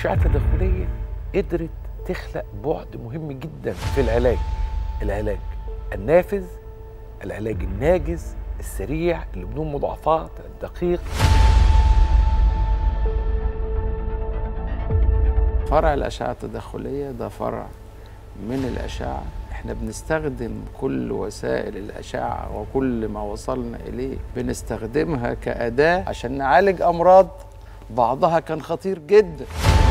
الأشعة التداخلية قدرت تخلق بعد مهم جدا في العلاج العلاج النافذ العلاج الناجز السريع اللي بدون مضاعفات الدقيق فرع الأشعة التداخلية ده فرع من الأشعة احنا بنستخدم كل وسائل الأشعة وكل ما وصلنا إليه بنستخدمها كأداة عشان نعالج أمراض بعضها كان خطير جدا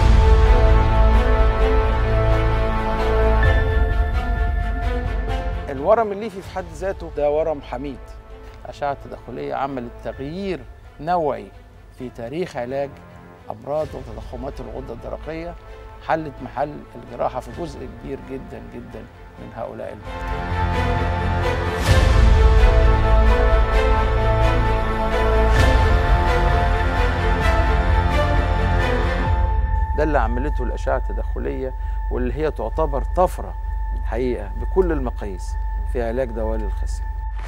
الورم الليفي في حد ذاته ده ورم حميد الأشعة التداخلية عملت تغيير نوعي في تاريخ علاج أمراض وتضخمات الغدة الدرقية حلت محل الجراحة في جزء كبير جدا جدا من هؤلاء المرضى ده اللي عملته الأشعة التداخلية واللي هي تعتبر طفرة حقيقة بكل المقاييس في علاج دوالي الخصية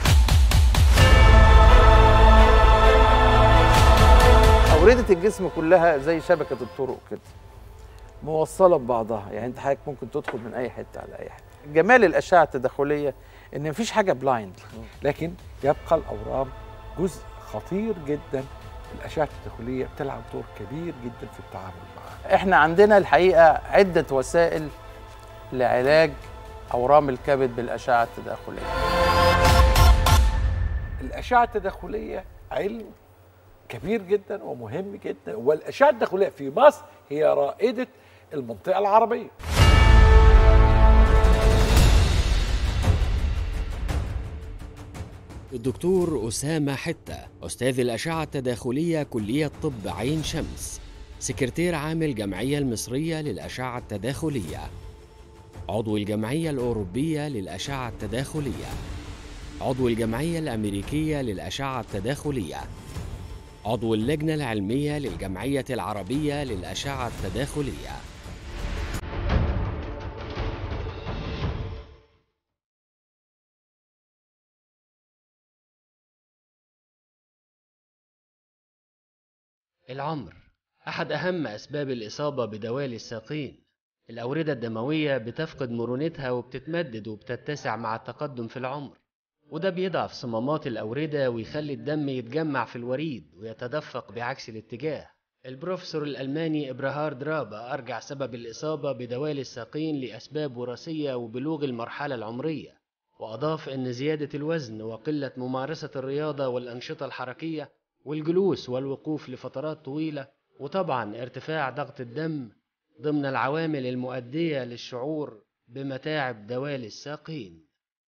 أوردة الجسم كلها زي شبكة الطرق كده موصلة ببعضها يعني أنت حضرتك ممكن تدخل من أي حتة على أي حتة جمال الأشعة التداخلية إن مفيش حاجة بلايند لكن يبقى الأورام جزء خطير جدا الأشعة التداخلية بتلعب دور كبير جدا في التعامل معها احنا عندنا الحقيقه عده وسائل لعلاج اورام الكبد بالاشعه التداخليه الأشعة التداخلية علم كبير جدا ومهم جدا والأشعة التداخلية في مصر هي رائدة المنطقة العربية الدكتور أسامة حتة أستاذ الأشعة التداخلية كلية طب عين شمس سكرتير عام الجمعية المصرية للأشعة التداخلية عضو الجمعية الأوروبية للأشعة التداخلية عضو الجمعية الأمريكية للأشعة التداخلية عضو اللجنة العلمية للجمعية العربية للأشعة التداخلية العمر أحد أهم أسباب الإصابة بدوالي الساقين الأوردة الدموية بتفقد مرونتها وبتتمدد وبتتسع مع التقدم في العمر وده بيضعف صمامات الأوردة ويخلي الدم يتجمع في الوريد ويتدفق بعكس الاتجاه البروفيسور الألماني إبراهارد رابا أرجع سبب الإصابة بدوالي الساقين لأسباب وراثية وبلوغ المرحلة العمرية وأضاف أن زيادة الوزن وقلة ممارسة الرياضة والأنشطة الحركية والجلوس والوقوف لفترات طويلة وطبعا ارتفاع ضغط الدم ضمن العوامل المؤدية للشعور بمتاعب دوالي الساقين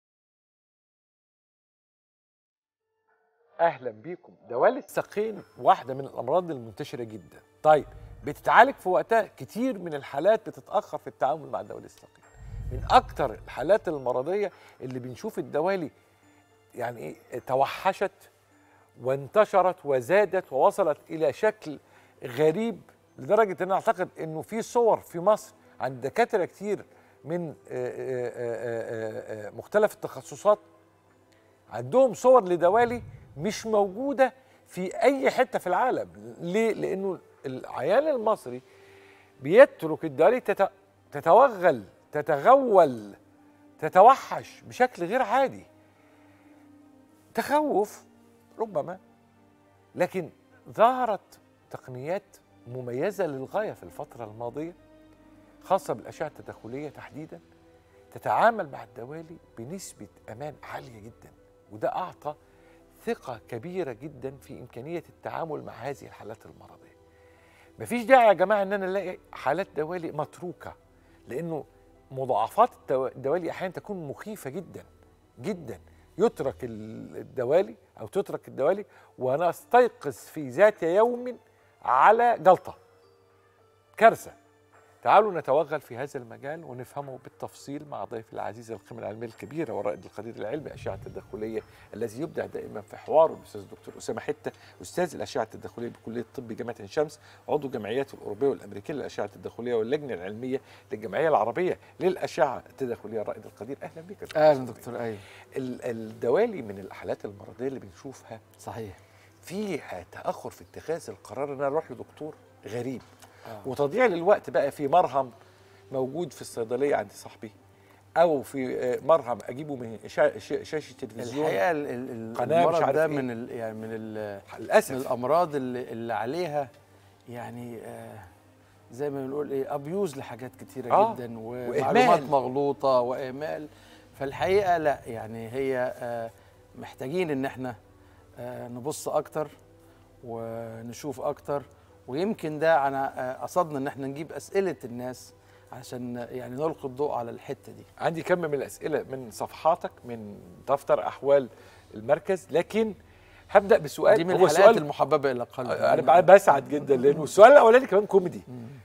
اهلا بيكم دوالي الساقين واحده من الامراض المنتشره جدا طيب بتتعالج في وقتها كتير من الحالات بتتاخر في التعامل مع دوالي الساقين من اكتر الحالات المرضيه اللي بنشوف الدوالي يعني ايه توحشت وانتشرت وزادت ووصلت الى شكل غريب لدرجه ان اعتقد انه في صور في مصر عند دكاتره كتير من آه، آه، آه، آه، مختلف التخصصات عندهم صور لدوالي مش موجوده في اي حته في العالم ليه لانه العيان المصري بيترك الدوالي تت- تتوغل تتغول تتوحش بشكل غير عادي تخوف ربما لكن ظهرت تقنيات مميزه للغايه في الفتره الماضيه خاصه بالاشعه التداخليه تحديدا تتعامل مع الدوالي بنسبه امان عاليه جدا وده اعطى ثقه كبيره جدا في امكانيه التعامل مع هذه الحالات المرضيه مفيش داعي يا جماعه ان انا الاقي حالات دوالي متروكه لانه مضاعفات الدوا- الدوالي احيانا تكون مخيفه جدا جدا يترك ال- الدوالي او تترك الدوالي ونستيقظ في ذات يوم على جلطه كارثه تعالوا نتوغل في هذا المجال ونفهمه بالتفصيل مع ضيف العزيز القيمه العلميه الكبيره ورائد القدير العلمي اشعه التداخليه الذي يبدع دائما في حواره الاستاذ الدكتور اسامه حته استاذ الاشعه التداخليه بكليه الطب جامعه عين شمس عضو الجمعيات الاوروبيه والامريكيه للاشعه التداخليه واللجنه العلميه للجمعيه العربيه للاشعه التداخليه الرائد القدير اهلا بك يا دكتور اهلا أسامة. دكتور ايوه ال- الدوالي من الحالات المرضيه اللي بنشوفها صحيح فيها تاخر في اتخاذ القرار ان انا اروح لدكتور غريب وتضييع للوقت بقى في مرهم موجود في الصيدليه عند صاحبي او في آه، مرهم اجيبه من شا- شا- شاشه تلفزيون الحقيقه ال- ال- قناة مش المرض عارف ده إيه. من ال يعني من ال من للاسف الامراض اللي, اللي عليها يعني آه زي ما بنقول ايه ابيوز لحاجات كتيره آه، جدا وإهمال. ومعلومات مغلوطه واهمال فالحقيقه لا يعني هي آه محتاجين ان احنا آه نبص اكتر ونشوف اكتر ويمكن ده انا آه قصدنا ان احنا نجيب اسئله الناس عشان يعني نلقي الضوء على الحته دي عندي كم من الاسئله من صفحاتك من دفتر احوال المركز لكن هبدا بسؤال دي من هو الحلقات سؤال المحببه الى قلبي انا بقى بسعد جدا لانه السؤال الاولاني كمان كوميدي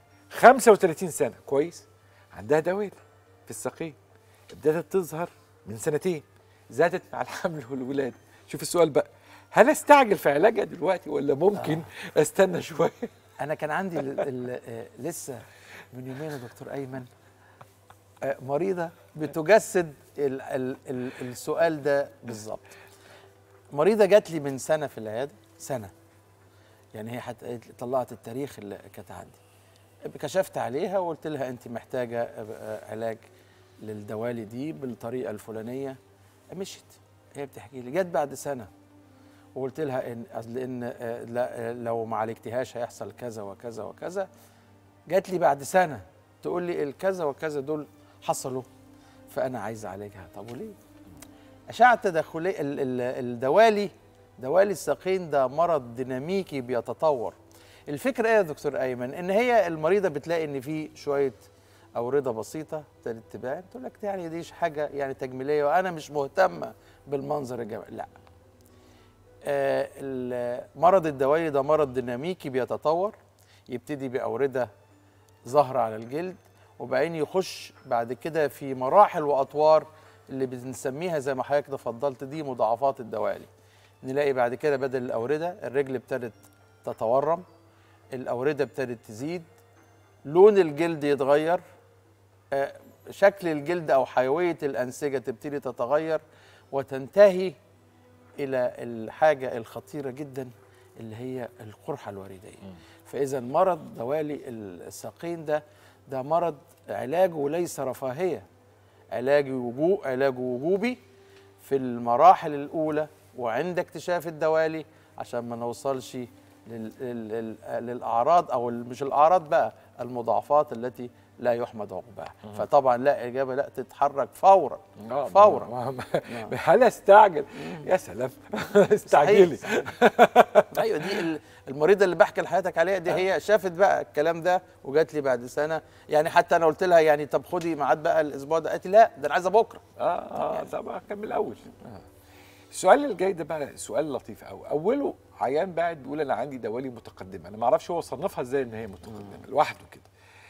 35 سنه كويس عندها دوالي في الساقين ابتدت تظهر من سنتين زادت مع الحمل والولاده شوف السؤال بقى هل استعجل في علاجها دلوقتي ولا ممكن آه. استنى شويه انا كان عندي ال ال آه، لسه من يومين يا دكتور ايمن آه، مريضه بتجسد ال ال ال السؤال ده بالظبط مريضه جات لي من سنه في العياده سنه يعني هي حت... قالت لي- طلعت التاريخ اللي كانت عندي كشفت عليها وقلت لها انت محتاجه آه، آه، علاج للدوالي دي بالطريقه الفلانيه مشيت هي بتحكي لي جت بعد سنه وقلت لها ان اصل ان آه، لا آه، لو ما عالجتهاش هيحصل كذا وكذا وكذا جات لي بعد سنه تقول لي الكذا وكذا دول حصلوا فانا عايز اعالجها طب وليه اشعه تدخليه ال- ال- الدوالي دوالي الساقين ده مرض ديناميكي بيتطور الفكره ايه يا دكتور ايمن ان هي المريضه بتلاقي ان في شويه اورده بسيطه ابتدت تبان تقول لك يعني دي حاجه يعني تجميليه وانا مش مهتمه بالمنظر الجمالي لا آه، ال- مرض الدوالي ده مرض ديناميكي بيتطور يبتدي بأوردة ظاهرة على الجلد وبعدين يخش بعد كده في مراحل وأطوار اللي بنسميها زي ما حضرتك تفضلت دي مضاعفات الدوالي نلاقي بعد كده بدل الأوردة الرجل ابتدت تتورم الأوردة ابتدت تزيد لون الجلد يتغير آه، شكل الجلد أو حيوية الأنسجة تبتدي تتغير وتنتهي الى الحاجه الخطيره جدا اللي هي القرحه الوريديه فاذا مرض دوالي الساقين ده ده مرض علاجه ليس رفاهيه علاجه وجوب علاجه وجوبي في المراحل الاولى وعند اكتشاف الدوالي عشان ما نوصلش لل... لل... لل... للاعراض او ال- مش الاعراض بقى المضاعفات التي لا يحمد عقباها فطبعا لا اجابه لا تتحرك فورا آه، فورا ما- ما- نعم. هل استعجل يا سلام استعجلي صحيح. ايوه دي ال- المريضه اللي بحكي لحضرتك عليها دي هي شافت بقى الكلام ده وجات لي بعد سنه يعني حتى انا قلت لها يعني طب خدي ميعاد بقى الاسبوع ده قالت لي لا ده انا عايزه بكره اه اه طب كمل الاول السؤال اللي جاي ده بقى سؤال لطيف قوي اوله عيان بعد بيقول انا عندي دوالي متقدمه انا ما اعرفش هو صنفها ازاي ان هي متقدمه لوحده كده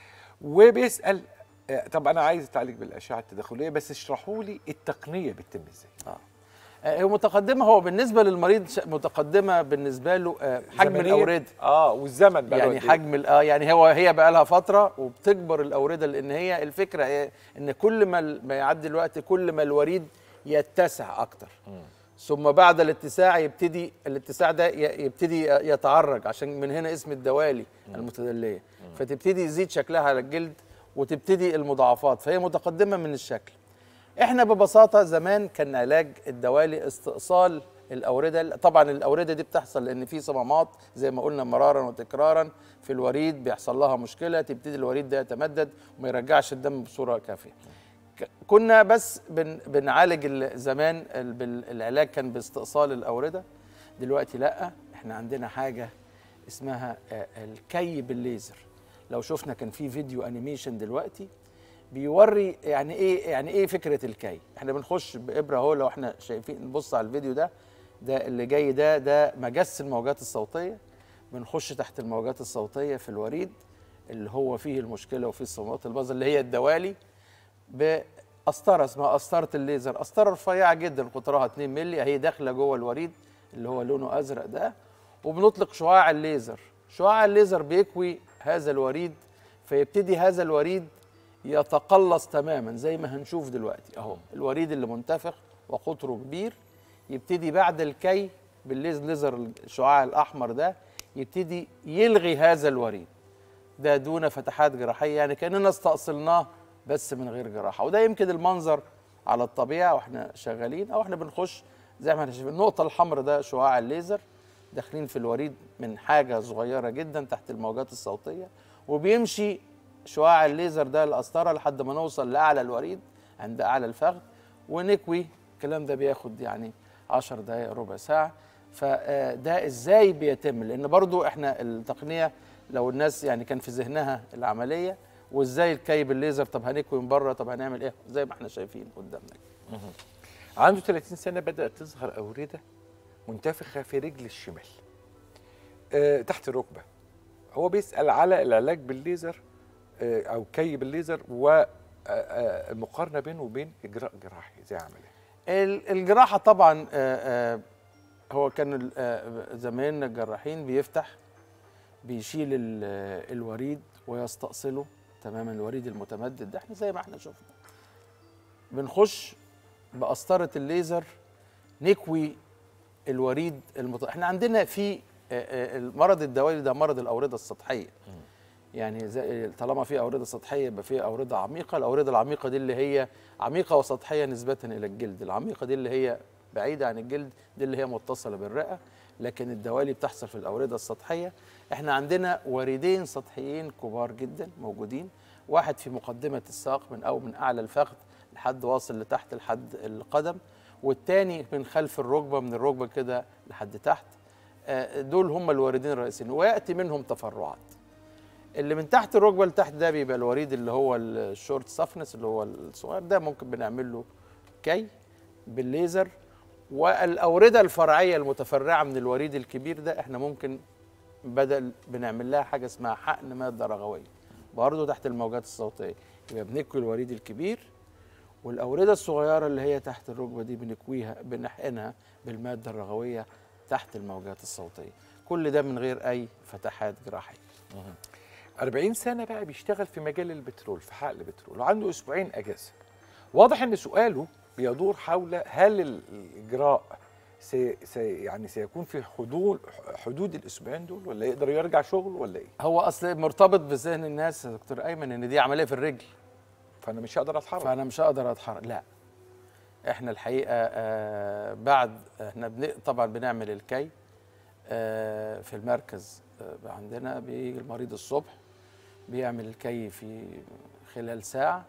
وبيسال آه، طب انا عايز اتعالج بالاشعه التداخليه بس اشرحوا لي التقنيه بتتم ازاي آه، هي متقدمه هو بالنسبه للمريض ش- متقدمه بالنسبه له آه، حجم زمنياً؟ الاورده اه والزمن بقى يعني قد إيه؟ حجم ال- اه يعني هو هي بقى لها فتره وبتكبر الاورده لان هي الفكره ايه ان كل ما ال- ما يعدي الوقت كل ما الوريد يتسع اكتر ثم بعد الاتساع يبتدي الاتساع ده ي- يبتدي يتعرج عشان من هنا اسم الدوالي المتدليه فتبتدي يزيد شكلها على الجلد وتبتدي المضاعفات فهي متقدمه من الشكل احنا ببساطه زمان كان علاج الدوالي استئصال الاورده طبعا الاورده دي بتحصل لان في صمامات زي ما قلنا مرارا وتكرارا في الوريد بيحصل لها مشكله تبتدي الوريد ده يتمدد وما يرجعش الدم بصوره كافيه ك- كنا بس بن بنعالج ال- زمان ال- بال- العلاج كان باستئصال الاورده دلوقتي لا احنا عندنا حاجه اسمها آه، الكي بالليزر لو شفنا كان في فيديو انيميشن دلوقتي بيوري يعني ايه يعني ايه فكره الكي احنا بنخش بابره اهو لو احنا شايفين نبص على الفيديو ده ده اللي جاي ده ده مجس الموجات الصوتيه بنخش تحت الموجات الصوتيه في الوريد اللي هو فيه المشكله وفيه الصمامات الباظه اللي هي الدوالي بقسطره اسمها قسطره الليزر قسطره رفيعه جدا قطرها 2 مللي اهي داخله جوه الوريد اللي هو لونه ازرق ده وبنطلق شعاع الليزر شعاع الليزر بيكوي هذا الوريد فيبتدي هذا الوريد يتقلص تماما زي ما هنشوف دلوقتي اهو الوريد اللي منتفخ وقطره كبير يبتدي بعد الكي بالليزر الشعاع الاحمر ده يبتدي يلغي هذا الوريد ده دون فتحات جراحيه يعني كاننا استأصلناه بس من غير جراحه وده يمكن المنظر على الطبيعه واحنا شغالين او احنا بنخش زي ما احنا شايفين النقطه الحمراء ده شعاع الليزر داخلين في الوريد من حاجه صغيره جدا تحت الموجات الصوتيه وبيمشي شعاع الليزر ده القسطره لحد ما نوصل لاعلى الوريد عند اعلى الفخذ ونكوي الكلام ده بياخد يعني 10 دقائق ربع ساعه فده ازاي بيتم لان برضو احنا التقنيه لو الناس يعني كان في ذهنها العمليه وازاي الكي بالليزر طب هنكوي من بره طب هنعمل ايه زي ما احنا شايفين قدامنا عنده 30 سنه بدات تظهر اورده منتفخه في رجل الشمال أه تحت الركبه هو بيسال على العلاج بالليزر أه او كي بالليزر ومقارنه بينه وبين اجراء جراحي زي عمليه ال- الجراحه طبعا آه، آه، هو كان ال- آه، زمايلنا الجراحين بيفتح بيشيل ال- آه، الوريد ويستأصله تماما الوريد المتمدد ده احنا زي ما احنا شفنا بنخش بقسطره الليزر نكوي الوريد المت... احنا عندنا في آه، آه، المرض الدوالي ده مرض الاورده السطحيه يعني زي طالما في اورده سطحيه يبقى في اورده عميقه الاورده العميقه دي اللي هي عميقه وسطحيه نسبه الى الجلد العميقه دي اللي هي بعيده عن الجلد دي اللي هي متصله بالرئه لكن الدوالي بتحصل في الاورده السطحيه احنا عندنا وريدين سطحيين كبار جدا موجودين واحد في مقدمه الساق من او من اعلى الفخذ لحد واصل لتحت لحد القدم والتاني من خلف الركبه من الركبه كده لحد تحت آه، دول هم الواردين الرئيسيين وياتي منهم تفرعات اللي من تحت الركبه لتحت ده بيبقى الوريد اللي هو الشورت سافنس اللي هو الصغير ده ممكن بنعمل له كي بالليزر والاورده الفرعيه المتفرعه من الوريد الكبير ده احنا ممكن بدل بنعمل لها حاجه اسمها حقن ماده رغويه برضه تحت الموجات الصوتيه يبقى بنكوي الوريد الكبير والاورده الصغيره اللي هي تحت الركبه دي بنكويها بنحقنها بالماده الرغويه تحت الموجات الصوتيه كل ده من غير اي فتحات جراحيه 40 سنه بقى بيشتغل في مجال البترول في حقل البترول وعنده اسبوعين اجازه واضح ان سؤاله بيدور حول هل ال- الاجراء سي سي يعني سيكون في حدود حدود الاسبوعين دول ولا يقدر يرجع شغل ولا ايه هو اصل مرتبط بذهن الناس يا دكتور ايمن ان دي عمليه في الرجل فانا مش هقدر اتحرك فانا مش هقدر اتحرك لا احنا الحقيقه آه بعد احنا بن... طبعا بنعمل الكي آه في المركز آه عندنا بيجي المريض الصبح بيعمل الكي في خلال ساعه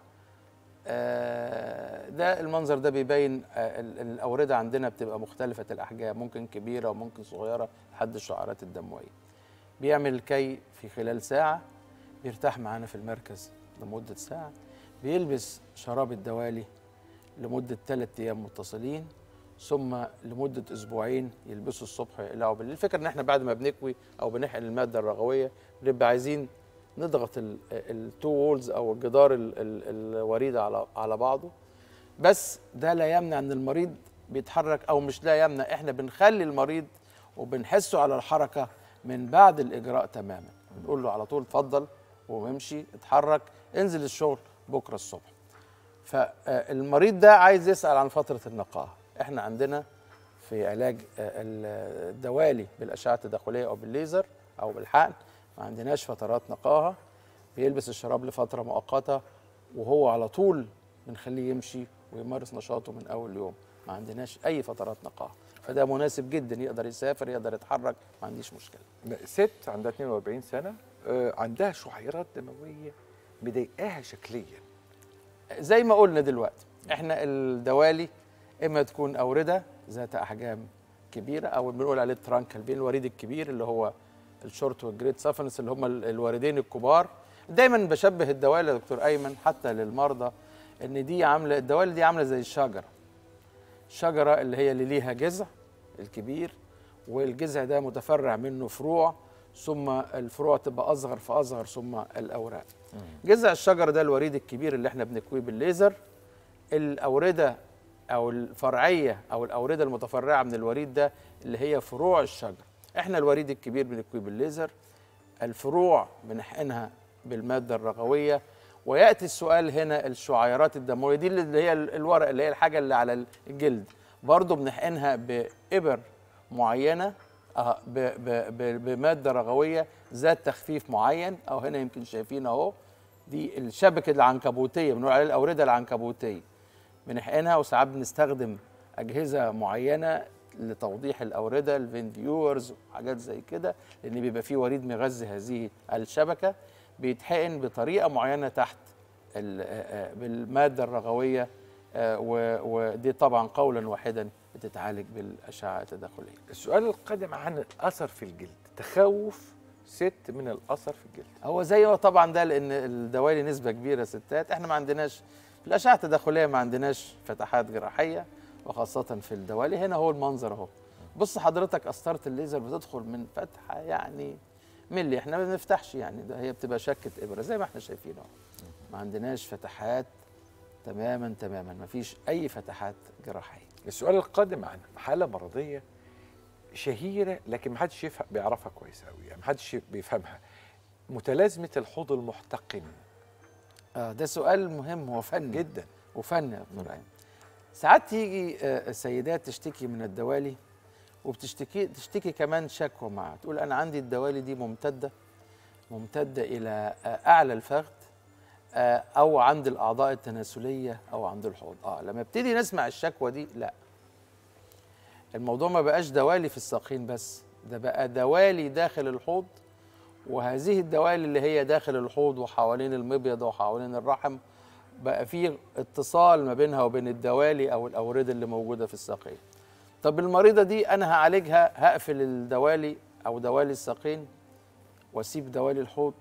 آه ده المنظر ده بيبين آه ال- الاورده عندنا بتبقى مختلفه الاحجام ممكن كبيره وممكن صغيره لحد الشعرات الدمويه بيعمل الكي في خلال ساعه بيرتاح معانا في المركز لمده ساعه بيلبس شراب الدوالي لمدة ثلاثة أيام متصلين ثم لمدة أسبوعين يلبسوا الصبح ويقلعوا بالليل الفكرة إن إحنا بعد ما بنكوي أو بنحقن المادة الرغوية بنبقى عايزين نضغط التو وولز أو الجدار ال- ال- الوريد على على بعضه بس ده لا يمنع إن المريض بيتحرك أو مش لا يمنع إحنا بنخلي المريض وبنحسه على الحركة من بعد الإجراء تماما بنقول له على طول اتفضل وامشي اتحرك انزل الشغل بكرة الصبح فالمريض ده عايز يسأل عن فترة النقاهة احنا عندنا في علاج آه، الدوالي بالأشعة التداخلية أو بالليزر أو بالحقن ما عندناش فترات نقاهة بيلبس الشراب لفترة مؤقتة وهو على طول بنخليه يمشي ويمارس نشاطه من أول يوم ما عندناش أي فترات نقاهة فده مناسب جدا يقدر يسافر يقدر يتحرك ما عنديش مشكلة ست عندها 42 سنه آه، عندها شعيرات دمويه مضايقاها شكليا زي ما قلنا دلوقتي احنا الدوالي اما تكون اورده ذات احجام كبيره او بنقول عليه الترانكل بين الوريد الكبير اللي هو الشورت والجريد سافنس اللي هم ال- الواردين الكبار دايما بشبه الدوالي يا دكتور ايمن حتى للمرضى ان دي عامله الدوالي دي عامله زي الشجره الشجره اللي هي اللي ليها جذع الكبير والجذع ده متفرع منه فروع ثم الفروع تبقى اصغر فاصغر ثم الاوراق جذع الشجره ده الوريد الكبير اللي احنا بنكويه بالليزر الاورده او الفرعيه او الاورده المتفرعه من الوريد ده اللي هي فروع الشجر احنا الوريد الكبير بنكويه بالليزر الفروع بنحقنها بالماده الرغويه وياتي السؤال هنا الشعيرات الدمويه دي اللي هي الورق اللي هي الحاجه اللي على الجلد برضه بنحقنها بابر معينه آه، ب- ب- ب- بماده رغويه ذات تخفيف معين او هنا يمكن شايفين اهو دي الشبكه العنكبوتيه بنقول عليها الاورده العنكبوتيه بنحقنها وساعات بنستخدم اجهزه معينه لتوضيح الاورده الفين فيورز وحاجات زي كده لان بيبقى فيه وريد مغذي هذه الشبكه بيتحقن بطريقه معينه تحت ال- آه، آه، بالماده الرغويه آه، و- ودي طبعا قولا واحدا بتتعالج بالاشعه التداخليه السؤال القادم عن الاثر في الجلد تخوف ست من الاثر في الجلد هو زي ما طبعا ده لان الدوالي نسبه كبيره ستات احنا ما عندناش في الاشعه التداخليه ما عندناش فتحات جراحيه وخاصه في الدوالي هنا هو المنظر اهو بص حضرتك قسطره الليزر بتدخل من فتحه يعني ملي احنا ما بنفتحش يعني ده هي بتبقى شكه ابره زي ما احنا شايفين اهو ما عندناش فتحات تماما تماما ما فيش اي فتحات جراحيه السؤال القادم عن حاله مرضيه شهيره لكن محدش يفهم بيعرفها كويس قوي يعني محدش بيفهمها متلازمه الحوض المحتقن اه ده سؤال مهم هو فني جدا وفن يا دكتور ايمن ساعات تيجي آه، سيدات تشتكي من الدوالي وبتشتكي تشتكي كمان شكوى معها تقول انا عندي الدوالي دي ممتده ممتده الى آه، اعلى الفخذ آه، او عند الاعضاء التناسليه او عند الحوض اه لما ابتدي نسمع الشكوى دي لا الموضوع ما بقاش دوالي في الساقين بس ده بقى دوالي داخل الحوض وهذه الدوالي اللي هي داخل الحوض وحوالين المبيض وحوالين الرحم بقى في اتصال ما بينها وبين الدوالي او الاورده اللي موجوده في الساقين طب المريضه دي انا هعالجها هقفل الدوالي او دوالي الساقين واسيب دوالي الحوض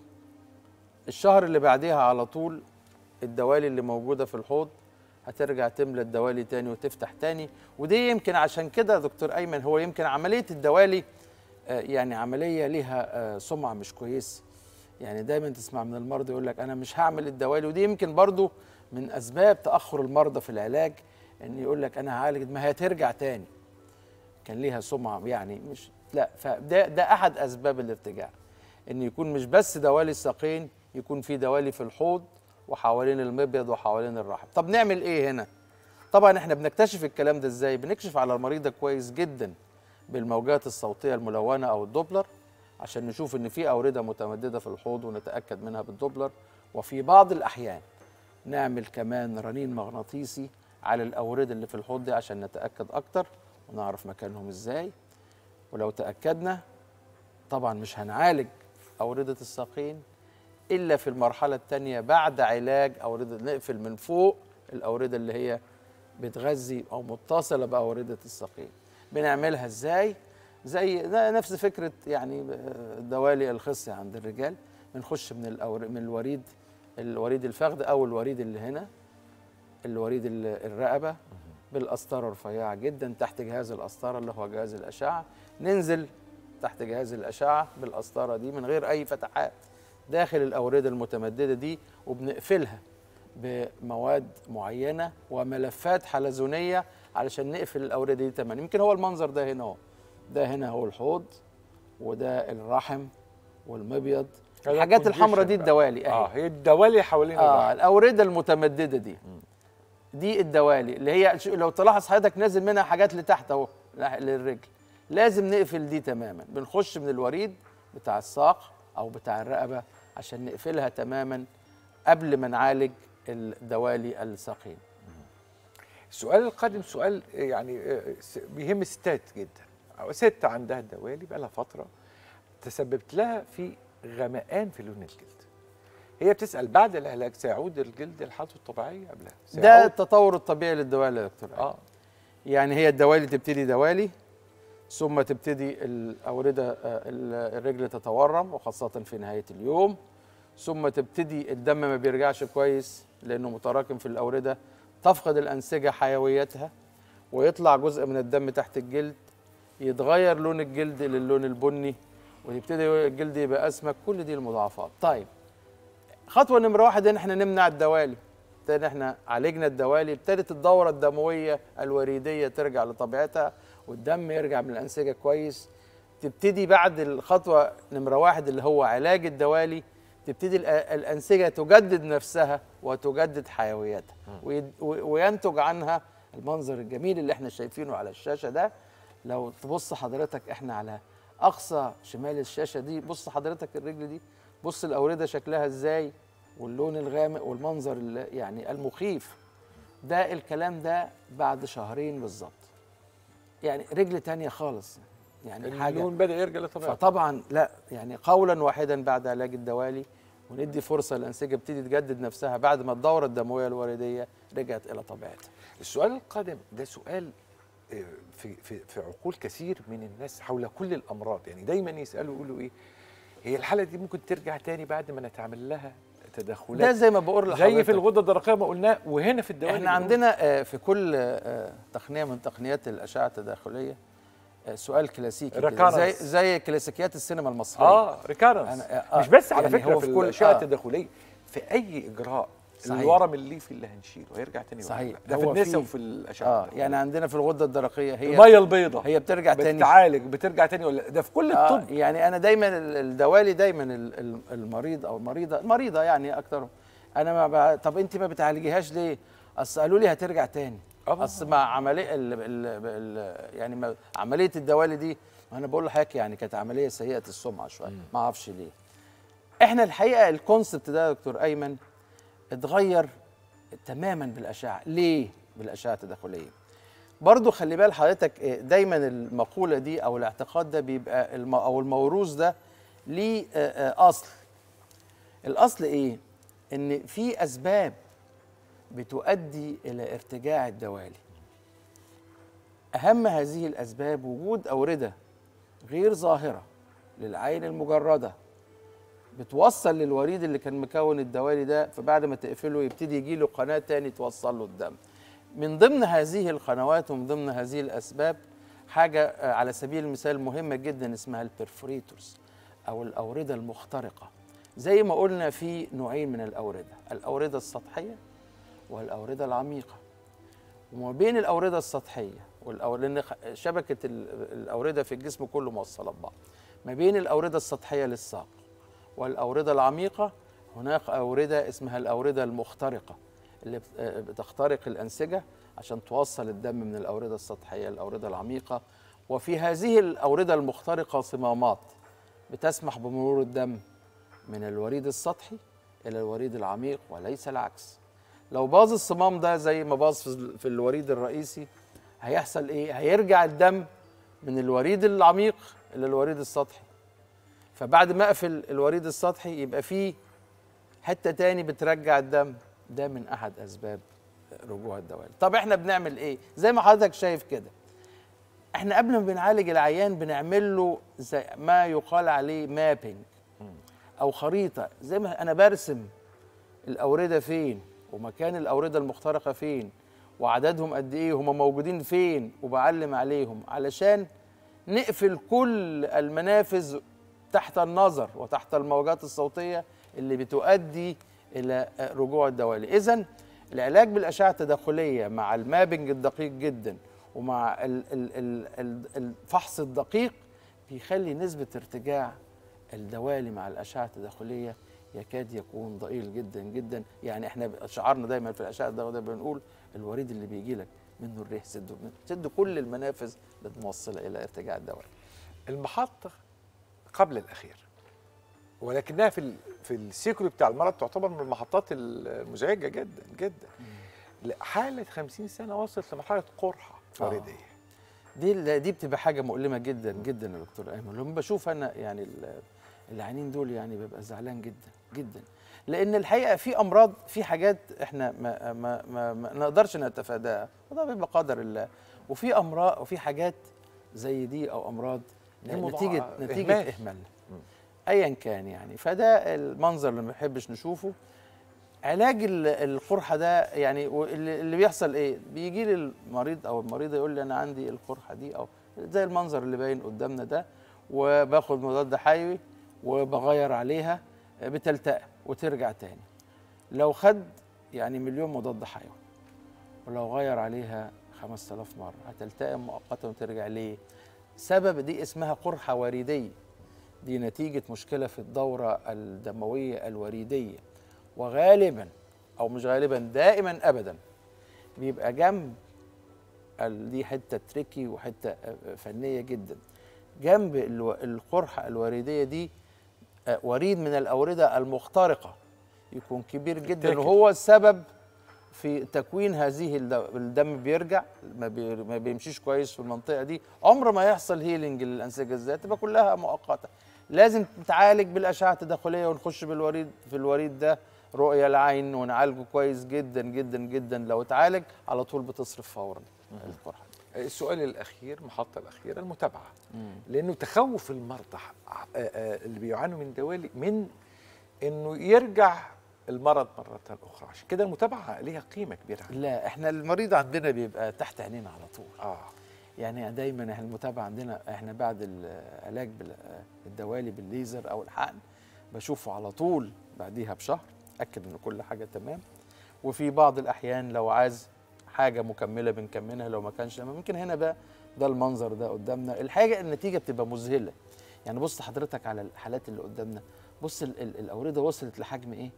الشهر اللي بعديها على طول الدوالي اللي موجوده في الحوض هترجع تملى الدوالي تاني وتفتح تاني ودي يمكن عشان كده يا دكتور ايمن هو يمكن عمليه الدوالي آه، يعني عمليه ليها آه، سمعه مش كويسه يعني دايما تسمع من المرضى يقول لك انا مش هعمل الدوالي ودي يمكن برضو من اسباب تاخر المرضى في العلاج ان يقول لك انا هعالج ما هي ترجع تاني كان ليها سمعه يعني مش لا فده ده احد اسباب الارتجاع ان يكون مش بس دوالي الساقين يكون في دوالي في الحوض وحوالين المبيض وحوالين الرحم طب نعمل ايه هنا طبعا احنا بنكتشف الكلام ده ازاي بنكشف على المريضه كويس جدا بالموجات الصوتيه الملونه او الدوبلر عشان نشوف ان في اورده متمدده في الحوض ونتاكد منها بالدوبلر وفي بعض الاحيان نعمل كمان رنين مغناطيسي على الاورده اللي في الحوض دي عشان نتاكد اكتر ونعرف مكانهم ازاي ولو تاكدنا طبعا مش هنعالج اورده الساقين الا في المرحله الثانيه بعد علاج اورده نقفل من فوق الاورده اللي هي بتغذي او متصله باورده الساقين بنعملها ازاي زي ن- نفس فكره يعني آه، دوالي الخصيه عند الرجال بنخش من الأور... من الوريد الوريد الفخذ او الوريد اللي هنا الوريد ال- الرقبه بالقسطره الرفيعه جدا تحت جهاز القسطره اللي هو جهاز الاشعه ننزل تحت جهاز الاشعه بالقسطره دي من غير اي فتحات داخل الاورده المتمدده دي وبنقفلها بمواد معينه وملفات حلزونيه علشان نقفل الاورده دي تماما يمكن هو المنظر ده هنا اهو ده هنا هو الحوض وده الرحم والمبيض هذا الحاجات الحمراء دي condition بقى. الدوالي اه اهي هي الدوالي حوالين اه الرحم الاورده المتمدده دي دي الدوالي اللي هي شو- لو تلاحظ حضرتك نازل منها حاجات لتحت اهو لح- للرجل لازم نقفل دي تماما بنخش من الوريد بتاع الساق او بتاع الرقبه عشان نقفلها تماما قبل ما نعالج الدوالي الساقين السؤال القادم سؤال يعني آه، س- بيهم الستات جدا أو ست عندها الدوالي بقى لها فتره تسببت لها في غمقان في لون الجلد هي بتسال بعد العلاج سيعود الجلد لحالته الطبيعيه قبلها ده سيعود؟ التطور الطبيعي للدوالي يا دكتور اه يعني هي الدوالي تبتدي دوالي ثم تبتدي الأوردة آه، ال- الرجل تتورم وخاصة في نهاية اليوم ثم تبتدي الدم ما بيرجعش كويس لأنه متراكم في الأوردة تفقد الأنسجة حيويتها ويطلع جزء من الدم تحت الجلد يتغير لون الجلد للون البني ويبتدي الجلد يبقى أسمك كل دي المضاعفات طيب خطوة نمرة واحد إن احنا نمنع الدوالي ابتدينا احنا عالجنا الدوالي ابتدت الدورة الدموية الوريدية ترجع لطبيعتها والدم يرجع من الأنسجة كويس تبتدي بعد الخطوة نمرة واحد اللي هو علاج الدوالي تبتدي الأ- الأنسجة تجدد نفسها وتجدد حيويتها ويد- و- وينتج عنها المنظر الجميل اللي احنا شايفينه على الشاشة ده لو تبص حضرتك احنا على اقصى شمال الشاشه دي بص حضرتك الرجل دي بص الاورده شكلها ازاي واللون الغامق والمنظر ال- يعني المخيف ده الكلام ده بعد شهرين بالظبط يعني رجل تانية خالص يعني حاجه اللون بدا يرجع لطبيعته فطبعا لا يعني قولا واحدا بعد علاج الدوالي وندي فرصه للانسجه بتدي تجدد نفسها بعد ما الدوره الدمويه الورديه رجعت الى طبيعتها السؤال القادم ده سؤال آه، في في في عقول كثير من الناس حول كل الامراض يعني دايما يسالوا يقولوا ايه هي الحاله دي ممكن ترجع تاني بعد ما نتعمل لها ده تدخلات زي ما بقول زي لحضرتك في الغده الدرقيه ما قلنا وهنا في الدوالي احنا عندنا آه، في كل آه، تقنيه من تقنيات الاشعه التداخليه آه، سؤال كلاسيكي كده، ريكارنس. زي زي كلاسيكيات السينما المصريه اه ريكارنس أنا- آه، مش بس على يعني فكره هو في في كل- الاشعه آه. التداخليه في اي اجراء صحيح. الورم الليفي اللي هنشيله هيرجع تاني ولا صحيح. لا؟ ده في هو النساء في- وفي الاشعه اه التداخلية. يعني عندنا في الغده الدرقيه هي الميه البيضاء هي بترجع تاني بتتعالج بترجع تاني ولا لا؟ ده في كل آه الطب يعني انا دايما ال- الدوالي دايما ال- ال- المريض او المريضه المريضه يعني اكترهم انا ما ب... طب انت ما بتعالجيهاش ليه؟ اصل قالوا لي هترجع تاني آه. اصل مع عمليه ال... ال... ال... يعني ما... عمليه الدوالي دي ما انا بقول لحضرتك يعني كانت عمليه سيئه السمعه شويه ما اعرفش ليه احنا الحقيقه الكونسبت ده يا دكتور ايمن اتغير تماما بالاشعه ليه بالاشعه التداخليه برضو خلي بال حضرتك إيه، دايما المقوله دي او الاعتقاد ده بيبقى الم او الموروث ده ليه آه، آه، اصل الاصل ايه ان في اسباب بتؤدي الى ارتجاع الدوالي اهم هذه الاسباب وجود اورده غير ظاهره للعين المجرده بتوصل للوريد اللي كان مكون الدوالي ده فبعد ما تقفله يبتدي يجي له قناه تاني توصل له الدم من ضمن هذه القنوات ومن ضمن هذه الاسباب حاجه آه، على سبيل المثال مهمه جدا اسمها البرفوريتورز او الاورده المخترقه زي ما قلنا في نوعين من الاورده الاورده السطحيه والاورده العميقه وما بين الاورده السطحيه والأو... لان خ- شبكه ال- الاورده في الجسم كله موصله ببعض ما بين الاورده السطحيه للساق والاورده العميقه هناك اورده اسمها الاورده المخترقه اللي بت- آه، بتخترق الانسجه عشان توصل الدم من الاورده السطحيه للاورده العميقه وفي هذه الاورده المخترقه صمامات بتسمح بمرور الدم من الوريد السطحي الى الوريد العميق وليس العكس لو باظ الصمام ده زي ما باظ في- في الوريد الرئيسي هيحصل ايه هيرجع الدم من الوريد العميق الى الوريد السطحي فبعد ما اقفل الوريد السطحي يبقى فيه حته تاني بترجع الدم ده من احد اسباب رجوع الدوالي طب احنا بنعمل ايه زي ما حضرتك شايف كده احنا قبل ما بنعالج العيان بنعمل له زي ما يقال عليه مابينج او خريطه زي ما انا برسم الاورده فين ومكان الاورده المخترقه فين وعددهم قد ايه هم موجودين فين وبعلم عليهم علشان نقفل كل المنافذ تحت النظر وتحت الموجات الصوتيه اللي بتؤدي الى رجوع الدوالي اذا العلاج بالاشعه التداخليه مع المابنج الدقيق جدا ومع ال- ال- ال- ال- الفحص الدقيق بيخلي نسبه ارتجاع الدوالي مع الاشعه التداخليه يكاد يكون ضئيل جدا جدا يعني احنا شعارنا دايما في الاشعه التداخليه بنقول الوريد اللي بيجي لك منه الريح سده سد كل المنافذ الموصله الى ارتجاع الدوالي المحطة قبل الأخير ولكنها في ال- في السيكول بتاع المرض تعتبر من المحطات المزعجة جدا جدا لا، حالة 50 سنة وصلت لمرحلة قرحة آه. وردية دي دي بتبقى حاجه مؤلمه جدا جدا يا دكتور ايمن لما بشوف انا يعني ال- العيانين دول يعني ببقى زعلان جدا جدا لان الحقيقه في امراض في حاجات احنا ما ما ما, ما نقدرش نتفاداها وده بيبقى قدر الله وفي امراض وفي حاجات زي دي او امراض دي مضاعف- نتيجه نتيجه إهمال. اهمالنا ايا كان يعني فده المنظر اللي ما بنحبش نشوفه علاج ال- القرحه ده يعني واللي اللي بيحصل ايه بيجي لي المريض او المريضه يقول لي انا عندي القرحه دي او زي المنظر اللي باين قدامنا ده وباخد مضاد حيوي وبغير عليها بتلتئم وترجع تاني لو خد يعني مليون مضاد حيوي ولو غير عليها 5000 مره هتلتئم مؤقتا وترجع ليه سبب دي اسمها قرحه وريديه دي نتيجه مشكله في الدوره الدمويه الوريديه وغالبا او مش غالبا دائما ابدا بيبقى جنب ال- دي حته تريكي وحته فنيه جدا جنب الو- القرحه الوريديه دي آه، وريد من الاورده المخترقه يكون كبير جدا بالتأكيد. وهو السبب في تكوين هذه الد- الدم بيرجع ما, بي ما بيمشيش كويس في المنطقه دي عمر ما يحصل هيلينج للانسجه الذات تبقى كلها مؤقته لازم نتعالج بالاشعه التداخليه ونخش بالوريد في الوريد ده رؤيه العين ونعالجه كويس جدا جدا جدا لو اتعالج على طول بتصرف فورا القرحه السؤال الاخير المحطه الاخيره المتابعه لانه تخوف المرضى آه، آه، اللي بيعانوا من دوالي من انه يرجع المرض مره اخرى عشان كده المتابعه ليها قيمه كبيره لا احنا المريض عندنا بيبقى تحت عينينا على طول اه يعني دايما احنا المتابعه عندنا احنا بعد العلاج بالدوالي بالليزر او الحقن بشوفه على طول بعديها بشهر اتاكد ان كل حاجه تمام وفي بعض الاحيان لو عايز حاجه مكمله بنكملها لو ما كانش تمام ممكن هنا بقى ده المنظر ده قدامنا الحاجه النتيجه بتبقى مذهله يعني بص حضرتك على الحالات اللي قدامنا بص ال- ال- الاورده وصلت لحجم ايه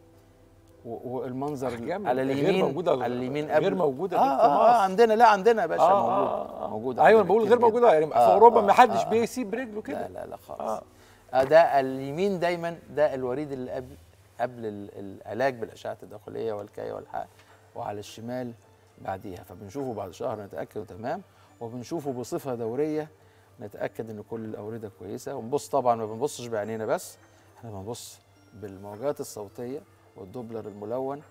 و- والمنظر أحجام على غير اليمين موجودة على اليمين غير قبل موجودة آه, دي في آه, مصر. آه عندنا لا عندنا يا باشا آه، موجود آه، آه. موجود ايوه عندنا بقول كتير غير جداً. موجوده يعني في آه، اوروبا آه، ما حدش آه. بيسيب رجله لا كده لا لا خالص آه. آه. ده اليمين دايما ده الوريد اللي قبل قبل ال- العلاج بالاشعه التداخليه والكايه والحق وعلى الشمال بعديها فبنشوفه بعد شهر نتاكد تمام وبنشوفه بصفه دوريه نتاكد ان كل الاورده كويسه ونبص طبعا ما بنبصش بعينينا بس احنا بنبص بالموجات الصوتيه والدوبلر الملون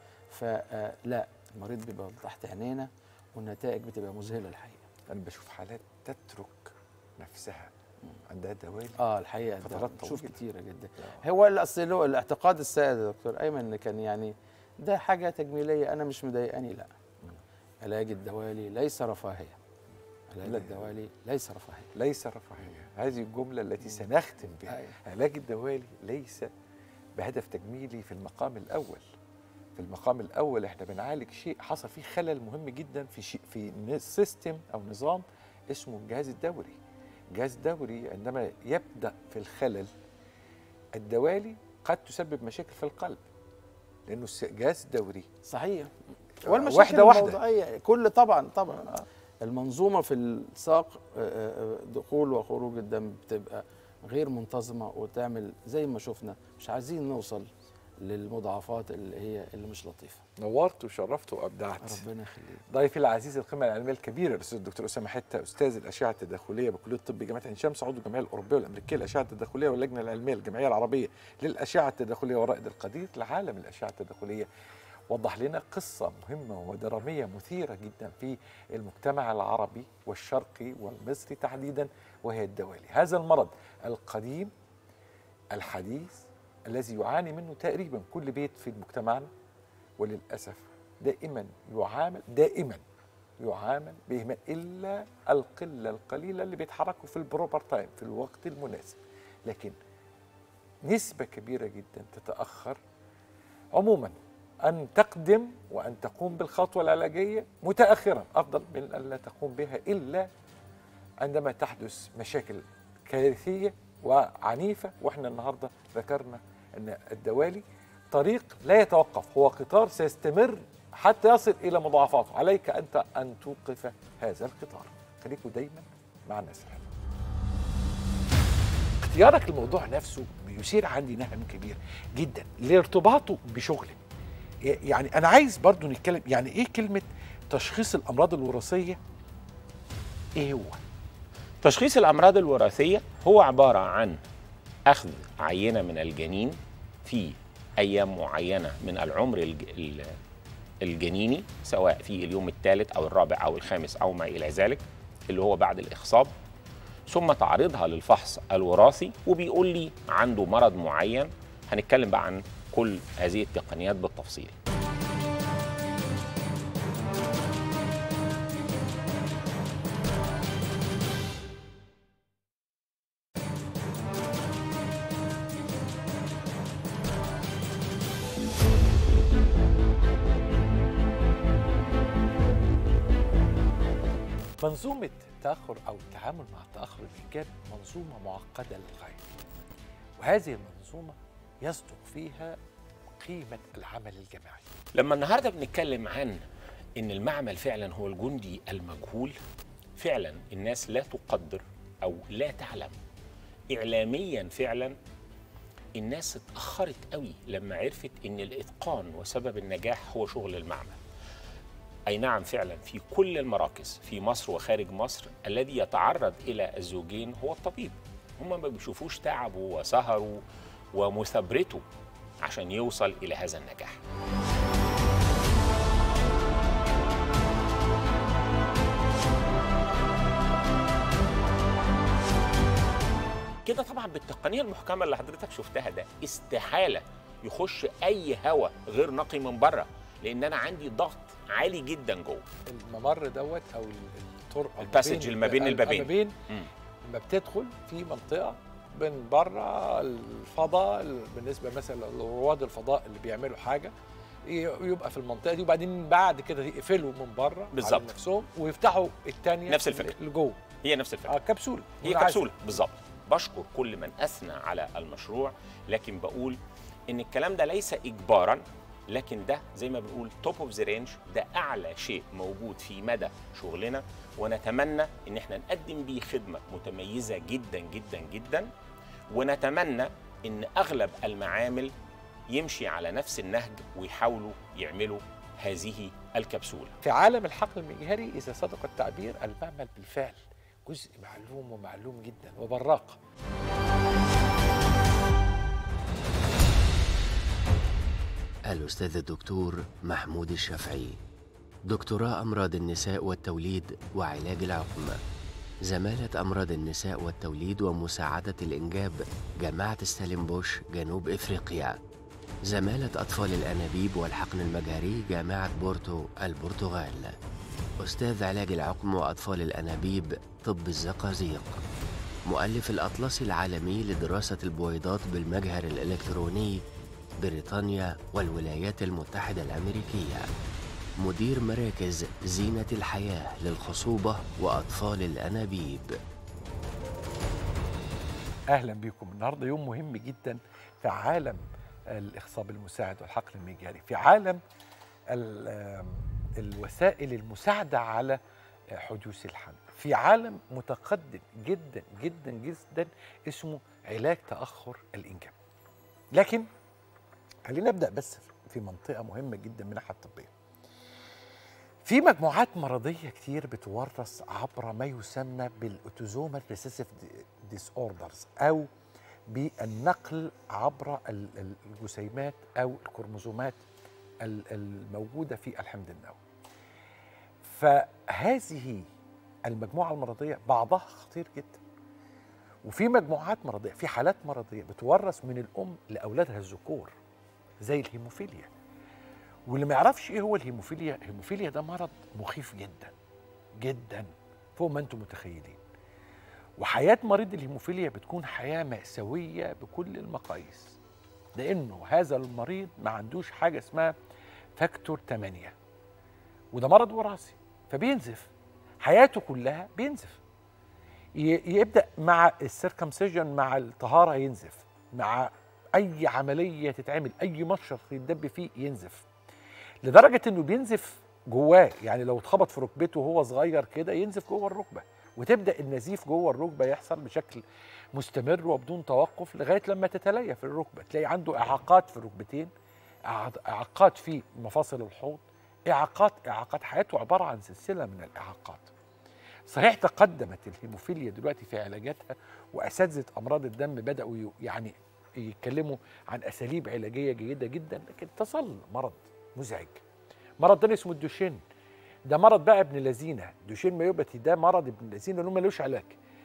فلا المريض بيبقى تحت عينينا والنتائج بتبقى مذهله الحقيقه انا بشوف حالات تترك نفسها عندها دوالي اه الحقيقه ده فترات بنشوف طويلة. كتيره جدا آه. هو الاصل هو الاعتقاد السائد يا دكتور ايمن ان كان يعني ده حاجه تجميليه انا مش مضايقاني لا علاج الدوالي ليس رفاهيه علاج لا. الدوالي ليس رفاهيه ليس رفاهيه هذه الجمله التي سنختم بها أيوة. علاج الدوالي ليس بهدف تجميلي في المقام الاول في المقام الاول احنا بنعالج شيء حصل فيه خلل مهم جدا في شيء في سيستم او نظام اسمه الجهاز الدوري الجهاز الدوري عندما يبدا في الخلل الدوالي قد تسبب مشاكل في القلب لانه الس- الجهاز الدوري صحيح آه، والمشاكل واحدة واحدة. الموضوعيه كل طبعا طبعا المنظومه في الساق آه، آه، دخول وخروج الدم بتبقى غير منتظمه وتعمل زي ما شفنا مش عايزين نوصل للمضاعفات اللي هي اللي مش لطيفه نورت وشرفت وابدعت ربنا يخليك ضيفي العزيز القيمه العلميه الكبيره الاستاذ الدكتور اسامه حته استاذ الاشعه التداخليه بكليه الطب جامعه عين شمس عضو الجمعيه الاوروبيه والامريكيه للاشعه التداخليه واللجنه العلميه الجمعيه العربيه للاشعه التداخليه ورائد القدير لعالم الاشعه التداخليه وضح لنا قصة مهمة ودرامية مثيرة جدا في المجتمع العربي والشرقي والمصري تحديدا وهي الدوالي هذا المرض القديم الحديث الذي يعاني منه تقريبا كل بيت في مجتمعنا وللأسف دائما يعامل دائما يعامل بإهمال إلا القلة القليلة اللي بيتحركوا في البروبر تايم في الوقت المناسب لكن نسبة كبيرة جدا تتأخر عموما أن تقدم وأن تقوم بالخطوة العلاجية متأخرا أفضل من أن لا تقوم بها إلا عندما تحدث مشاكل كارثية وعنيفة وإحنا النهاردة ذكرنا أن الدوالي طريق لا يتوقف هو قطار سيستمر حتى يصل إلى مضاعفاته عليك أنت أن توقف هذا القطار خليكوا دايما مع الناس الحلوة اختيارك الموضوع نفسه بيثير عندي نهم كبير جدا لارتباطه بشغلي يعني انا عايز برضو نتكلم يعني ايه كلمه تشخيص الامراض الوراثيه ايه هو تشخيص الأمراض الوراثية هو عبارة عن أخذ عينة من الجنين في أيام معينة من العمر الج- ال- الجنيني سواء في اليوم الثالث أو الرابع أو الخامس أو ما إلى ذلك اللي هو بعد الإخصاب ثم تعرضها للفحص الوراثي وبيقول لي عنده مرض معين هنتكلم بقى عن كل هذه التقنيات بالتفصيل منظومه التاخر او التعامل مع التاخر الانجاب منظومه معقده للغايه وهذه المنظومه يصدق فيها قيمه العمل الجماعي لما النهارده بنتكلم عن ان المعمل فعلا هو الجندي المجهول فعلا الناس لا تقدر او لا تعلم اعلاميا فعلا الناس اتاخرت قوي لما عرفت ان الاتقان وسبب النجاح هو شغل المعمل اي نعم فعلا في كل المراكز في مصر وخارج مصر الذي يتعرض الى الزوجين هو الطبيب هم ما بيشوفوش تعبه وسهره ومثابرته عشان يوصل الى هذا النجاح كده طبعا بالتقنيه المحكمه اللي حضرتك شفتها ده استحاله يخش اي هواء غير نقي من بره لان انا عندي ضغط عالي جدا جوه الممر دوت او الطرقه الباسج اللي ما بين البابين. ما بين مم. لما بتدخل في منطقه من بره الفضاء ال- بالنسبه مثلا لرواد الفضاء اللي بيعملوا حاجه ي- يبقى في المنطقه دي وبعدين بعد كده يقفلوا من بره على بالظبط. نفسهم ويفتحوا الثانيه نفس الفكرة. اللي جوه هي نفس الفكره آه كبسوله هي منعزل. كبسوله بالظبط بشكر كل من اثنى على المشروع لكن بقول ان الكلام ده ليس اجبارا لكن ده زي ما بنقول توب اوف ذا رينج ده اعلى شيء موجود في مدى شغلنا ونتمنى ان احنا نقدم بيه خدمه متميزه جدا جدا جدا ونتمنى ان اغلب المعامل يمشي على نفس النهج ويحاولوا يعملوا هذه الكبسوله في عالم الحقل المجهري اذا صدق التعبير المعمل بالفعل جزء معلوم ومعلوم جدا وبراق الأستاذ الدكتور محمود الشافعي دكتوراه أمراض النساء والتوليد وعلاج العقم زمالة أمراض النساء والتوليد ومساعدة الإنجاب جامعة ستالنبوش جنوب إفريقيا زمالة أطفال الأنابيب والحقن المجهري جامعة بورتو البرتغال أستاذ علاج العقم وأطفال الأنابيب طب الزقازيق مؤلف الأطلس العالمي لدراسة البويضات بالمجهر الإلكتروني بريطانيا والولايات المتحدة الأمريكية مدير مراكز زينة الحياة للخصوبة وأطفال الأنابيب اهلا بكم النهارده يوم مهم جدا في عالم الاخصاب المساعد والحقل المجاري في عالم ال- آم، الوسائل المساعده على حدوث الحمل في عالم متقدم جدا جدا جدا اسمه علاج تاخر الانجاب لكن خلينا نبدا بس في منطقه مهمه جدا من الناحيه الطبيه في مجموعات مرضيه كتير بتورث عبر ما يسمى بالاوتوزومال ريسيسيف ديس اوردرز او بالنقل عبر ال- ال- الجسيمات او الكروموزومات ال- الموجوده في الحمض النووي. فهذه المجموعه المرضيه بعضها خطير جدا. وفي مجموعات مرضيه في حالات مرضيه بتورث من الام لاولادها الذكور زي الهيموفيليا. واللي ما يعرفش ايه هو الهيموفيليا، الهيموفيليا ده مرض مخيف جدا جدا فوق ما انتم متخيلين. وحياة مريض الهيموفيليا بتكون حياة مأساوية بكل المقاييس لأنه هذا المريض ما عندوش حاجة اسمها فاكتور 8 وده مرض وراثي فبينزف حياته كلها بينزف ي- يبدأ مع السيركمسيجن مع الطهارة ينزف مع أي عملية تتعمل أي مشرط يتدب فيه ينزف لدرجة إنه بينزف جواه يعني لو اتخبط في ركبته وهو صغير كده ينزف جوه الركبة وتبدا النزيف جوه الركبه يحصل بشكل مستمر وبدون توقف لغايه لما تتليف الركبه تلاقي عنده اعاقات في الركبتين إعاق- اعاقات في مفاصل الحوض اعاقات اعاقات حياته عباره عن سلسله من الاعاقات صحيح تقدمت الهيموفيليا دلوقتي في علاجاتها واساتذه امراض الدم بداوا ي- يعني يتكلموا عن اساليب علاجيه جيده جدا لكن تظل مرض مزعج مرض تاني اسمه الدوشين ده مرض بقى ابن لذينه دوشين مايوباثي ده مرض ابن لذينه اللي هو ملوش علاج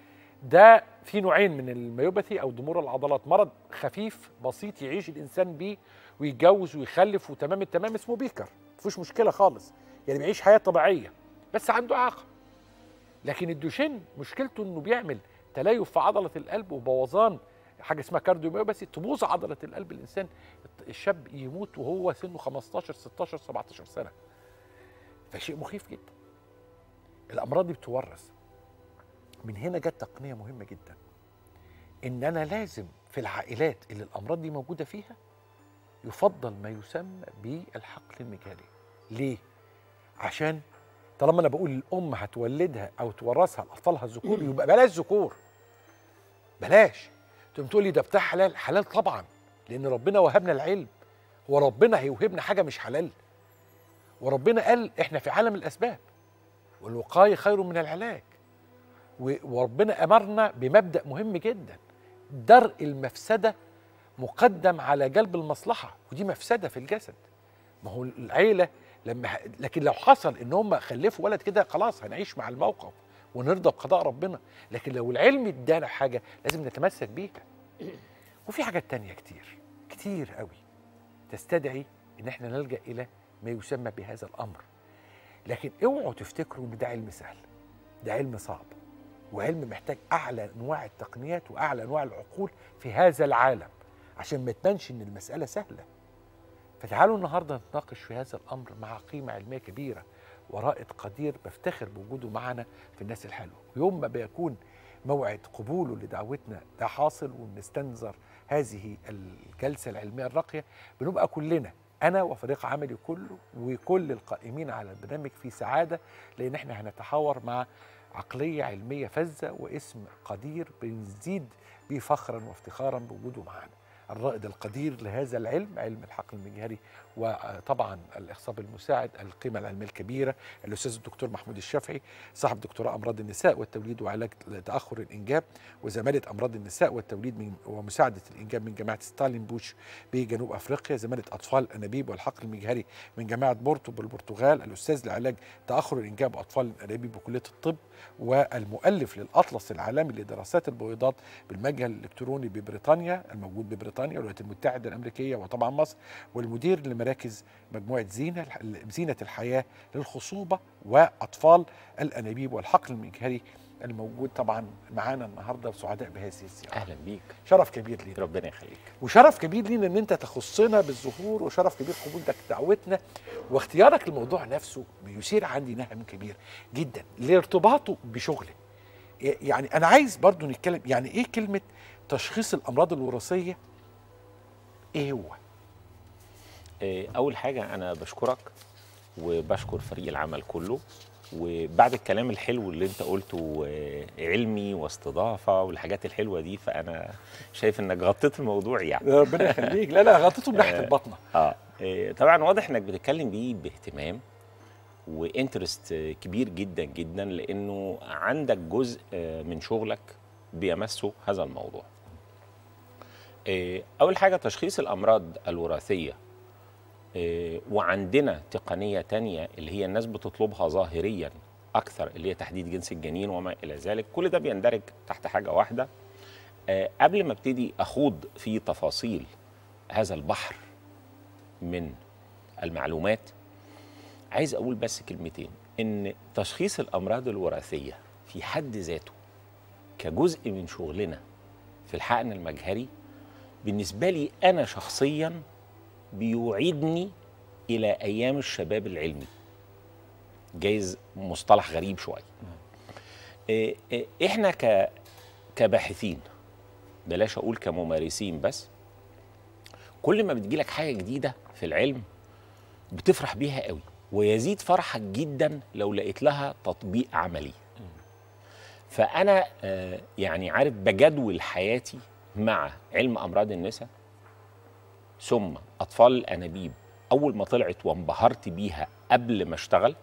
ده في نوعين من الميوباثي او ضمور العضلات مرض خفيف بسيط يعيش الانسان بيه ويتجوز ويخلف وتمام التمام اسمه بيكر مفيش مشكله خالص يعني بيعيش حياه طبيعيه بس عنده اعاقه لكن الدوشين مشكلته انه بيعمل تليف في عضله القلب وبوظان حاجه اسمها كارديوميوباثي تبوظ عضله القلب الانسان الشاب يموت وهو سنه 15 16 17 سنه فشيء مخيف جدا الامراض دي بتورث من هنا جت تقنيه مهمه جدا ان انا لازم في العائلات اللي الامراض دي موجوده فيها يفضل ما يسمى بالحقل المجهري ليه عشان طالما انا بقول الام هتولدها او تورثها لاطفالها الذكور يبقى بلاش ذكور بلاش تقوم تقول لي ده بتاع حلال حلال طبعا لان ربنا وهبنا العلم هو ربنا هيوهبنا حاجه مش حلال وربنا قال احنا في عالم الاسباب والوقايه خير من العلاج و- وربنا امرنا بمبدا مهم جدا درء المفسده مقدم على جلب المصلحه ودي مفسده في الجسد ما هو العيله لما ح- لكن لو حصل ان هم خلفوا ولد كده خلاص هنعيش مع الموقف ونرضى بقضاء ربنا لكن لو العلم ادانا حاجه لازم نتمسك بيها وفي حاجات تانية كتير كتير قوي تستدعي ان احنا نلجا الى ما يسمى بهذا الامر لكن اوعوا تفتكروا ان ده علم سهل ده علم صعب وعلم محتاج اعلى انواع التقنيات واعلى انواع العقول في هذا العالم عشان ما تبانش ان المساله سهله فتعالوا النهارده نتناقش في هذا الامر مع قيمه علميه كبيره ورائد قدير بفتخر بوجوده معنا في الناس الحلوه ويوم ما بيكون موعد قبوله لدعوتنا ده حاصل وبنستنظر هذه الجلسه العلميه الراقيه بنبقى كلنا انا وفريق عملي كله وكل القائمين على البرنامج في سعاده لان احنا هنتحاور مع عقليه علميه فذه واسم قدير بنزيد بيه فخرا وافتخارا بوجوده معنا الرائد القدير لهذا العلم علم الحقل المجهري وطبعا الاخصاب المساعد القيمه العلميه الكبيره الاستاذ الدكتور محمود الشافعي صاحب دكتوراه امراض النساء والتوليد وعلاج تاخر الانجاب وزماله امراض النساء والتوليد من ومساعده الانجاب من جامعه ستالين بوش بجنوب افريقيا زماله اطفال الانابيب والحقل المجهري من جامعه بورتو بالبرتغال الاستاذ لعلاج تاخر الانجاب واطفال الانابيب بكليه الطب والمؤلف للاطلس العالمي لدراسات البويضات بالمجهر الالكتروني ببريطانيا الموجود ببريطانيا والولايات المتحده الامريكيه وطبعا مصر والمدير لمراكز مجموعه زينه زينه الحياه للخصوبه واطفال الانابيب والحقل المجهري الموجود طبعا معانا النهارده وسعداء بهذه الزياره اهلا بيك شرف كبير لينا ربنا يخليك وشرف كبير لينا ان انت تخصنا بالظهور وشرف كبير قبولك دعوتنا واختيارك الموضوع نفسه بيثير عندي نهم كبير جدا لارتباطه بشغلي يعني انا عايز برضو نتكلم يعني ايه كلمه تشخيص الامراض الوراثيه ايه هو آه، اول حاجه انا بشكرك وبشكر فريق العمل كله وبعد الكلام الحلو اللي انت قلته آه، علمي واستضافه والحاجات الحلوه دي فانا شايف انك غطيت الموضوع يعني ربنا يخليك لا لا غطيته من ناحيه البطنه اه إيه، طبعا واضح انك بتتكلم بيه باهتمام وانترست كبير جدا جدا لانه عندك جزء آه، من شغلك بيمسه هذا الموضوع. إيه، اول حاجه تشخيص الامراض الوراثيه إيه، وعندنا تقنيه تانية اللي هي الناس بتطلبها ظاهريا اكثر اللي هي تحديد جنس الجنين وما الى ذلك كل ده بيندرج تحت حاجه واحده آه، قبل ما ابتدي اخوض في تفاصيل هذا البحر من المعلومات عايز اقول بس كلمتين ان تشخيص الامراض الوراثيه في حد ذاته كجزء من شغلنا في الحقن المجهري بالنسبه لي انا شخصيا بيوعدني الى ايام الشباب العلمي جايز مصطلح غريب شويه إيه إيه احنا ك كباحثين بلاش اقول كممارسين بس كل ما بتجيلك حاجه جديده في العلم بتفرح بيها قوي ويزيد فرحك جدا لو لقيت لها تطبيق عملي فانا آه، يعني عارف بجدول حياتي مع علم امراض النساء ثم اطفال الانابيب اول ما طلعت وانبهرت بيها قبل ما اشتغل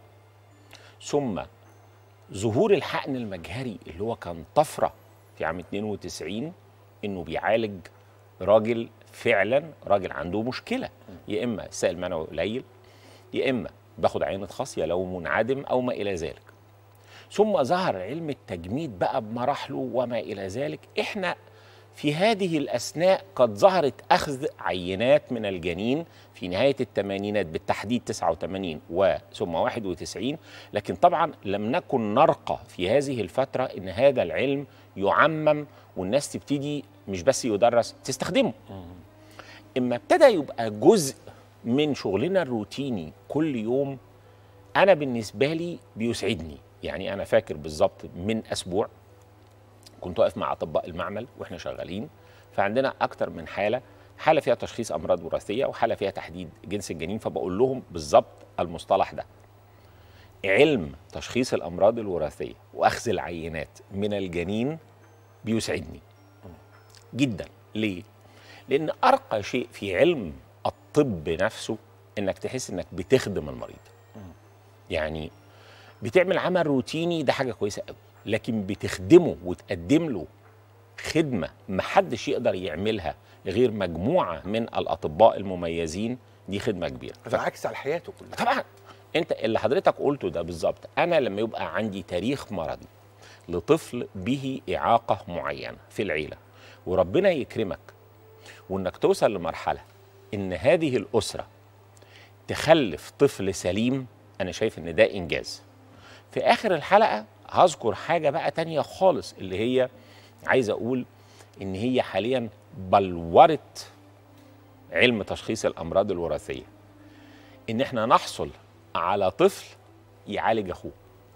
ثم ظهور الحقن المجهري اللي هو كان طفره في عام 92 انه بيعالج راجل فعلا راجل عنده مشكله يا اما سائل منوي قليل يا اما باخد عينه خاصيه لو منعدم او ما الى ذلك ثم ظهر علم التجميد بقى بمراحله وما الى ذلك احنا في هذه الاثناء قد ظهرت اخذ عينات من الجنين في نهايه الثمانينات بالتحديد 89 وثم 91 لكن طبعا لم نكن نرقى في هذه الفتره ان هذا العلم يعمم والناس تبتدي مش بس يدرس تستخدمه اما ابتدى يبقى جزء من شغلنا الروتيني كل يوم انا بالنسبه لي بيسعدني يعني انا فاكر بالظبط من اسبوع كنت واقف مع اطباء المعمل واحنا شغالين فعندنا اكتر من حاله حاله فيها تشخيص امراض وراثيه وحاله فيها تحديد جنس الجنين فبقول لهم بالظبط المصطلح ده علم تشخيص الامراض الوراثيه واخذ العينات من الجنين بيسعدني جدا ليه لان ارقى شيء في علم الطب نفسه انك تحس انك بتخدم المريض يعني بتعمل عمل روتيني ده حاجه كويسه قوي لكن بتخدمه وتقدم له خدمه محدش يقدر يعملها غير مجموعه من الاطباء المميزين دي خدمه كبيره بالعكس على حياته كلها طبعا انت اللي حضرتك قلته ده بالظبط انا لما يبقى عندي تاريخ مرضي لطفل به اعاقه معينه في العيله وربنا يكرمك وانك توصل لمرحله ان هذه الاسره تخلف طفل سليم انا شايف ان ده انجاز في اخر الحلقه هذكر حاجه بقى تانية خالص اللي هي عايز اقول ان هي حاليا بلورت علم تشخيص الامراض الوراثيه ان احنا نحصل على طفل يعالج اخوه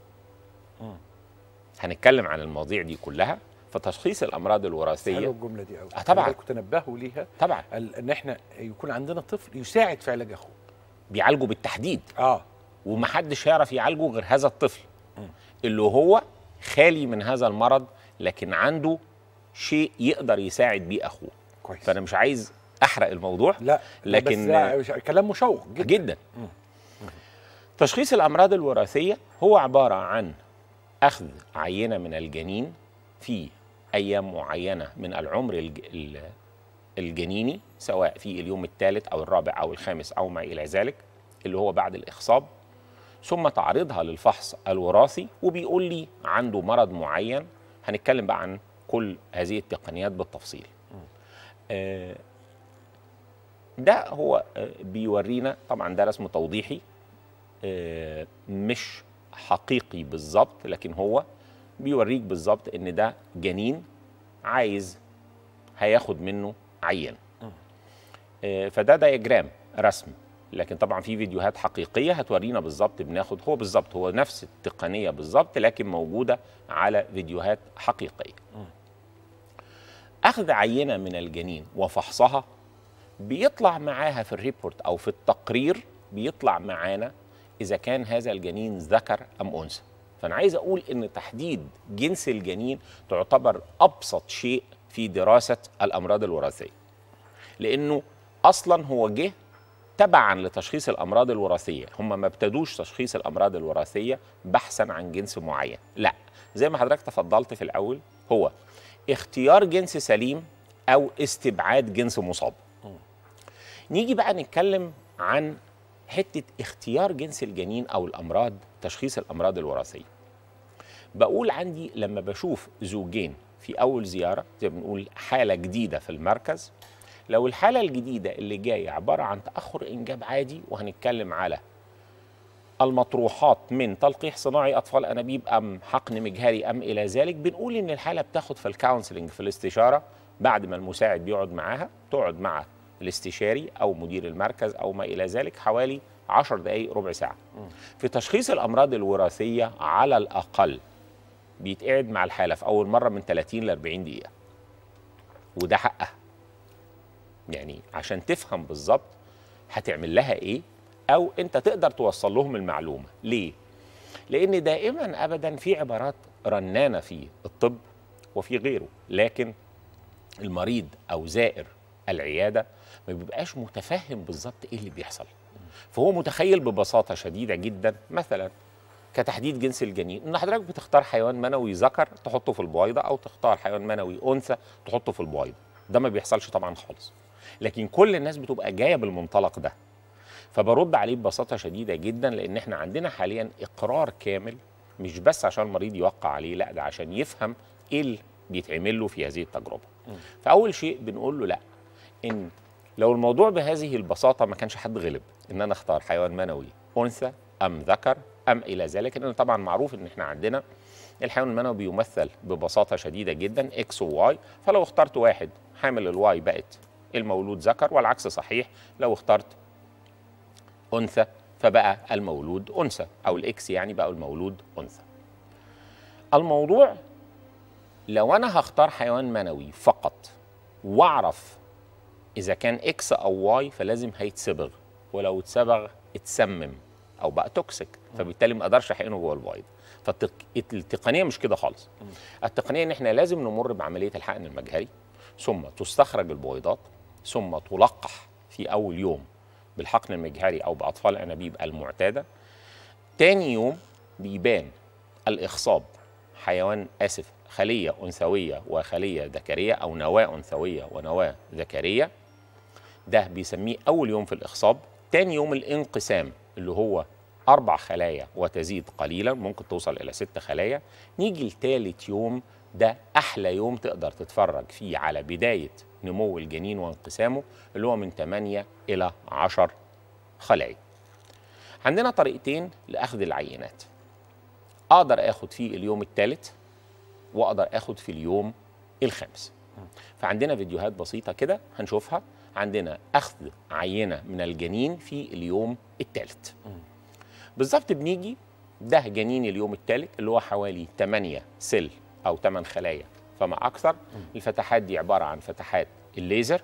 هنتكلم عن المواضيع دي كلها فتشخيص الامراض حلوه الوراثيه الجمله دي قوي آه طبعاً. تنبهوا ليها طبعا ال- ان احنا يكون عندنا طفل يساعد في علاج اخوه بيعالجه بالتحديد اه ومحدش هيعرف يعالجه غير هذا الطفل اللي هو خالي من هذا المرض لكن عنده شيء يقدر يساعد بيه اخوه كويس فانا مش عايز احرق الموضوع لا لكن- بس لا، كلام مشوق جدا جدا تشخيص الامراض الوراثيه هو عباره عن اخذ عينه من الجنين في ايام معينه من العمر الج- ال- الجنيني سواء في اليوم الثالث او الرابع او الخامس او ما الى ذلك اللي هو بعد الاخصاب ثم تعرضها للفحص الوراثي وبيقول لي عنده مرض معين هنتكلم بقى عن كل هذه التقنيات بالتفصيل آه، ده هو آه، بيورينا طبعا ده رسم توضيحي آه، مش حقيقي بالظبط لكن هو بيوريك بالظبط ان ده جنين عايز هياخد منه عيان آه، فده دايجرام رسم لكن طبعا في فيديوهات حقيقيه هتورينا بالظبط بناخد هو بالظبط هو نفس التقنيه بالظبط لكن موجوده على فيديوهات حقيقيه اخذ عينه من الجنين وفحصها بيطلع معاها في الريبورت او في التقرير بيطلع معانا اذا كان هذا الجنين ذكر ام انثى فانا عايز اقول ان تحديد جنس الجنين تعتبر ابسط شيء في دراسه الامراض الوراثيه لانه اصلا هو جه تبعا لتشخيص الامراض الوراثيه هم ما ابتدوش تشخيص الامراض الوراثيه بحثا عن جنس معين لا زي ما حضرتك تفضلت في الاول هو اختيار جنس سليم او استبعاد جنس مصاب نيجي بقى نتكلم عن حته اختيار جنس الجنين او الامراض تشخيص الامراض الوراثيه بقول عندي لما بشوف زوجين في اول زياره زي ما بنقول حاله جديده في المركز لو الحاله الجديده اللي جايه عباره عن تاخر انجاب عادي وهنتكلم على المطروحات من تلقيح صناعي اطفال انابيب ام حقن مجهري ام الى ذلك بنقول ان الحاله بتاخد في الكونسلنج في الاستشاره بعد ما المساعد بيقعد معاها تقعد مع الاستشاري او مدير المركز او ما الى ذلك حوالي 10 دقائق ربع ساعه في تشخيص الامراض الوراثيه على الاقل بيتقعد مع الحاله في اول مره من 30 ل 40 دقيقه وده حقها يعني عشان تفهم بالظبط هتعمل لها ايه او انت تقدر توصل لهم المعلومه ليه لان دائما ابدا في عبارات رنانه في الطب وفي غيره لكن المريض او زائر العياده ما بيبقاش متفهم بالظبط ايه اللي بيحصل فهو متخيل ببساطه شديده جدا مثلا كتحديد جنس الجنين ان حضرتك بتختار حيوان منوي ذكر تحطه في البويضه او تختار حيوان منوي انثى تحطه في البويضه ده ما بيحصلش طبعا خالص لكن كل الناس بتبقى جايه بالمنطلق ده فبرد عليه ببساطه شديده جدا لان احنا عندنا حاليا اقرار كامل مش بس عشان المريض يوقع عليه لا ده عشان يفهم ايه اللي بيتعمل له في هذه التجربه فاول شيء بنقول له لا ان لو الموضوع بهذه البساطه ما كانش حد غلب ان انا اختار حيوان منوي انثى ام ذكر ام الى ذلك لان طبعا معروف ان احنا عندنا الحيوان المنوي بيمثل ببساطه شديده جدا اكس وواي فلو اخترت واحد حامل الواي بقت المولود ذكر والعكس صحيح لو اخترت انثى فبقى المولود انثى او الاكس يعني بقى المولود انثى الموضوع لو انا هختار حيوان منوي فقط واعرف اذا كان اكس او واي فلازم هيتصبغ ولو اتصبغ اتسمم او بقى توكسيك فبالتالي ما اقدرش احقنه جوه البيض فالتقنيه مش كده خالص التقنيه ان احنا لازم نمر بعمليه الحقن المجهري ثم تستخرج البويضات ثم تلقح في اول يوم بالحقن المجهري او باطفال الانابيب المعتاده تاني يوم بيبان الاخصاب حيوان اسف خليه انثويه وخليه ذكريه او نواه انثويه ونواه ذكريه ده بيسميه اول يوم في الاخصاب تاني يوم الانقسام اللي هو اربع خلايا وتزيد قليلا ممكن توصل الى ست خلايا نيجي لتالت يوم ده احلى يوم تقدر تتفرج فيه على بدايه نمو الجنين وانقسامه اللي هو من 8 الى 10 خلايا عندنا طريقتين لاخذ العينات اقدر اخد في اليوم الثالث واقدر اخد في اليوم الخامس فعندنا فيديوهات بسيطه كده هنشوفها عندنا اخذ عينه من الجنين في اليوم الثالث بالظبط بنيجي ده جنين اليوم الثالث اللي هو حوالي 8 سل او 8 خلايا فما اكثر الفتحات دي عباره عن فتحات الليزر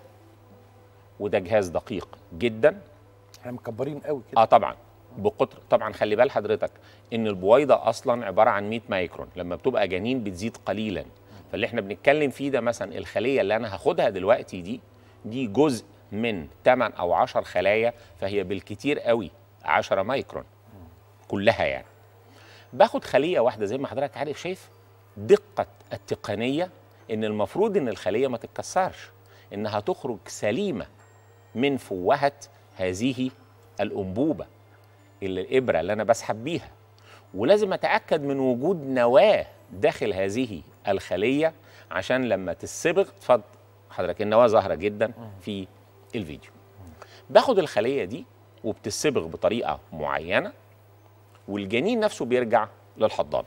وده جهاز دقيق جدا احنا مكبرين قوي كده اه طبعا بقطر طبعا خلي بال حضرتك ان البويضه اصلا عباره عن 100 مايكرون لما بتبقى جنين بتزيد قليلا فاللي احنا بنتكلم فيه ده مثلا الخليه اللي انا هاخدها دلوقتي دي دي جزء من 8 او 10 خلايا فهي بالكتير قوي 10 مايكرون كلها يعني باخد خليه واحده زي ما حضرتك عارف شايف دقه التقنيه ان المفروض ان الخليه ما تتكسرش انها تخرج سليمه من فوهه هذه الانبوبه اللي الابره اللي انا بسحب بيها ولازم اتاكد من وجود نواه داخل هذه الخليه عشان لما تتصبغ اتفضل حضرتك النواه ظاهره جدا في الفيديو باخد الخليه دي وبتتصبغ بطريقه معينه والجنين نفسه بيرجع للحضانه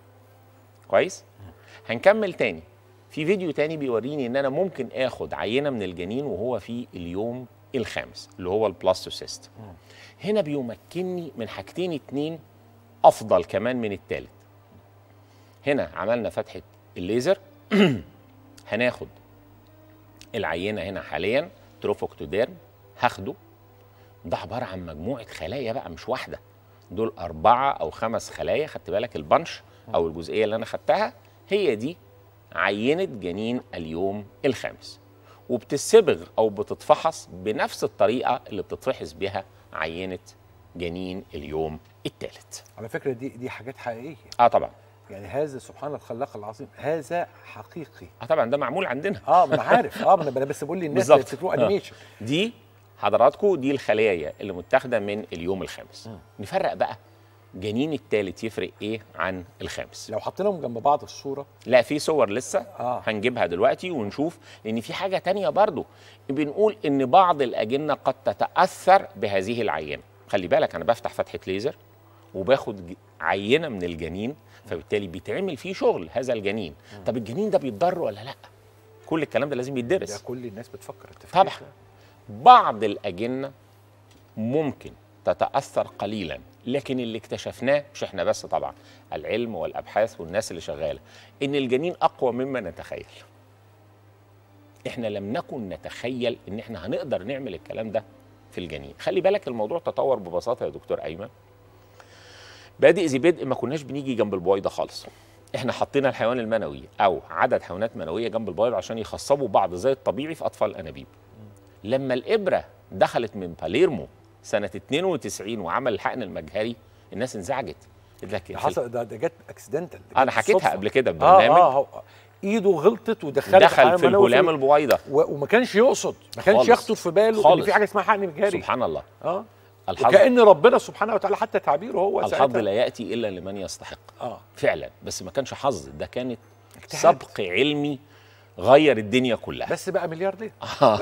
كويس هنكمل تاني في فيديو تاني بيوريني ان انا ممكن اخد عينه من الجنين وهو في اليوم الخامس اللي هو البلاستوسيست هنا بيمكنني من حاجتين اتنين افضل كمان من التالت هنا عملنا فتحه الليزر هناخد العينه هنا حاليا تروفوكتوديرم هاخده ده عباره عن مجموعه خلايا بقى مش واحده دول اربعه او خمس خلايا خدت بالك البنش او الجزئيه اللي انا خدتها هي دي عينه جنين اليوم الخامس وبتتصبغ او بتتفحص بنفس الطريقه اللي بتتفحص بها عينه جنين اليوم الثالث على فكره دي دي حاجات حقيقيه اه طبعا يعني هذا سبحان الخلاق العظيم هذا حقيقي اه طبعا ده معمول عندنا اه ما انا عارف اه ما انا أنا بس بقول للناس بالظبط. اللي بتشوفوا انيميشن دي حضراتكم دي الخلايا اللي متاخده من اليوم الخامس نفرق بقى جنين الثالث يفرق ايه عن الخامس لو حطيناهم جنب بعض الصوره لا في صور لسه آه. هنجيبها دلوقتي ونشوف لان في حاجه تانية برضو بنقول ان بعض الاجنه قد تتاثر بهذه العينه خلي بالك انا بفتح فتحه ليزر وباخد ج- عينه من الجنين فبالتالي بيتعمل فيه شغل هذا الجنين طب الجنين ده بيتضر ولا لا كل الكلام ده لازم ده يتدرس كل الناس بتفكر التفكير طبعا بعض الاجنه ممكن تتاثر قليلا لكن اللي اكتشفناه مش احنا بس طبعا العلم والابحاث والناس اللي شغاله ان الجنين اقوى مما نتخيل احنا لم نكن نتخيل ان احنا هنقدر نعمل الكلام ده في الجنين خلي بالك الموضوع تطور ببساطه يا دكتور ايمن بادئ ذي بدء ما كناش بنيجي جنب البويضه خالص احنا حطينا الحيوان المنوي او عدد حيوانات منويه جنب البويضه عشان يخصبوا بعض زي الطبيعي في اطفال الانابيب لما الابره دخلت من باليرمو سنه 92 وعمل الحقن المجهري الناس انزعجت قلت لك ده حصل ده, ده جت اكسيدنتال انا حكيتها قبل كده اه ببرنامج اه هو ايده غلطت ودخلت دخل الحيوان في المنوي الغلام البويضه و- وما كانش يقصد ما كانش خالص. يخطر في باله ان خالص. في حاجه اسمها حقن مجهري سبحان الله اه الحظ وكأن ربنا سبحانه وتعالى حتى تعبيره هو الحظ ساعتها لا ياتي الا لمن يستحق اه فعلا بس ما كانش حظ ده كانت اجتهاد. سبق علمي غير الدنيا كلها بس بقى ملياردير آه،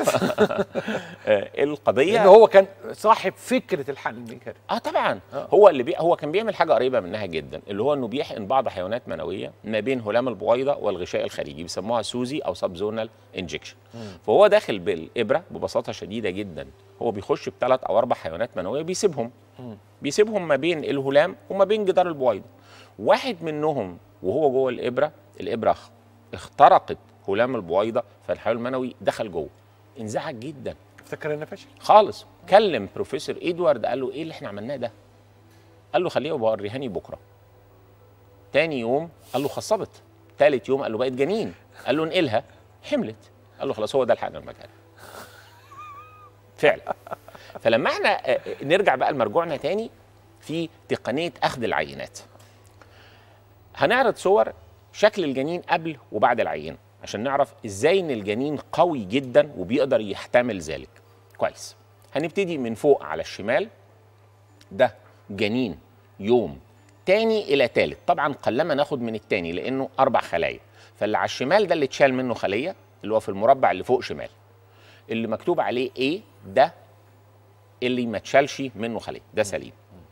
القضيه لان هو كان صاحب فكره الحقن المجهري اه طبعا آه. هو اللي بي... هو كان بيعمل حاجه قريبه منها جدا اللي هو انه بيحقن بعض حيوانات منويه ما بين هلام البويضه والغشاء الخارجي بيسموها سوزي او سبزونال انجكشن فهو داخل بالابره ببساطه شديده جدا هو بيخش بثلاث او اربع حيوانات منويه بيسيبهم بيسيبهم ما بين الهلام وما بين جدار البويضه واحد منهم وهو جوه الابره الابره اخترقت هلام البويضه فالحيوان المنوي دخل جوه انزعج جدا افتكر انه فشل خالص كلم بروفيسور ادوارد قال له ايه اللي احنا عملناه ده قال له خليه وريهاني بكره تاني يوم قال له خصبت تالت يوم قال له بقت جنين قال له انقلها حملت قال له خلاص هو ده الحقن المجهري فعلا فلما احنا آه، آه، نرجع بقى لمرجوعنا تاني في تقنيه اخذ العينات هنعرض صور شكل الجنين قبل وبعد العينه عشان نعرف ازاي ان الجنين قوي جدا وبيقدر يحتمل ذلك كويس هنبتدي من فوق على الشمال ده جنين يوم تاني الى تالت طبعا قلما ناخد من التاني لانه اربع خلايا فاللي على الشمال ده اللي اتشال منه خليه اللي هو في المربع اللي فوق شمال اللي مكتوب عليه ايه ده اللي ما اتشالش منه خليه ده سليم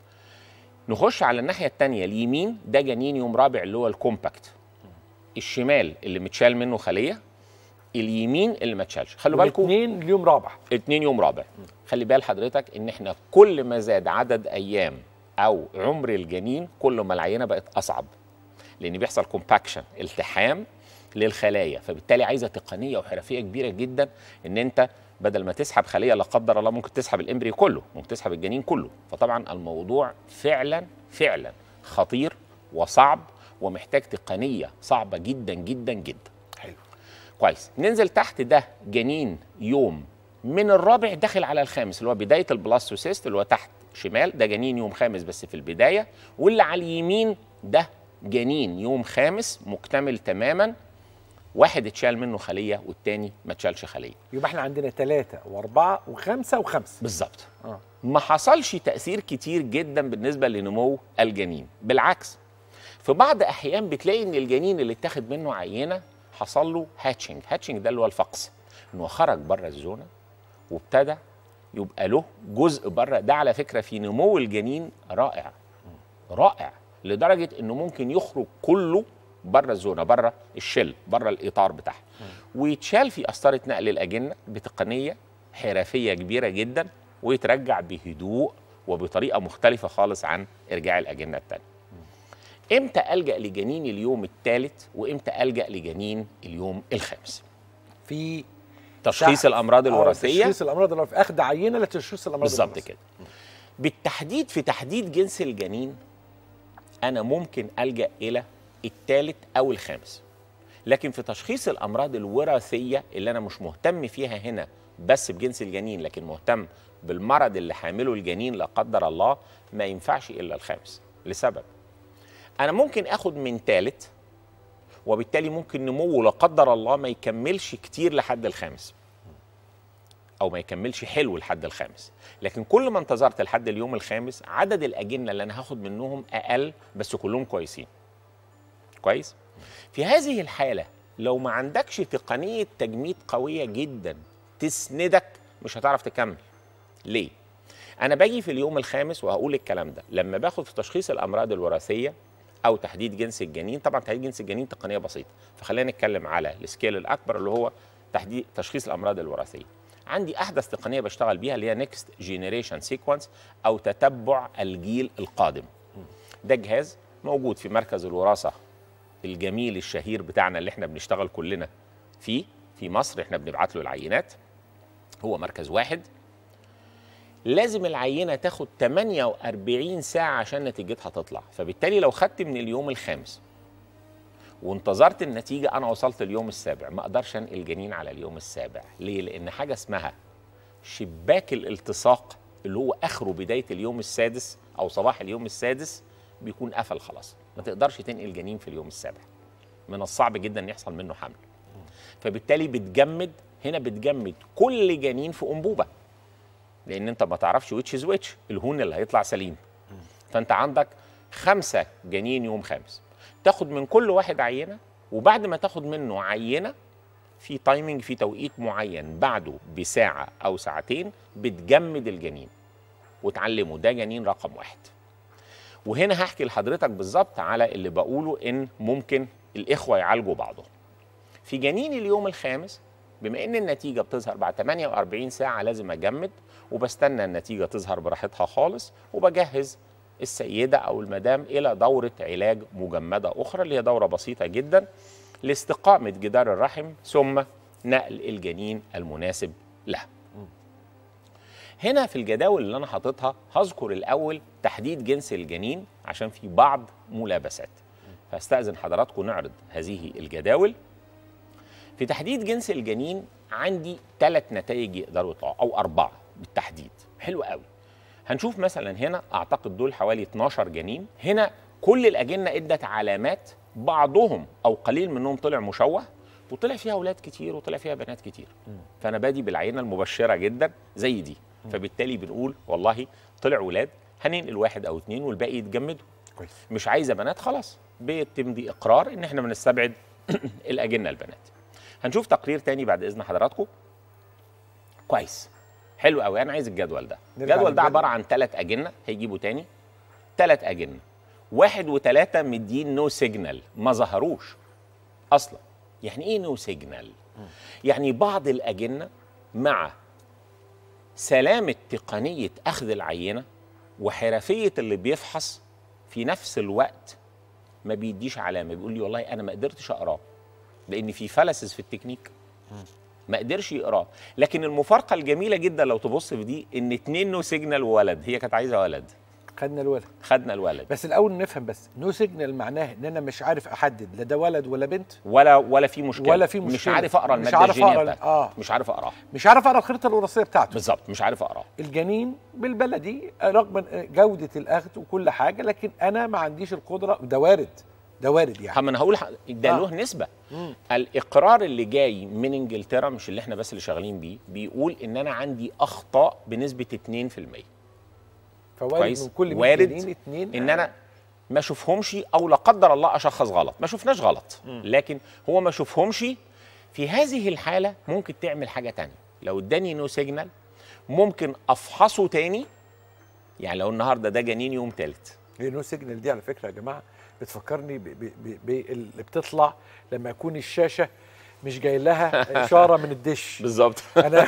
نخش على الناحيه الثانيه اليمين ده جنين يوم رابع اللي هو الكومباكت الشمال اللي متشال منه خليه اليمين اللي ما اتشالش خلوا بالكم اثنين اليوم رابع اتنين يوم رابع خلي بال حضرتك ان احنا كل ما زاد عدد ايام او عمر الجنين كل ما العينه بقت اصعب لان بيحصل كومباكشن التحام للخلايا فبالتالي عايزه تقنيه وحرفيه كبيره جدا ان انت بدل ما تسحب خليه لا قدر الله ممكن تسحب الامبريو كله ممكن تسحب الجنين كله فطبعا الموضوع فعلا فعلا خطير وصعب ومحتاج تقنيه صعبه جدا جدا جدا حلو كويس ننزل تحت ده جنين يوم من الرابع داخل على الخامس اللي هو بدايه البلاستوسيست اللي هو تحت شمال ده جنين يوم خامس بس في البدايه واللي على اليمين ده جنين يوم خامس مكتمل تماما واحد اتشال منه خليه والتاني ما اتشالش خليه يبقى احنا عندنا ثلاثة وأربعة وخمسة وخمسة بالظبط آه. ما حصلش تأثير كتير جدا بالنسبة لنمو الجنين بالعكس في بعض أحيان بتلاقي إن الجنين اللي اتاخد منه عينة حصل له هاتشنج هاتشنج ده اللي هو الفقس إنه خرج بره الزونة وابتدى يبقى له جزء بره ده على فكرة في نمو الجنين رائع رائع لدرجة إنه ممكن يخرج كله بره الزونة بره الشل بره الإطار بتاعها ويتشال في قسطرة نقل الأجنة بتقنية حرفية كبيرة جدا ويترجع بهدوء وبطريقة مختلفة خالص عن إرجاع الأجنة التانية إمتى ألجأ لجنين اليوم الثالث وإمتى ألجأ لجنين اليوم الخامس في تشخيص ساعة. الأمراض آه، الوراثية تشخيص الأمراض الوراثية أخذ عينة لتشخيص الأمراض بالظبط الوراثية. كده بالتحديد في تحديد جنس الجنين انا ممكن الجا الى الثالث او الخامس لكن في تشخيص الامراض الوراثيه اللي انا مش مهتم فيها هنا بس بجنس الجنين لكن مهتم بالمرض اللي حامله الجنين لا قدر الله ما ينفعش الا الخامس لسبب انا ممكن اخد من ثالث وبالتالي ممكن نموه لا قدر الله ما يكملش كتير لحد الخامس او ما يكملش حلو لحد الخامس لكن كل ما انتظرت لحد اليوم الخامس عدد الاجنه اللي انا هاخد منهم اقل بس كلهم كويسين كويس في هذه الحاله لو ما عندكش تقنيه تجميد قويه جدا تسندك مش هتعرف تكمل ليه انا باجي في اليوم الخامس وهقول الكلام ده لما باخد في تشخيص الامراض الوراثيه او تحديد جنس الجنين طبعا تحديد جنس الجنين تقنيه بسيطه فخلينا نتكلم على السكيل الاكبر اللي هو تحديد تشخيص الامراض الوراثيه عندي احدث تقنيه بشتغل بيها اللي هي نيكست جينيريشن سيكونس او تتبع الجيل القادم ده جهاز موجود في مركز الوراثه الجميل الشهير بتاعنا اللي احنا بنشتغل كلنا فيه في مصر احنا بنبعت له العينات هو مركز واحد لازم العينه تاخد 48 ساعه عشان نتيجتها تطلع فبالتالي لو خدت من اليوم الخامس وانتظرت النتيجه انا وصلت اليوم السابع ما اقدرش انقل جنين على اليوم السابع ليه لان حاجه اسمها شباك الالتصاق اللي هو اخره بدايه اليوم السادس او صباح اليوم السادس بيكون قفل خلاص ما تقدرش تنقل جنين في اليوم السابع من الصعب جدا ان يحصل منه حمل فبالتالي بتجمد هنا بتجمد كل جنين في انبوبه لان انت ما تعرفش ويتش از ويتش الهون اللي هيطلع سليم فانت عندك خمسه جنين يوم خامس تاخد من كل واحد عينه وبعد ما تاخد منه عينه في تايمنج في توقيت معين بعده بساعه او ساعتين بتجمد الجنين وتعلمه ده جنين رقم واحد وهنا هحكي لحضرتك بالظبط على اللي بقوله ان ممكن الاخوه يعالجوا بعضهم في جنين اليوم الخامس بما ان النتيجه بتظهر بعد 48 ساعه لازم اجمد وبستنى النتيجه تظهر براحتها خالص وبجهز السيده او المدام الى دوره علاج مجمده اخرى اللي هي دوره بسيطه جدا لاستقامه جدار الرحم ثم نقل الجنين المناسب له. هنا في الجداول اللي انا حاططها هذكر الاول تحديد جنس الجنين عشان في بعض ملابسات. فاستاذن حضراتكم نعرض هذه الجداول. في تحديد جنس الجنين عندي ثلاث نتائج يقدروا يطلعوا او اربعه بالتحديد حلو قوي هنشوف مثلا هنا اعتقد دول حوالي 12 جنين هنا كل الاجنه ادت علامات بعضهم او قليل منهم طلع مشوه وطلع فيها اولاد كتير وطلع فيها بنات كتير فانا بادي بالعينه المبشره جدا زي دي فبالتالي بنقول والله طلع ولاد هننقل واحد او اتنين والباقي يتجمدوا كويس مش عايزه بنات خلاص بتمضي اقرار ان احنا بنستبعد الاجنه البنات هنشوف تقرير تاني بعد اذن حضراتكم كويس حلو قوي انا عايز الجدول ده نرجع الجدول ده للجدول. عباره عن ثلاث اجنه هيجيبوا تاني ثلاث اجنه واحد وثلاثه مدين نو سيجنال ما ظهروش اصلا يعني ايه نو سيجنال يعني بعض الاجنه مع سلامه تقنيه اخذ العينه وحرفيه اللي بيفحص في نفس الوقت ما بيديش علامه بيقول لي والله انا ما قدرتش اقراه لان في فلسز في التكنيك ما قدرش يقراه لكن المفارقه الجميله جدا لو تبص في دي ان اتنين نو سيجنال وولد هي كانت عايزه ولد خدنا الولد خدنا الولد بس الاول نفهم بس نو سيجنال معناه ان انا مش عارف احدد لا ده ولد ولا بنت ولا ولا في مشكله ولا في مش مشكلة. عارف اقرا مش الماده عارف الجينيه أقرأ- بتاعته آه. مش عارف اقراها مش عارف اقرا الخريطه الوراثيه بتاعته بالظبط مش عارف اقراها الجنين بالبلدي رغم جوده الاخذ وكل حاجه لكن انا ما عنديش القدره ده وارد ده وارد يعني طب ما انا هقول ح- ده آه. له نسبه مم. الاقرار اللي جاي من انجلترا مش اللي احنا بس اللي شغالين بيه بيقول ان انا عندي اخطاء بنسبه 2% فوارد كويس. من كل 100 وارد جنين اتنين ان انا ما اشوفهمش او لا قدر الله اشخص غلط ما شفناش غلط لكن هو ما اشوفهمش في هذه الحاله ممكن تعمل حاجه تانية لو اداني نو سيجنال ممكن افحصه تاني يعني لو النهارده ده جنين يوم ثالث هي نو سيجنال دي على فكره يا جماعه بتفكرني ب- ب- ب- باللي بتطلع لما يكون الشاشه مش جاي لها اشاره من الدش بالظبط انا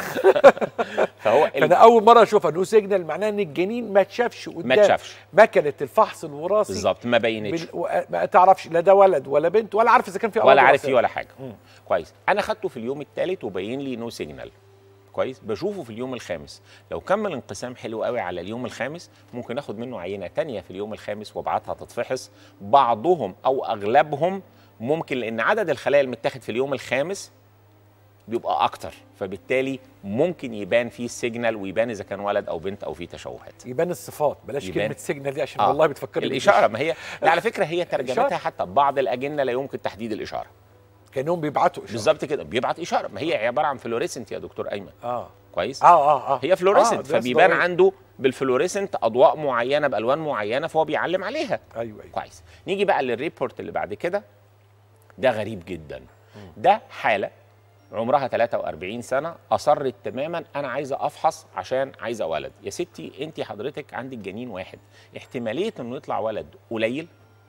فهو ال- فانا اول مره اشوفها نو سيجنال معناها ان الجنين ما اتشافش قدام ما اتشافش. مكنه الفحص الوراثي بالظبط ما بينتش بال... و- ما تعرفش لا ده ولد ولا بنت ولا عارف اذا كان في ولا أمراض عارف وراثية. فيه ولا حاجه مم. كويس انا خدته في اليوم الثالث وبين لي نو سيجنال كويس بشوفه في اليوم الخامس لو كمل انقسام حلو قوي على اليوم الخامس ممكن اخد منه عينه تانية في اليوم الخامس وابعتها تتفحص بعضهم او اغلبهم ممكن لان عدد الخلايا المتاخد في اليوم الخامس بيبقى اكتر فبالتالي ممكن يبان فيه السيجنال ويبان اذا كان ولد او بنت او فيه تشوهات يبان الصفات بلاش يبان. كلمه سيجنال دي عشان آه. والله بتفكرني الاشاره ما هي لا على فكره هي إشارة. ترجمتها حتى بعض الاجنه لا يمكن تحديد الاشاره كانهم بيبعتوا إشارة. بالظبط كده بيبعت اشاره ما هي عباره عن فلوريسنت يا دكتور ايمن اه كويس اه اه اه هي فلوريسنت آه، ده فبيبان ضروري. عنده بالفلوريسنت اضواء معينه بالوان معينه فهو بيعلم عليها ايوه ايوه كويس نيجي بقى للريبورت اللي بعد كده ده غريب جدا ده حاله عمرها 43 سنه اصرت تماما انا عايزه افحص عشان عايزه ولد يا ستي انت حضرتك عندك جنين واحد احتماليه انه يطلع ولد قليل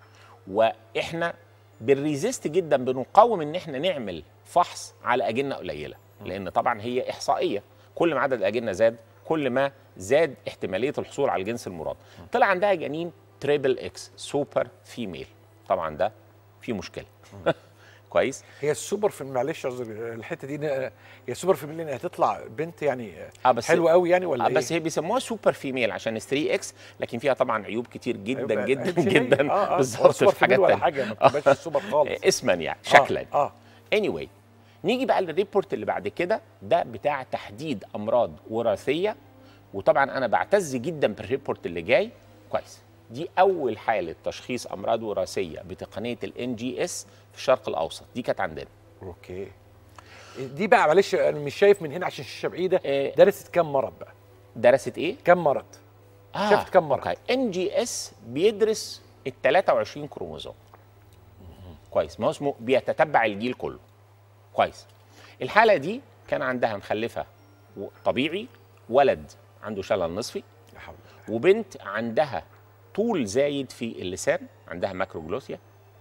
واحنا بالريزيست جدا بنقاوم ان احنا نعمل فحص على اجنه قليله لان طبعا هي احصائيه كل ما عدد الاجنه زاد كل ما زاد احتماليه الحصول على الجنس المراد طلع عندها جنين تريبل اكس سوبر فيميل طبعا ده في مشكله كويس هي السوبر في معلش أعذر، الحته دي هي السوبر في اللي هتطلع بنت يعني اه بس حلوه قوي يعني ولا آه إيه؟ بس هي بيسموها سوبر فيميل عشان 3 اكس لكن فيها طبعا عيوب كتير جدا أيوة، جدا هي- جدا آه، آه، بالظبط ولا سوبر في حاجات فيميل ولا تانية حاجه ما بتبقاش السوبر خالص اسما يعني شكلا اه, آه. anyway نيجي بقى للريبورت اللي بعد كده ده بتاع تحديد امراض وراثيه وطبعا انا بعتز جدا بالريبورت اللي جاي كويس دي اول حاله تشخيص امراض وراثيه بتقنيه الان جي اس في الشرق الاوسط دي كانت عندنا اوكي دي بقى معلش انا مش شايف من هنا عشان الشاشه بعيده إيه. درست كام مرض بقى درست ايه كام مرض شفت كم مرة؟ ان جي اس بيدرس ال 23 كروموزوم كويس ما هو اسمه بيتتبع الجيل كله كويس الحاله دي كان عندها مخلفه و- طبيعي ولد عنده شلل نصفي لا حول ولا قوة. وبنت عندها طول زايد في اللسان عندها ماكروجلوسيا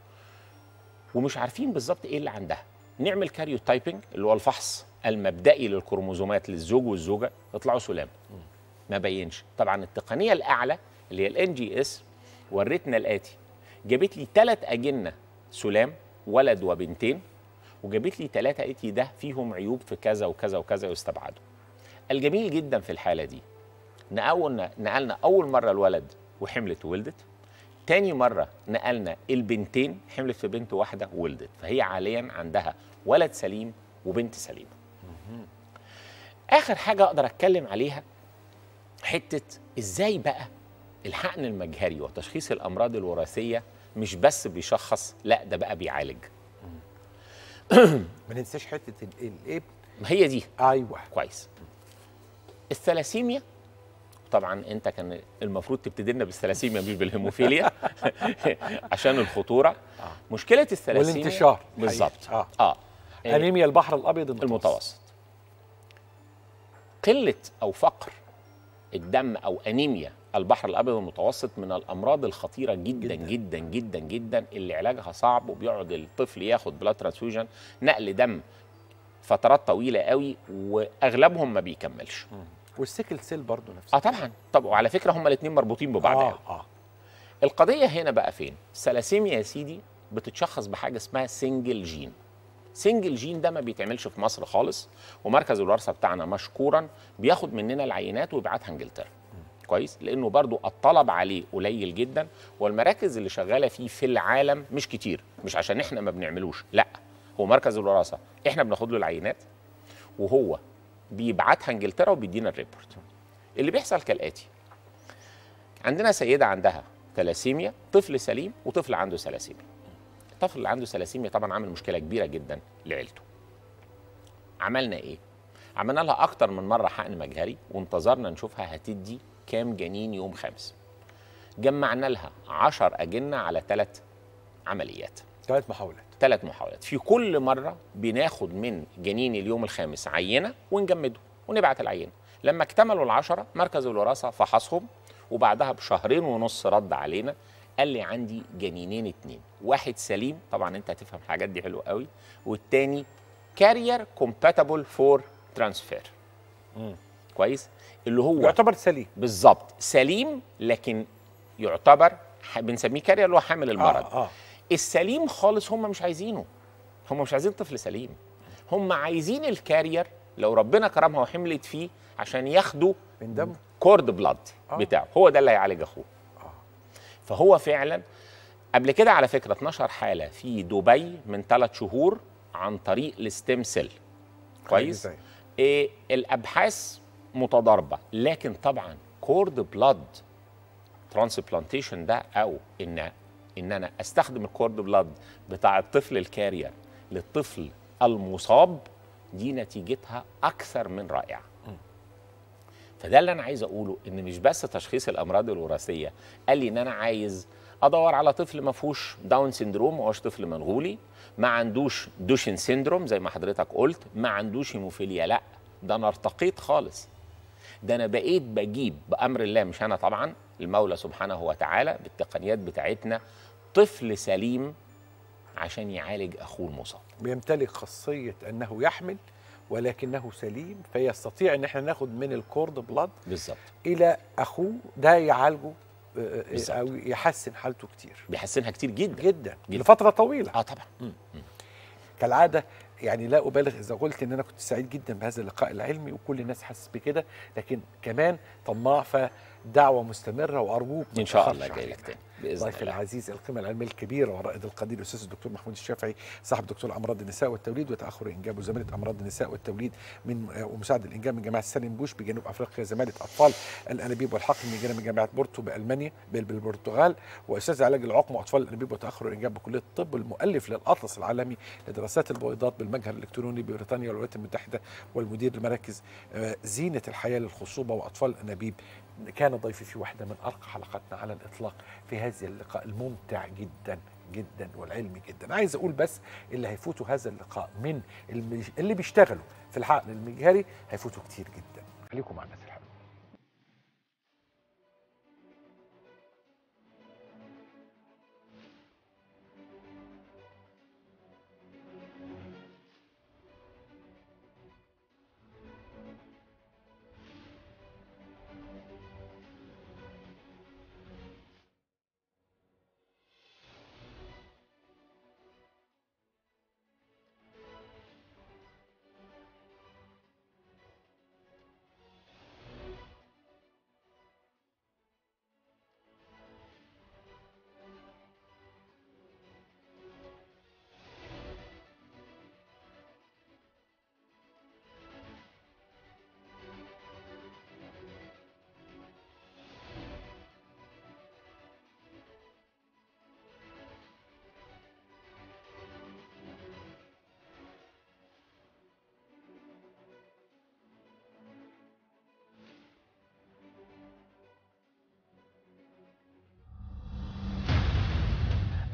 ومش عارفين بالظبط ايه اللي عندها نعمل كاريو تايبنج اللي هو الفحص المبدئي للكروموزومات للزوج والزوجه يطلعوا سلام ما بينش طبعا التقنيه الاعلى اللي هي الان جي اس ورتنا الاتي جابت لي ثلاث اجنه سلام ولد وبنتين وجابت لي ثلاثه قالت لي ده فيهم عيوب في كذا وكذا وكذا يستبعدوا الجميل جدا في الحاله دي نقلنا نقلنا اول مره الولد وحملت وولدت تاني مرة نقلنا البنتين حملت في بنت واحدة وولدت فهي حاليا عندها ولد سليم وبنت سليمة اخر حاجه اقدر اتكلم عليها حته ازاي بقى الحقن المجهري وتشخيص الامراض الوراثيه مش بس بيشخص لا ده بقى بيعالج ما ننساش حته ال- الابن ما هي دي ايوه كويس الثلاسيميا طبعا انت كان المفروض تبتدي لنا بالثلاسيميا مش بالهيموفيليا عشان الخطوره مشكله الثلاسيميا والانتشار بالظبط حقيقي. اه انيميا البحر الابيض المتوسط, المتوسط قله او فقر الدم او انيميا البحر الابيض المتوسط من الامراض الخطيره جدا جدا جدا جدا, جدا اللي علاجها صعب وبيقعد الطفل ياخد بلاد ترانسفيوجن نقل دم فترات طويله قوي واغلبهم ما بيكملش والسيكل سيل برضه نفس اه طبعا طب وعلى فكره هما الاثنين مربوطين ببعض اه قوي. اه القضيه هنا بقى فين الثلاسيميا يا سيدي بتتشخص بحاجه اسمها سنجل جين سنجل جين ده ما بيتعملش في مصر خالص ومركز الوراثه بتاعنا مشكورا بياخد مننا العينات ويبعتها انجلترا كويس لانه برضو الطلب عليه قليل جدا والمراكز اللي شغاله فيه في العالم مش كتير مش عشان احنا ما بنعملوش لا هو مركز الوراثه احنا بناخد له العينات وهو بيبعتها انجلترا وبيدينا الريبورت اللي بيحصل كالاتي عندنا سيده عندها ثلاسيميا طفل سليم وطفل عنده ثلاسيميا الطفل اللي عنده ثلاسيميا طبعا عامل مشكله كبيره جدا لعيلته عملنا ايه عملنا لها اكتر من مره حقن مجهري وانتظرنا نشوفها هتدي كام جنين يوم خامس جمعنا لها 10 اجنه على ثلاث عمليات ثلاث محاولات ثلاث محاولات في كل مره بناخد من جنين اليوم الخامس عينه ونجمده ونبعت العينه لما اكتملوا العشرة مركز الوراثه فحصهم وبعدها بشهرين ونص رد علينا قال لي عندي جنينين اتنين واحد سليم طبعا انت هتفهم الحاجات دي حلوه قوي والتاني كارير كومباتبل فور ترانسفير كويس اللي هو يعتبر سليم بالظبط سليم لكن يعتبر ح- بنسميه كارير اللي هو حامل المرض اه, آه. السليم خالص هم مش عايزينه هم مش عايزين طفل سليم هم عايزين الكارير لو ربنا كرمها وحملت فيه عشان ياخدوا من دمه كورد بلاد آه. بتاعه هو ده اللي هيعالج اخوه فهو فعلا قبل كده على فكره 12 حاله في دبي من ثلاث شهور عن طريق الستيم سيل كويس إزاي؟ إيه الابحاث متضاربه لكن طبعا كورد بلاد ترانسبلانتيشن ده او ان ان انا استخدم الكورد بلاد بتاع الطفل الكارير للطفل المصاب دي نتيجتها اكثر من رائعه فده اللي انا عايز اقوله ان مش بس تشخيص الامراض الوراثيه قال لي ان انا عايز ادور على طفل ما فيهوش داون سيندروم ما هوش طفل منغولي ما عندوش دوشن سيندروم زي ما حضرتك قلت ما عندوش هيموفيليا لا ده انا ارتقيت خالص ده انا بقيت بجيب بامر الله مش انا طبعا المولى سبحانه وتعالى بالتقنيات بتاعتنا طفل سليم عشان يعالج اخوه المصاب بيمتلك خاصيه انه يحمل ولكنه سليم فيستطيع ان احنا ناخد من الكورد بلاد بالظبط الى اخوه ده يعالجه آه، آه، بالظبط. او يحسن حالته كتير بيحسنها كتير جدا جدا جداً. لفتره طويله اه طبعا كالعاده يعني لا ابالغ اذا قلت ان انا كنت سعيد جدا بهذا اللقاء العلمي وكل الناس حاسس بكده لكن كمان طماع فدعوه مستمره وارجوك ما ان شاء تأخرش الله جاي علينا. لك تاني باذن ضيفي الله العزيز القيمه العلميه الكبيره والرائد القدير الاستاذ الدكتور محمود الشافعي صاحب دكتور امراض النساء والتوليد وتاخر الانجاب وزماله امراض النساء والتوليد من آه، ومساعد الانجاب من جامعه سالم بوش بجنوب افريقيا زماله اطفال الانابيب والحقن من جانب من جامعه بورتو بالمانيا بال- بالبرتغال واستاذ علاج العقم واطفال الانابيب وتاخر الانجاب بكليه الطب المؤلف للاطلس العالمي لدراسات البويضات بالمجهر الالكتروني ببريطانيا والولايات المتحده والمدير لمراكز آه، زينه الحياه للخصوبه واطفال الانابيب كان ضيفي في واحده من ارقى حلقاتنا على الاطلاق في هذا اللقاء الممتع جدا جدا والعلمي جدا عايز اقول بس اللي هيفوتوا هذا اللقاء من الم- اللي بيشتغلوا في الحقن المجهري هيفوتوا كتير جدا خليكم معنا في الحلقه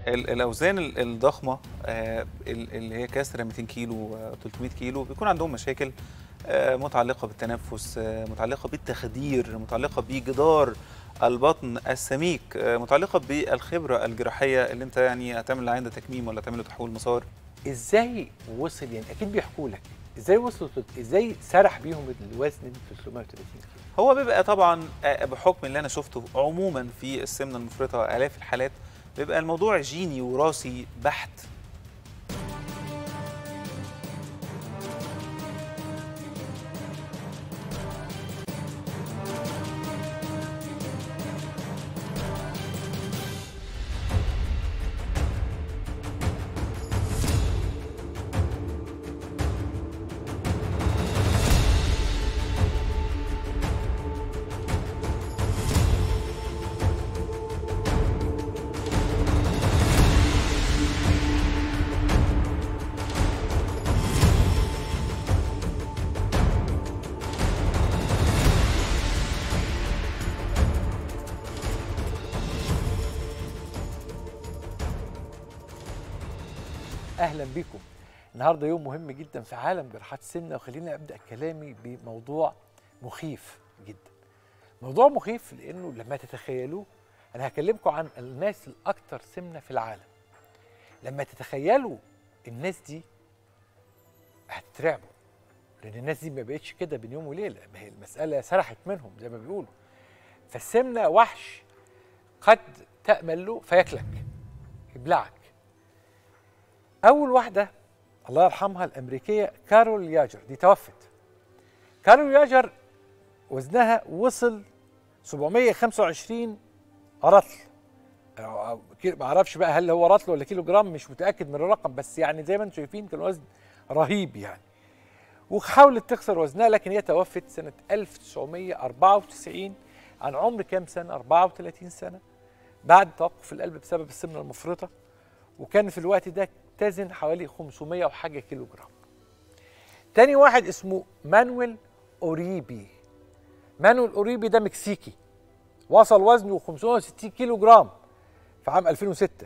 ال- الاوزان ال- الضخمه آه، ال- اللي هي كسر 200 كيلو آه، 300 كيلو بيكون عندهم مشاكل آه، متعلقه بالتنفس آه، متعلقه بالتخدير متعلقه بجدار البطن السميك آه، متعلقه بالخبره الجراحيه اللي انت يعني هتعمل لعين تكميم ولا تعمل له تحويل مسار ازاي وصل يعني اكيد بيحكوا لك ازاي وصلوا تلت- ازاي سرح بيهم الوزن دي 330 كيلو هو بيبقى طبعا آه، بحكم اللي انا شفته عموما في السمنه المفرطه الاف الحالات بيبقى الموضوع جيني وراثي بحت اهلا بكم النهارده يوم مهم جدا في عالم جراحات السمنه وخليني ابدا كلامي بموضوع مخيف جدا موضوع مخيف لانه لما تتخيلوه انا هكلمكم عن الناس الاكثر سمنه في العالم لما تتخيلوا الناس دي هتترعبوا لان الناس دي ما بقتش كده بين يوم وليله ما هي المساله سرحت منهم زي ما بيقولوا فالسمنه وحش قد تامل له فياكلك يبلعك اول واحده الله يرحمها الامريكيه كارول ياجر دي توفت كارول ياجر وزنها وصل 725 رطل أو- أو- كيلو- ما اعرفش بقى هل هو رطل ولا كيلو جرام مش متاكد من الرقم بس يعني زي ما انتم شايفين كان وزن رهيب يعني وحاولت تخسر وزنها لكن هي توفت سنه 1994 عن عمر كام سنه 34 سنه بعد توقف القلب بسبب السمنه المفرطه وكان في الوقت ده تزن حوالي 500 وحاجه كيلو جرام تاني واحد اسمه مانويل اوريبي مانويل اوريبي ده مكسيكي وصل وزنه 560 كيلو جرام في عام 2006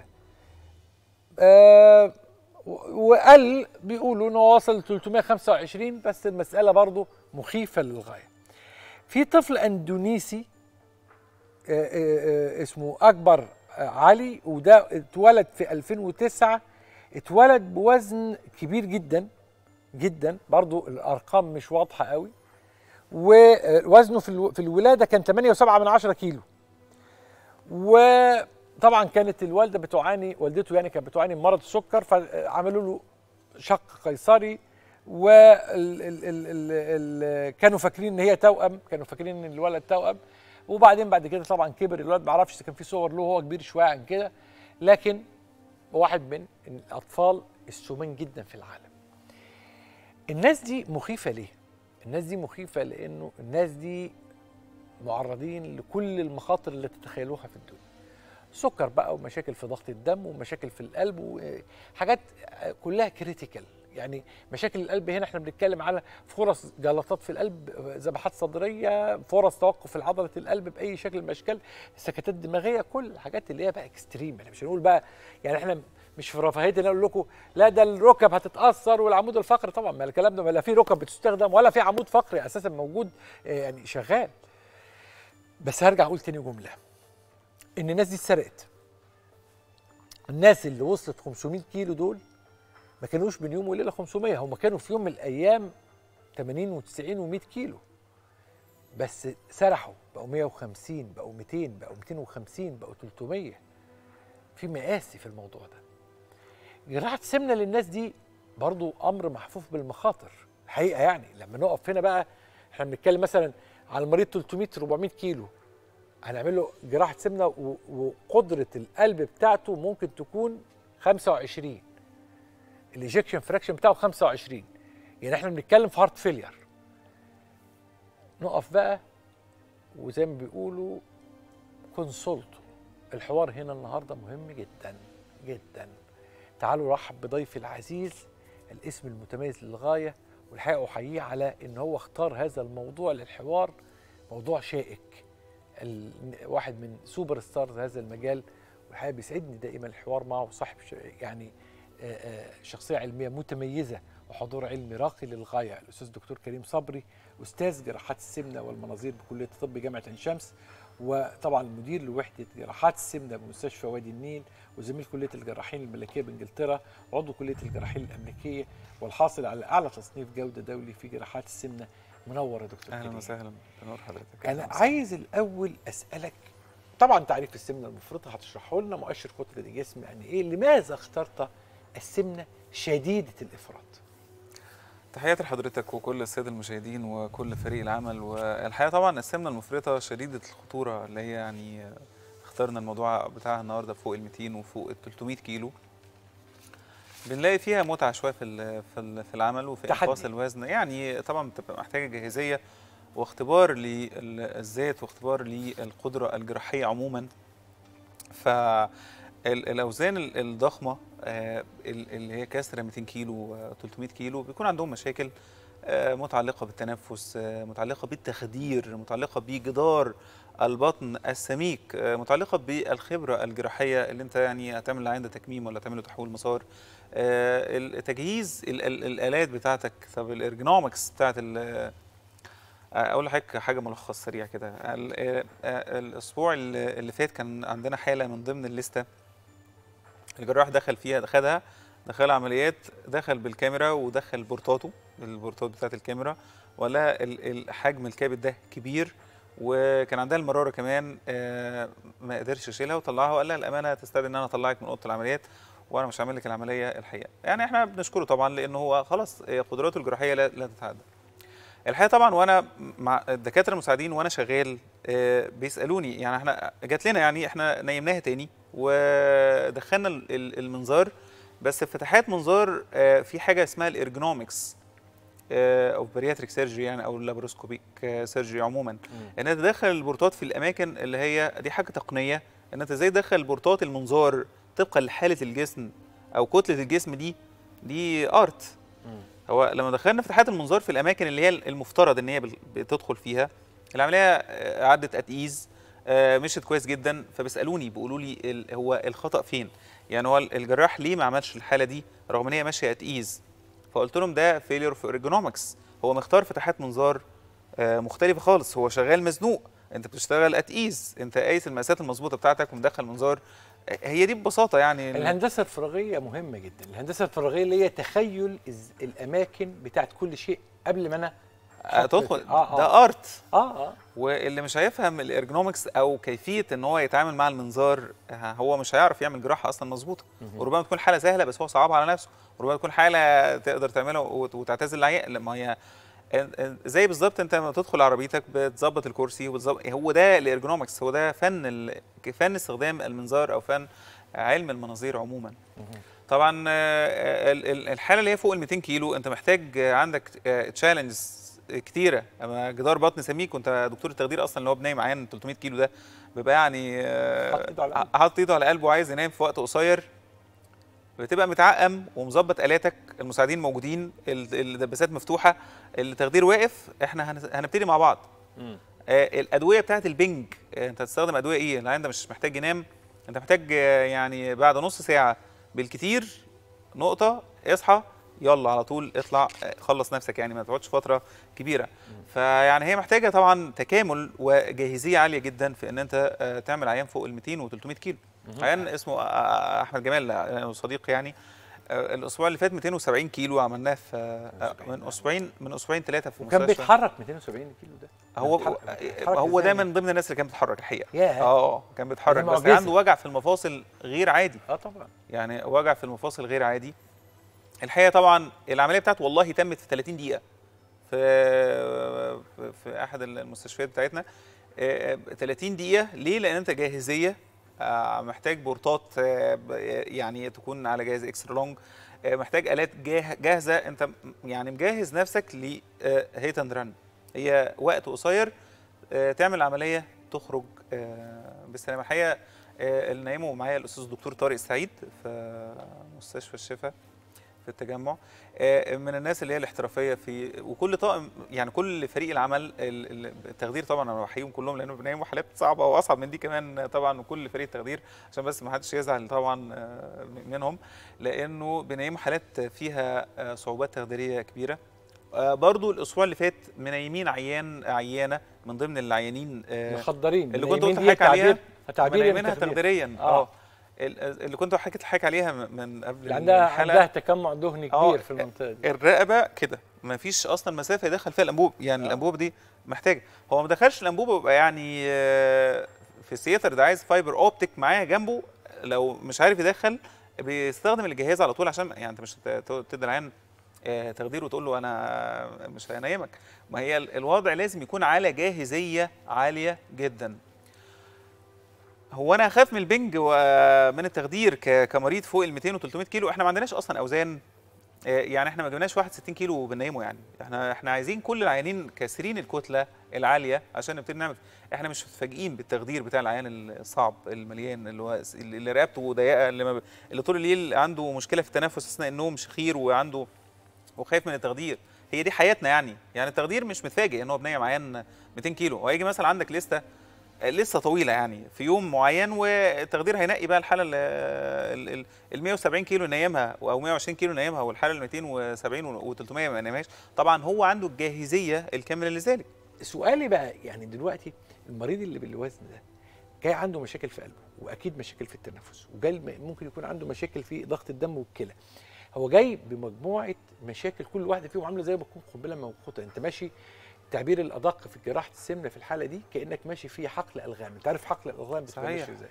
آه و- وقال بيقولوا انه وصل 325 بس المساله برضه مخيفه للغايه في طفل اندونيسي آه، آه، آه، اسمه اكبر آه، علي وده اتولد في 2009 اتولد بوزن كبير جدا جدا برضو الارقام مش واضحه قوي ووزنه في الو- في الولاده كان 8.7 من 10 كيلو وطبعا كانت الوالده بتعاني والدته يعني كانت بتعاني من مرض السكر فعملوا له شق قيصري و ال ال ال ال ال كانوا فاكرين ان هي توأم كانوا فاكرين ان الولد توأم وبعدين بعد كده طبعا كبر الولد ما اعرفش إذا كان في صور له وهو كبير شويه عن كده لكن واحد من الاطفال السمان جدا في العالم الناس دي مخيفه ليه الناس دي مخيفه لانه الناس دي معرضين لكل المخاطر اللي تتخيلوها في الدنيا سكر بقى ومشاكل في ضغط الدم ومشاكل في القلب وحاجات كلها كريتيكال يعني مشاكل القلب هنا احنا بنتكلم على فرص جلطات في القلب ذبحات صدريه فرص توقف عضله القلب باي شكل من الاشكال سكتات دماغيه كل الحاجات اللي هي بقى اكستريم احنا مش هنقول بقى يعني احنا مش في رفاهيه ان اقول لكم لا ده الركب هتتاثر والعمود الفقري طبعا ما الكلام ده لا في ركب بتستخدم ولا في عمود فقري اساسا موجود آه، يعني شغال بس هرجع اقول تاني جمله ان الناس دي اتسرقت الناس اللي وصلت 500 كيلو دول ما كانوش بين يوم وليله 500 هم كانوا في يوم من الايام 80 و90 و100 كيلو بس سرحوا بقوا 150 بقوا 200 بقوا 250 بقوا 300 في مقاسي في الموضوع ده جراحه السمنه للناس دي برضو امر محفوف بالمخاطر الحقيقه يعني لما نقف هنا بقى احنا بنتكلم مثلا على المريض 300 400 كيلو هنعمل له جراحه سمنه و- وقدره القلب بتاعته ممكن تكون 25 الايجكشن فراكشن بتاعه 25 يعني احنا بنتكلم في هارت فيلير نقف بقى وزي ما بيقولوا كونسولتو الحوار هنا النهارده مهم جدا جدا تعالوا نرحب بضيفي العزيز الاسم المتميز للغايه والحقيقه احييه على ان هو اختار هذا الموضوع للحوار موضوع شائك ال- واحد من سوبر ستارز هذا المجال والحقيقه بيسعدني دائما الحوار معه صاحب ش- يعني آه، آه، شخصيه علميه متميزه وحضور علمي راقي للغايه الاستاذ الدكتور كريم صبري استاذ جراحات السمنه والمناظير بكليه الطب جامعه عين شمس وطبعا مدير لوحده جراحات السمنه بمستشفى وادي النيل وزميل كليه الجراحين الملكيه بانجلترا وعضو كليه الجراحين الامريكيه والحاصل على اعلى تصنيف جوده دولي في جراحات السمنه منور يا دكتور اهلا كريم. وسهلا بنور حضرتك انا أهلاً وسهلاً. عايز الاول اسالك طبعا تعريف السمنه المفرطه هتشرحه لنا مؤشر كتله الجسم يعني ايه لماذا اخترت السمنه شديده الافراط تحياتي لحضرتك وكل الساده المشاهدين وكل فريق العمل والحقيقه طبعا السمنه المفرطه شديده الخطوره اللي هي يعني اخترنا الموضوع بتاعها النهارده فوق ال 200 وفوق ال 300 كيلو بنلاقي فيها متعه شويه في ال- في ال- في العمل وفي تحدي. انقاص الوزن يعني طبعا بتبقى محتاجه جاهزيه واختبار للذات واختبار للقدره الجراحيه عموما فالاوزان الضخمه آه، ال- اللي هي كسر 200 كيلو آه، 300 كيلو بيكون عندهم مشاكل آه، متعلقه بالتنفس آه، متعلقه بالتخدير متعلقه بجدار البطن السميك آه، متعلقه بالخبره الجراحيه اللي انت يعني هتعمل عند تكميم ولا تعمل له تحويل مسار آه، ال- تجهيز ال- ال- الالات بتاعتك طب الارجونومكس بتاعت ال- اقول لحضرتك حاجه ملخص سريع كده ال- آه، آه، الاسبوع اللي اللي فات كان عندنا حاله من ضمن الليسته الجراح دخل فيها خدها دخل عمليات دخل بالكاميرا ودخل بورتاته البورتات بتاعت الكاميرا ولا ال- ال- حجم الكبد ده كبير وكان عندها المراره كمان آه، ما قدرش يشيلها وطلعها وقال لها الامانه تستدعي ان انا اطلعك من اوضه العمليات وانا مش هعمل لك العمليه الحقيقه يعني احنا بنشكره طبعا لانه هو خلاص آه، قدراته الجراحيه لا, لا تتعدى الحقيقه طبعا وانا مع الدكاتره المساعدين وانا شغال آه، بيسالوني يعني احنا جات لنا يعني احنا نيمناها تاني ودخلنا ال- ال- المنظار بس فتحات منظار آه، في حاجه اسمها الارجونومكس او بارياتريك سيرجري يعني او اللابروسكوبيك سيرجري عموما ان انت تدخل البورتات في الاماكن اللي هي دي حاجه تقنيه ان انت ازاي تدخل البورتات المنظار طبقا لحاله الجسم او كتله الجسم دي دي ارت هو لما دخلنا فتحات المنظار في الاماكن اللي هي المفترض ان هي بال- بتدخل فيها العمليه آه، عدت اتقيز آه، مشت كويس جدا فبيسالوني بيقولوا لي ال- هو الخطا فين يعني هو الجراح ليه ما عملش الحاله دي رغم ان هي ماشيه اتقيز فقلت لهم ده فيلير في ارجونومكس هو مختار فتحات منظار آه، مختلفه خالص هو شغال مزنوق انت بتشتغل اتقيز انت قايس المقاسات المظبوطه بتاعتك ومدخل منظار آه، هي دي ببساطه يعني ال- الهندسه الفراغيه مهمه جدا الهندسه الفراغيه اللي هي تخيل الز- الاماكن بتاعت كل شيء قبل ما انا آه، تدخل آه، آه. ده ارت اه اه واللي مش هيفهم الارجونومكس او كيفيه ان هو يتعامل مع المنظار آه، هو مش هيعرف يعمل جراحه اصلا مظبوطه وربما تكون حاله سهله بس هو صعبها على نفسه وربما تكون حاله تقدر تعملها وت- وتعتزل العيان لما هي زي بالظبط انت لما تدخل عربيتك بتظبط الكرسي وبتظبط هو ده الارجونومكس هو ده فن ال... فن استخدام المنظار او فن علم المناظير عموما طبعا آه، ال- ال- الحاله اللي هي فوق ال 200 كيلو انت محتاج آه، عندك تشالنجز كتيره اما جدار بطن سميك وانت دكتور التخدير اصلا اللي هو بنايم عيان 300 كيلو ده بيبقى يعني آه، حاطط ايده على قلبه. حاطط ايده على قلبه وعايز ينام في وقت قصير بتبقى متعقم ومظبط الاتك المساعدين موجودين ال- الدباسات مفتوحه التخدير واقف احنا هن- هنبتدي مع بعض آه، الادويه بتاعت البنج آه، انت هتستخدم ادويه ايه العيان ده مش محتاج ينام انت محتاج آه، يعني بعد نص ساعه بالكتير نقطه اصحى يلا على طول اطلع آه، خلص نفسك يعني ما تقعدش فتره كبيره فيعني هي محتاجه طبعا تكامل وجاهزيه عاليه جدا في ان انت آه، تعمل عيان فوق ال 200 و 300 كيلو عيان اسمه آه، آه، احمد جمال آه، صديق يعني آه، الاسبوع اللي فات 270 كيلو عملناه في آه، من اسبوعين من اسبوعين ثلاثه في وكان مستشفى. بيتحرك 270 كيلو ده هو بيتحرك- بيتحرك هو إزاي ده يعني؟ من ضمن الناس اللي كانت بتتحرك الحقيقه ياه. اه كان بيتحرك دي بس معجزة. عنده وجع في المفاصل غير عادي اه طبعا يعني وجع في المفاصل غير عادي الحقيقه طبعا العمليه بتاعته والله تمت في 30 دقيقه في في, في احد المستشفيات بتاعتنا آه، 30 دقيقه ليه لان انت جاهزيه آه، محتاج بورتات آه، ب- يعني تكون على جهاز اكسترا لونج آه، محتاج الات جاه- جاهزه انت م- يعني مجهز نفسك ل هيت اند رن هي وقت قصير آه، تعمل عمليه تخرج آه، بالسلامه الحقيقه آه، اللي نايمه معايا الاستاذ الدكتور طارق السعيد في مستشفى الشفا في التجمع آه، من الناس اللي هي الاحترافيه في وكل طاقم يعني كل فريق العمل ال- ال- التخدير طبعا انا بحييهم كلهم لانه بنعمل حالات صعبه واصعب من دي كمان طبعا وكل فريق التخدير عشان بس ما حدش يزعل طبعا آه، منهم لانه بنعمل حالات فيها آه، صعوبات تخديريه كبيره آه، برضو الاسبوع اللي فات منيمين عيان عيانه من ضمن العيانين آه، مخدرين اللي كنت منيمين قلت دي لحضرتك عليها تعبير تعبير منيمينها التخدير. تخديريا آه. اه ال- اللي كنت حكيت لحضرتك عليها من- من قبل اللي عندها الحلقة. عندها تجمع دهني آه، كبير في المنطقه دي الرقبه كده ما فيش اصلا مسافه يدخل فيها الانبوب يعني الانبوب دي محتاجه هو ما دخلش الانبوب يبقى يعني آه، في السياتر ده عايز فايبر اوبتيك معاه جنبه لو مش عارف يدخل بيستخدم الجهاز على طول عشان يعني انت مش هت- تدي العيان آه، تخدير وتقول له انا مش هنيمك ما هي ال- الوضع لازم يكون على جاهزيه عاليه جدا هو انا اخاف من البنج ومن التخدير ك- كمريض فوق ال 200 و 300 كيلو احنا ما عندناش اصلا اوزان آه، يعني احنا ما جبناش واحد 60 كيلو وبننيمه يعني احنا احنا عايزين كل العيانين كاسرين الكتله العاليه عشان نبتدي نعمل احنا مش متفاجئين بالتخدير بتاع العيان الصعب المليان اللي هو اللي رقبته ضيقه اللي, ما ب... اللي طول الليل عنده مشكله في التنفس اثناء النوم شخير وعنده وخايف من التخدير هي دي حياتنا يعني يعني التخدير مش متفاجئ ان هو بنايم عيان 200 كيلو وهيجي مثلا عندك لسته لسه طويله يعني في يوم معين والتخدير هينقي بقى الحاله ال ال 170 كيلو نايمها او 120 كيلو نايمها والحاله ال 270 و 300 ما نايمهاش طبعا هو عنده الجاهزيه الكامله لذلك سؤالي بقى يعني دلوقتي المريض اللي بالوزن ده جاي عنده مشاكل في قلبه واكيد مشاكل في التنفس وجاي ممكن يكون عنده مشاكل في ضغط الدم والكلى هو جاي بمجموعه مشاكل كل واحده فيهم عامله زي ما تكون قنبله موقوته انت ماشي التعبير الادق في جراحه السمنه في الحاله دي كانك ماشي في حقل الغام انت عارف حقل الالغام بتبقى صحيح. ماشي ازاي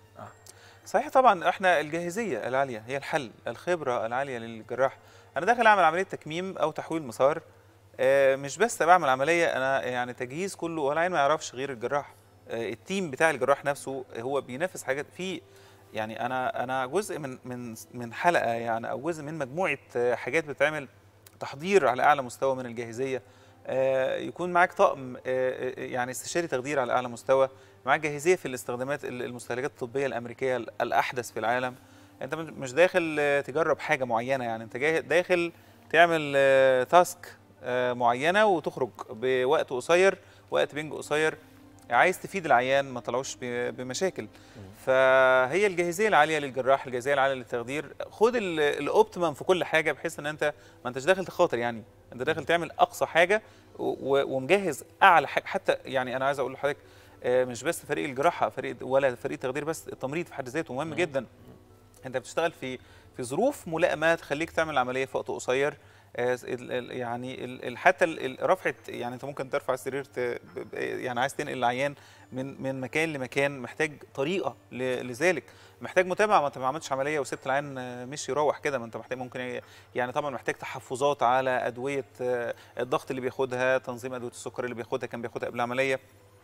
صحيح طبعا احنا الجاهزيه العاليه هي الحل الخبره العاليه للجراح انا داخل اعمل عمليه تكميم او تحويل مسار آه، مش بس بعمل عمليه انا يعني تجهيز كله ولا عين ما يعرفش غير الجراح آه، التيم بتاع الجراح نفسه هو بينافس حاجات في يعني انا انا جزء من من من حلقه يعني او جزء من مجموعه آه، حاجات بتعمل تحضير على اعلى مستوى من الجاهزيه آه، يكون معاك طقم آه، آه، يعني استشاري تخدير على اعلى مستوى معاك جاهزيه في الاستخدامات ال- المستهلكات الطبيه الامريكيه ال- الاحدث في العالم انت مش- مش داخل آه، تجرب حاجه معينه يعني انت جاي داخل تعمل آه، تاسك آه، معينه وتخرج بوقت قصير وقت بنج قصير عايز تفيد العيان ما طلعوش ب- بمشاكل فهي الجاهزيه العاليه للجراح الجاهزيه العاليه للتخدير خد ال- الاوبتيمم في كل حاجه بحيث ان انت ما انتش داخل تخاطر يعني انت داخل تعمل اقصى حاجه و- و- ومجهز اعلى حاجه حتى يعني انا عايز اقول لحضرتك آه، مش بس فريق الجراحه فريق ولا فريق التخدير بس التمريض في حد ذاته مهم جدا انت بتشتغل في في ظروف ملائمه تخليك تعمل عمليه في وقت قصير آه، ال- ال- يعني ال- ال- حتى ال- ال- رفعه يعني انت ممكن ترفع السرير ت- ب- ب- يعني عايز تنقل العيان من من مكان لمكان محتاج طريقه ل- لذلك محتاج متابعه ما انت ما عملتش عمليه وسبت العيان آه، مشي يروح كده ما انت محتاج ممكن ي- يعني طبعا محتاج تحفظات على ادويه آه، الضغط اللي بياخدها تنظيم ادويه السكر اللي بياخدها كان بياخدها قبل العمليه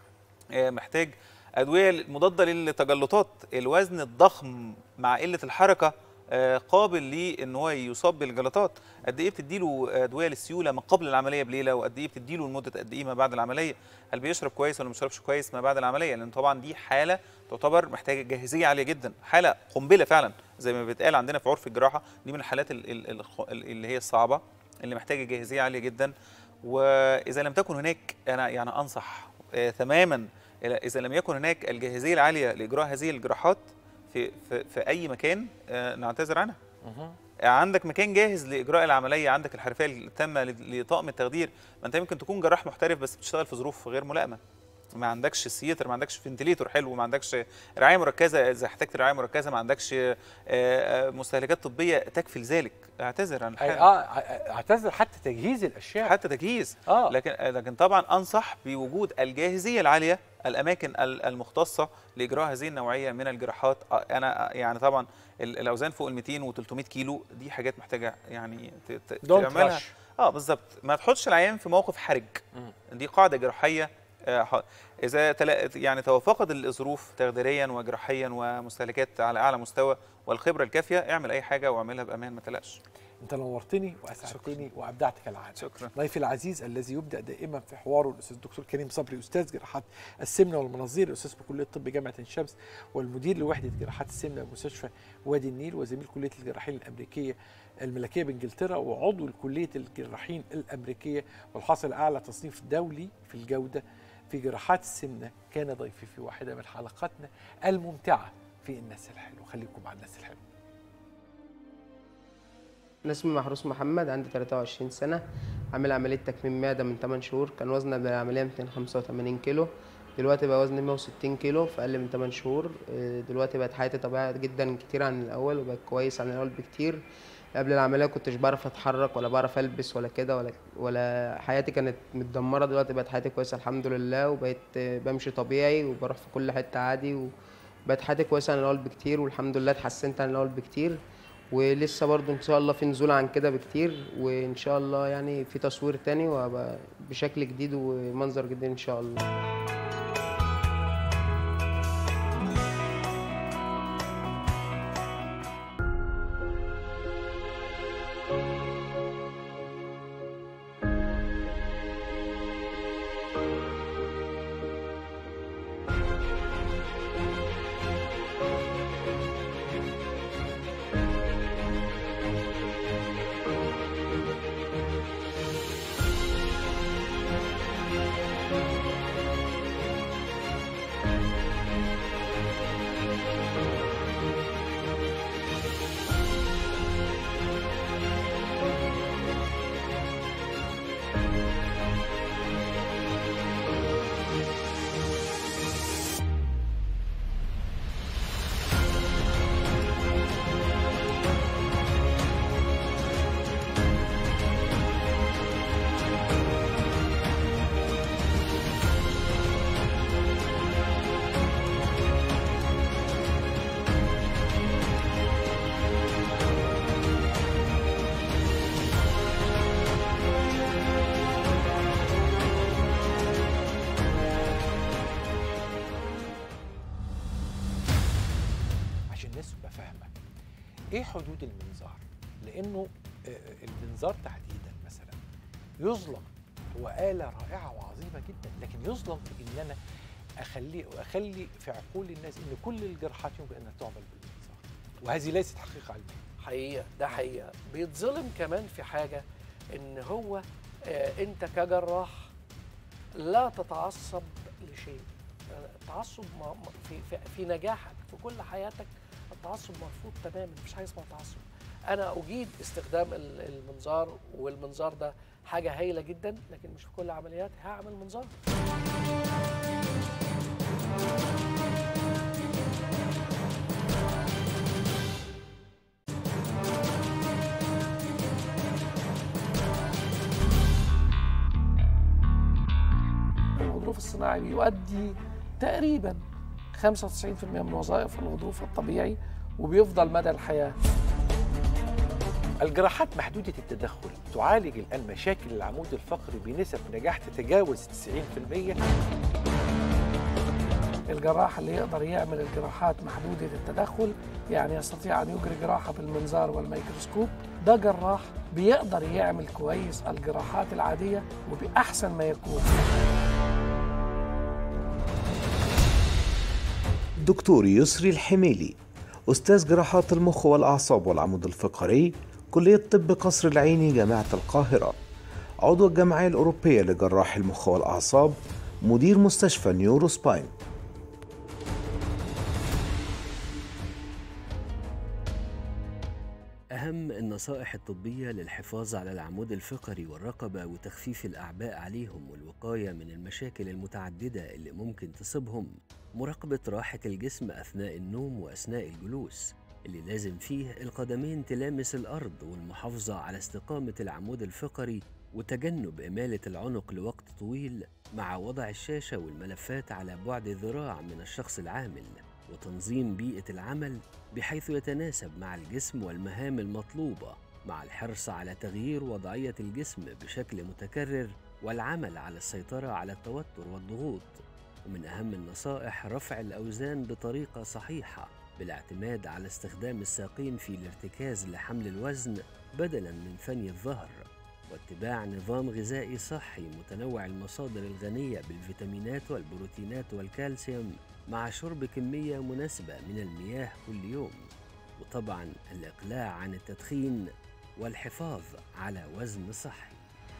آه، محتاج ادويه مضاده للتجلطات الوزن الضخم مع قله الحركه آه، قابل ليه ان هو يصاب بالجلطات قد ايه بتديله ادويه للسيوله ما قبل العمليه بليله وقد ايه بتديله لمده قد ايه ما بعد العمليه هل بيشرب كويس ولا ما بيشربش كويس ما بعد العمليه لان طبعا دي حاله تعتبر محتاجه جاهزيه عاليه جدا حاله قنبله فعلا زي ما بيتقال عندنا في عرف الجراحه دي من الحالات ال- ال- الخ- اللي هي الصعبه اللي محتاجه جاهزيه عاليه جدا واذا لم تكن هناك انا يعني انصح آه، تماما اذا لم يكن هناك الجاهزيه العاليه لاجراء هذه الجراحات في في, في اي مكان آه، نعتذر عنها عندك مكان جاهز لاجراء العمليه عندك الحرفيه التامه ل- لطاقم التخدير ما انت يمكن تكون جراح محترف بس بتشتغل في ظروف غير ملائمه ما عندكش سيتر ما عندكش فنتليتور حلو ما عندكش رعايه مركزه اذا احتجت رعايه مركزه ما عندكش آه، آه، مستهلكات طبيه تكفي لذلك اعتذر عن أي- الحاله اه اعتذر حتى تجهيز الاشياء حتى تجهيز اه لكن لكن طبعا انصح بوجود الجاهزيه العاليه الاماكن ال- المختصه لاجراء هذه النوعيه من الجراحات آه، انا يعني طبعا ال- الاوزان فوق ال 200 و 300 كيلو دي حاجات محتاجه يعني ت- ت- دونت تعملها رش اه بالظبط ما تحطش العيان في موقف حرج دي قاعده جراحيه آه، ح- اذا تلا- يعني توافقت الظروف تخديريا وجراحيا ومستهلكات على اعلى مستوى والخبره الكافيه اعمل اي حاجه واعملها بامان ما تقلقش انت نورتني واسعدتني وابدعت كالعاده شكرا ضيفي العزيز الذي يبدا دائما في حواره الاستاذ الدكتور كريم صبري استاذ جراحات السمنه والمناظير الاستاذ بكليه الطب جامعه عين شمس والمدير لوحده جراحات السمنه بمستشفى وادي النيل وزميل كليه الجراحين الامريكيه الملكيه بانجلترا وعضو كليه الجراحين الامريكيه والحاصل على اعلى تصنيف دولي في الجوده في جراحات السمنه كان ضيفي في واحده من حلقاتنا الممتعه في الناس الحلو خليكم مع الناس الحلو أنا اسمي محروس محمد عندي 23 سنة عامل عملية تكميم معدة من 8 شهور كان وزني قبل العملية 285 كيلو دلوقتي بقى وزني 160 كيلو في أقل من 8 شهور إيه، دلوقتي بقت حياتي طبيعية جدا كتير عن الأول وبقت كويس عن الأول بكتير قبل العملية كنتش بعرف أتحرك ولا بعرف ألبس ولا كده ولا ولا حياتي كانت متدمرة دلوقتي بقت حياتي كويسة الحمد لله وبقيت آه، بمشي طبيعي وبروح في كل حتة عادي وبقت حياتي كويسة عن الأول بكتير والحمد لله اتحسنت عن الأول بكتير ولسه برضو ان شاء الله في نزول عن كده بكتير وان شاء الله يعني في تصوير تاني وهبقى بشكل جديد ومنظر جديد ان شاء الله عشان الناس تبقى فاهمه ايه حدود المنظار لانه آه، المنظار تحديدا مثلا يظلم هو آلة رائعة وعظيمة جدا لكن يظلم في ان انا اخلي اخلي في عقول الناس ان كل الجراحات يمكن انها تعمل بالمنظار وهذه ليست حقيقة علمية حقيقة ده حقيقة بيتظلم كمان في حاجة إن هو آه أنت كجراح لا تتعصب لشيء يعني التعصب م- م- في, في, في نجاحك في كل حياتك التعصب مرفوض تماما مفيش حاجة اسمها تعصب أنا أجيد استخدام ال- المنظار والمنظار ده حاجة هايلة جدا لكن مش في كل عمليات هعمل منظار الغضروف الصناعي بيؤدي تقريبا 95% من وظائف الغضروف الطبيعي وبيفضل مدى الحياه الجراحات محدودة التدخل تعالج الآن مشاكل العمود الفقري بنسب نجاح تتجاوز 90% الجراح اللي يقدر يعمل الجراحات محدوده التدخل يعني يستطيع ان يجري جراحه بالمنظار والميكروسكوب ده جراح بيقدر يعمل كويس الجراحات العاديه وباحسن ما يكون دكتور يسري الحميلي أستاذ جراحات المخ والأعصاب والعمود الفقري كلية طب قصر العيني جامعة القاهرة عضو الجمعية الأوروبية لجراح المخ والأعصاب مدير مستشفى نيورو سباين أهم النصائح الطبية للحفاظ على العمود الفقري والرقبة وتخفيف الأعباء عليهم والوقاية من المشاكل المتعددة اللي ممكن تصيبهم مراقبة راحة الجسم أثناء النوم وأثناء الجلوس اللي لازم فيه القدمين تلامس الأرض والمحافظة على استقامة العمود الفقري وتجنب إمالة العنق لوقت طويل مع وضع الشاشة والملفات على بعد ذراع من الشخص العامل وتنظيم بيئة العمل بحيث يتناسب مع الجسم والمهام المطلوبة مع الحرص على تغيير وضعية الجسم بشكل متكرر والعمل على السيطرة على التوتر والضغوط ومن أهم النصائح رفع الأوزان بطريقة صحيحة بالاعتماد على استخدام الساقين في الارتكاز لحمل الوزن بدلا من ثني الظهر واتباع نظام غذائي صحي متنوع المصادر الغنية بالفيتامينات والبروتينات والكالسيوم مع شرب كمية مناسبة من المياه كل يوم وطبعا الإقلاع عن التدخين والحفاظ على وزن صحي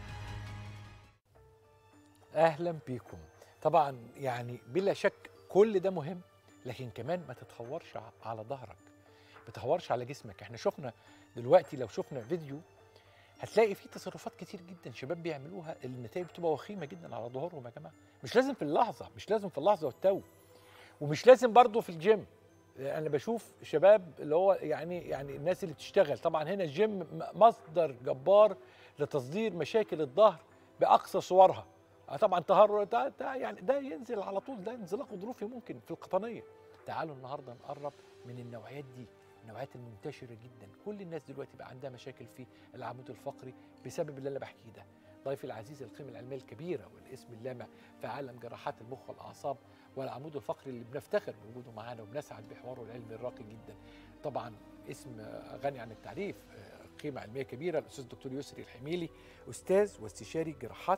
اهلا بيكم طبعا يعني بلا شك كل ده مهم لكن كمان ما تتهورش ع- على ظهرك ما تتهورش على جسمك احنا شفنا دلوقتي لو شفنا فيديو هتلاقي فيه تصرفات كتير جدا شباب بيعملوها النتائج بتبقى وخيمه جدا على ظهورهم يا جماعه مش لازم في اللحظه مش لازم في اللحظه والتو ومش لازم برضه في الجيم انا بشوف شباب اللي هو يعني يعني الناس اللي بتشتغل طبعا هنا الجيم م- مصدر جبار لتصدير مشاكل الظهر باقصى صورها آه طبعا تهرع ده, ده يعني ده ينزل على طول ده انزلاق غضروفي ممكن في القطنيه تعالوا النهارده نقرب من النوعيات دي النوعيات المنتشره جدا كل الناس دلوقتي بقى عندها مشاكل في العمود الفقري بسبب اللي انا بحكيه ده ضيفي العزيز القيمه العلميه الكبيره والاسم اللامع في عالم جراحات المخ والاعصاب والعمود الفقري اللي بنفتخر بوجوده معانا وبنسعد بحواره العلمي الراقي جدا طبعا اسم آه، غني عن التعريف آه، قيمه علميه كبيره الاستاذ الدكتور يسري الحميلي استاذ واستشاري جراحات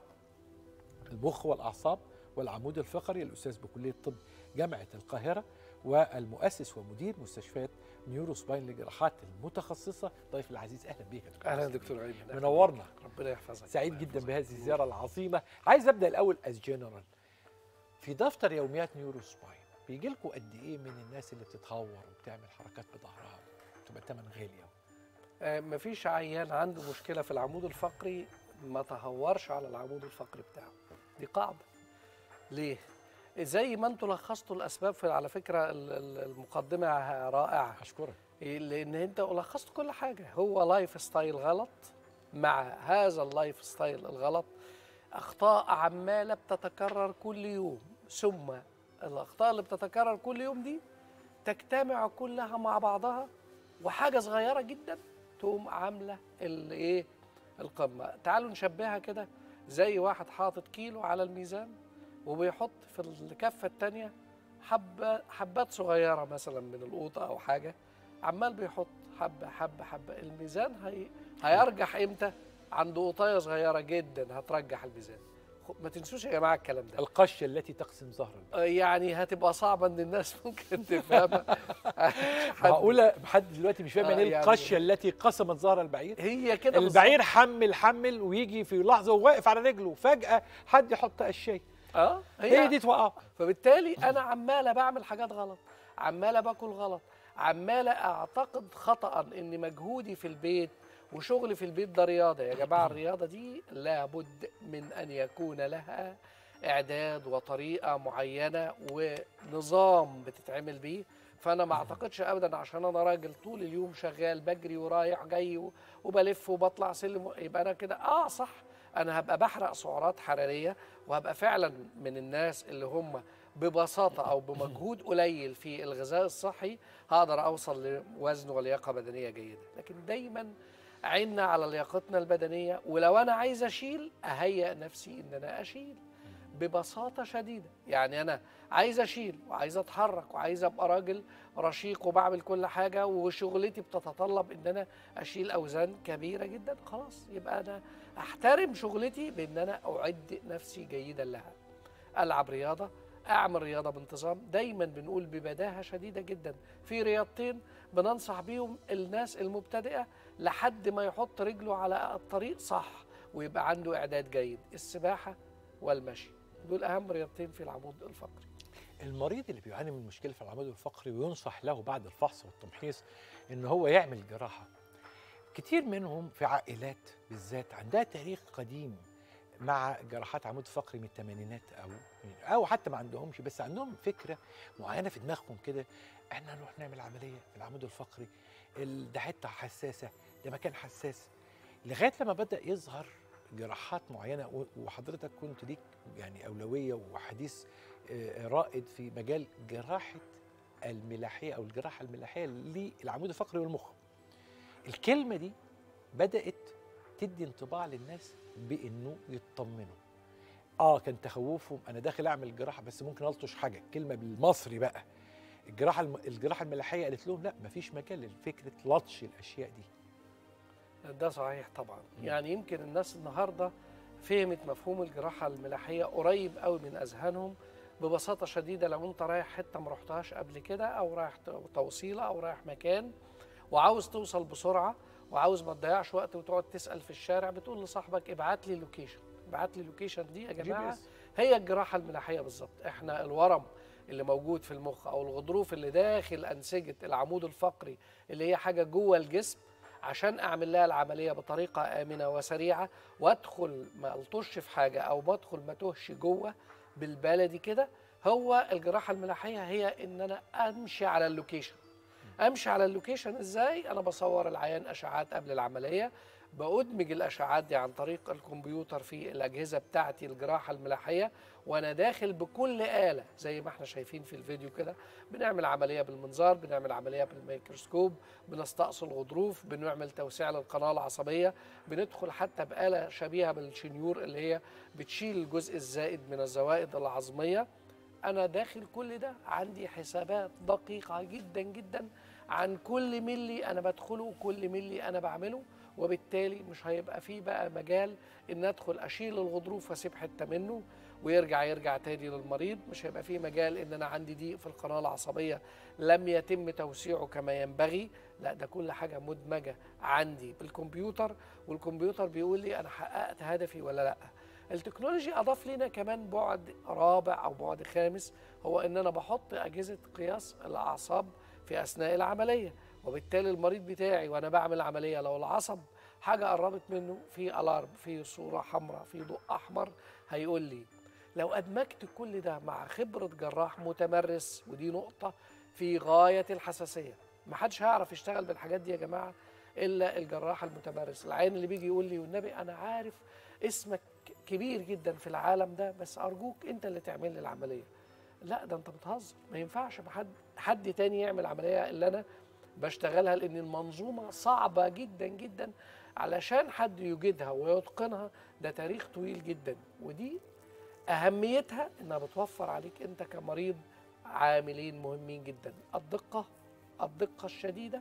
المخ والاعصاب والعمود الفقري الاستاذ بكليه طب جامعه القاهره والمؤسس ومدير مستشفيات نيورو سباين للجراحات المتخصصه ضيف العزيز اهلا بيك يا دكتور اهلا يسري. دكتور ايمن أهلاً منورنا. بيك. ربنا يحفظك سعيد الله جدا يحفظك. بهذه الله الزياره يحفظك. العظيمه عايز ابدا الاول از جنرال في دفتر يوميات نيورو سباين بيجي لكم قد ايه من الناس اللي بتتهور وبتعمل حركات بظهرها تبقى الثمن غالي أوي؟ آه، مفيش عيان عنده مشكله في العمود الفقري ما تهورش على العمود الفقري بتاعه دي قاعده ليه زي ما انتوا لخصتوا الاسباب في على فكره ال- ال- المقدمه رائعه اشكرك إيه، لان انت لخصت كل حاجه هو لايف ستايل غلط مع هذا اللايف ستايل الغلط اخطاء عماله بتتكرر كل يوم ثم الاخطاء اللي بتتكرر كل يوم دي تجتمع كلها مع بعضها وحاجه صغيره جدا تقوم عامله الايه القمه تعالوا نشبهها كده زي واحد حاطط كيلو على الميزان وبيحط في الكفه الثانيه حبه حبات صغيره مثلا من القوطه او حاجه عمال بيحط حبه حبه حبه الميزان هي هيرجح امتى عند قطايه صغيره جدا هترجح الميزان خ- ما تنسوش يا جماعه الكلام ده القشه التي تقسم ظهر البيت آه، يعني هتبقى صعبه ان الناس ممكن تفهمها حد- معقوله حد دلوقتي مش فاهم آه، يعني ايه يعني- القشه التي قسمت ظهر البعير هي كده البعير بالظبط. حمل حمل ويجي في لحظه وواقف على رجله فجاه حد يحط قشاي اه هي دي توقع فبالتالي انا عماله بعمل حاجات غلط عماله باكل غلط عماله اعتقد خطا ان مجهودي في البيت وشغلي في البيت ده رياضه يا جماعه الرياضه دي لابد من ان يكون لها اعداد وطريقه معينه ونظام بتتعمل بيه فانا ما اعتقدش ابدا عشان انا راجل طول اليوم شغال بجري ورايح جاي و- وبلف وبطلع سلم يبقى انا كده اه صح انا هبقى بحرق سعرات حراريه وهبقى فعلا من الناس اللي هم ببساطه او بمجهود قليل في الغذاء الصحي هقدر اوصل لوزن ولياقه بدنيه جيده لكن دايما عيننا على لياقتنا البدنيه ولو انا عايز اشيل اهيئ نفسي ان انا اشيل ببساطه شديده يعني انا عايز اشيل وعايز اتحرك وعايز ابقى راجل رشيق وبعمل كل حاجه وشغلتي بتتطلب ان انا اشيل اوزان كبيره جدا خلاص يبقى انا احترم شغلتي بان انا اعد نفسي جيدا لها العب رياضه اعمل رياضه بانتظام دايما بنقول ببداهه شديده جدا في رياضتين بننصح بيهم الناس المبتدئه لحد ما يحط رجله على الطريق صح ويبقى عنده اعداد جيد السباحه والمشي دول اهم رياضتين في العمود الفقري المريض اللي بيعاني من مشكله في العمود الفقري وينصح له بعد الفحص والتمحيص ان هو يعمل جراحه كتير منهم في عائلات بالذات عندها تاريخ قديم مع جراحات عمود فقري من الثمانينات او او حتى ما عندهمش بس عندهم فكره معينه في دماغهم كده احنا نروح نعمل عمليه في العمود الفقري ال- ده حته حساسه ده مكان حساس لغايه لما بدا يظهر جراحات معينه و- وحضرتك كنت ليك يعني اولويه وحديث آه، رائد في مجال جراحه الملاحيه او الجراحه الملاحيه للعمود الفقري والمخ. الكلمه دي بدات تدي انطباع للناس بانه يطمنوا. اه كان تخوفهم انا داخل اعمل جراحه بس ممكن الطش حاجه كلمه بالمصري بقى. الجراحه الم... الجراحه الملاحيه قالت لهم لا مفيش مكان لفكره لطش الاشياء دي. ده صحيح طبعا يعني يمكن الناس النهارده فهمت مفهوم الجراحه الملاحيه قريب قوي من اذهانهم ببساطه شديده لو انت رايح حته ما رحتهاش قبل كده او رايح ت- توصيله او رايح مكان وعاوز توصل بسرعه وعاوز ما تضيعش وقت وتقعد تسال في الشارع بتقول لصاحبك ابعت لي لوكيشن ابعت لي لوكيشن دي يا جماعه هي الجراحه الملاحيه بالظبط احنا الورم اللي موجود في المخ او الغضروف اللي داخل انسجه العمود الفقري اللي هي حاجه جوه الجسم عشان اعمل لها العمليه بطريقه امنه وسريعه وادخل ما الطش في حاجه او بدخل ما توهش جوه بالبلدي كده هو الجراحه الملاحيه هي ان انا امشي على اللوكيشن امشي على اللوكيشن ازاي انا بصور العيان اشعات قبل العمليه بادمج الاشعات دي عن طريق الكمبيوتر في الاجهزه بتاعتي الجراحه الملاحيه وانا داخل بكل اله زي ما احنا شايفين في الفيديو كده بنعمل عمليه بالمنظار بنعمل عمليه بالميكروسكوب بنستأصل غضروف بنعمل توسيع للقناه العصبيه بندخل حتى بآلة شبيهه بالشنيور اللي هي بتشيل الجزء الزائد من الزوائد العظميه انا داخل كل ده عندي حسابات دقيقه جدا جدا عن كل ملي انا بدخله وكل ملي انا بعمله وبالتالي مش هيبقى فيه بقى مجال ان ادخل اشيل الغضروف واسيب حته منه ويرجع يرجع تاني للمريض مش هيبقى فيه مجال ان انا عندي ضيق في القناه العصبيه لم يتم توسيعه كما ينبغي لا ده كل حاجه مدمجه عندي بالكمبيوتر والكمبيوتر بيقول لي انا حققت هدفي ولا لا التكنولوجي اضاف لنا كمان بعد رابع او بعد خامس هو ان انا بحط اجهزه قياس الاعصاب في اثناء العمليه وبالتالي المريض بتاعي وانا بعمل عمليه لو العصب حاجه قربت منه في الارم في صوره حمراء في ضوء احمر هيقول لي لو ادمجت كل ده مع خبره جراح متمرس ودي نقطه في غايه الحساسيه ما حدش هيعرف يشتغل بالحاجات دي يا جماعه الا الجراح المتمرس العين اللي بيجي يقول لي والنبي انا عارف اسمك كبير جدا في العالم ده بس ارجوك انت اللي تعمل لي العمليه لا ده انت بتهزر ما ينفعش حد حد تاني يعمل عمليه الا انا بشتغلها لان المنظومه صعبه جدا جدا علشان حد يجيدها ويتقنها ده تاريخ طويل جدا ودي اهميتها انها بتوفر عليك انت كمريض عاملين مهمين جدا الدقه الدقه الشديده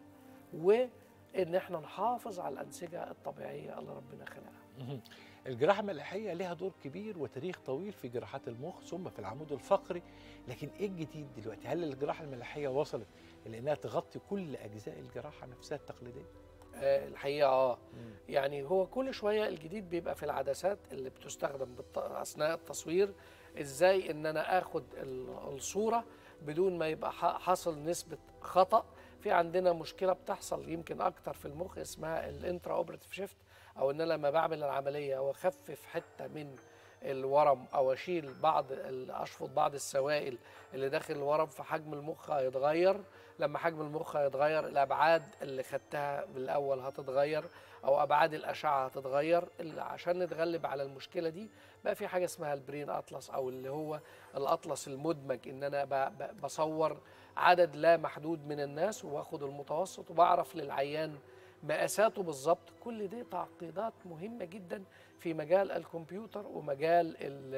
وان احنا نحافظ على الانسجه الطبيعيه اللي ربنا خلقها الجراحة الملاحية لها دور كبير وتاريخ طويل في جراحات المخ ثم في العمود الفقري لكن ايه الجديد دلوقتي هل الجراحة الملاحية وصلت إلى انها تغطي كل اجزاء الجراحة نفسها التقليدية آه، الحقيقه اه يعني هو كل شويه الجديد بيبقى في العدسات اللي بتستخدم بالط- اثناء التصوير ازاي ان انا اخد ال- الصوره بدون ما يبقى ح- حصل نسبه خطا في عندنا مشكله بتحصل يمكن اكتر في المخ اسمها الانترا اوبرتيف شيفت او ان انا لما بعمل العمليه واخفف حته من الورم او اشيل بعض ال- اشفط بعض السوائل اللي داخل الورم فحجم المخ هيتغير لما حجم المخ هيتغير الابعاد اللي خدتها بالاول هتتغير او ابعاد الاشعه هتتغير اللي عشان نتغلب على المشكله دي بقى في حاجه اسمها البرين اطلس او اللي هو الاطلس المدمج ان انا ب- ب- بصور عدد لا محدود من الناس واخد المتوسط وبعرف للعيان مقاساته بالظبط كل دي تعقيدات مهمه جدا في مجال الكمبيوتر ومجال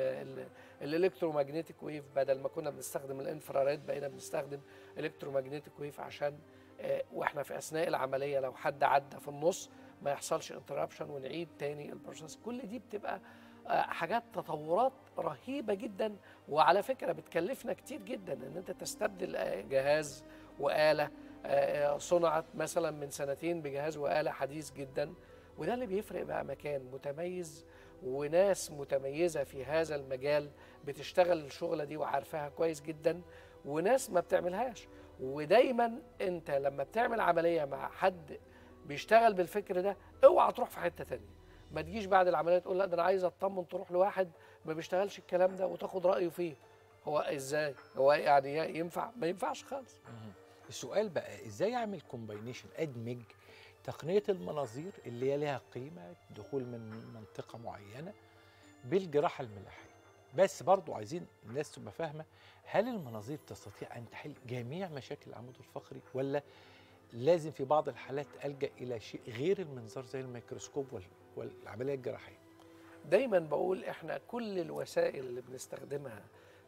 الالكترومagnetic ويف بدل ما كنا بنستخدم الانفراريد بقينا بنستخدم الكترومagnetic ويف عشان آه، واحنا في اثناء العمليه لو حد عدى في النص ما يحصلش انترابشن ونعيد تاني البروسيس كل دي بتبقى آه، حاجات تطورات رهيبه جدا وعلى فكره بتكلفنا كتير جدا ان انت تستبدل آه، جهاز واله آه، صنعت مثلا من سنتين بجهاز واله حديث جدا وده اللي بيفرق بقى مكان متميز وناس متميزه في هذا المجال بتشتغل الشغله دي وعارفاها كويس جدا وناس ما بتعملهاش ودايما انت لما بتعمل عمليه مع حد بيشتغل بالفكر ده اوعى تروح في حته تانية ما تجيش بعد العمليه تقول لا ده انا عايز اطمن تروح لواحد ما بيشتغلش الكلام ده وتاخد رايه فيه هو ازاي هو يعني ينفع ما ينفعش خالص السؤال بقى ازاي اعمل كومباينيشن ادمج تقنيه المناظير اللي هي لها قيمه دخول من منطقه معينه بالجراحه الملاحيه بس برضو عايزين الناس تبقى فاهمه هل المناظير تستطيع ان تحل جميع مشاكل العمود الفقري ولا لازم في بعض الحالات الجا الى شيء غير المنظار زي الميكروسكوب وال- والعمليه الجراحيه دايما بقول احنا كل الوسائل اللي بنستخدمها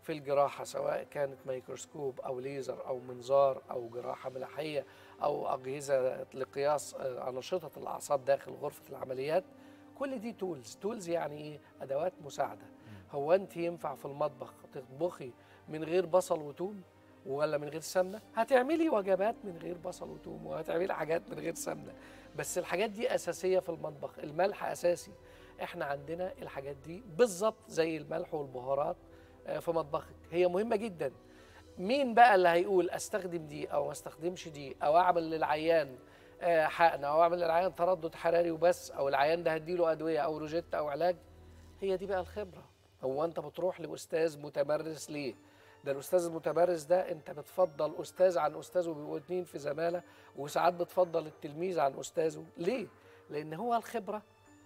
في الجراحه سواء كانت ميكروسكوب او ليزر او منظار او جراحه ملاحيه او اجهزه لقياس آه، انشطه الاعصاب داخل غرفه العمليات كل دي تولز تولز يعني ايه ادوات مساعده هو انت ينفع في المطبخ تطبخي من غير بصل وتوم ولا من غير سمنه هتعملي وجبات من غير بصل وتوم وهتعملي حاجات من غير سمنه بس الحاجات دي اساسيه في المطبخ الملح اساسي احنا عندنا الحاجات دي بالظبط زي الملح والبهارات آه، في مطبخك هي مهمه جدا مين بقى اللي هيقول استخدم دي او ما استخدمش دي او اعمل للعيان آه، حقن او اعمل للعيان تردد حراري وبس او العيان ده هديله ادويه او روجيت او علاج هي دي بقى الخبره هو انت بتروح لاستاذ متمرس ليه ده الاستاذ المتمرس ده انت بتفضل استاذ عن استاذ وبيبقوا اتنين في زماله وساعات بتفضل التلميذ عن استاذه ليه لان هو الخبره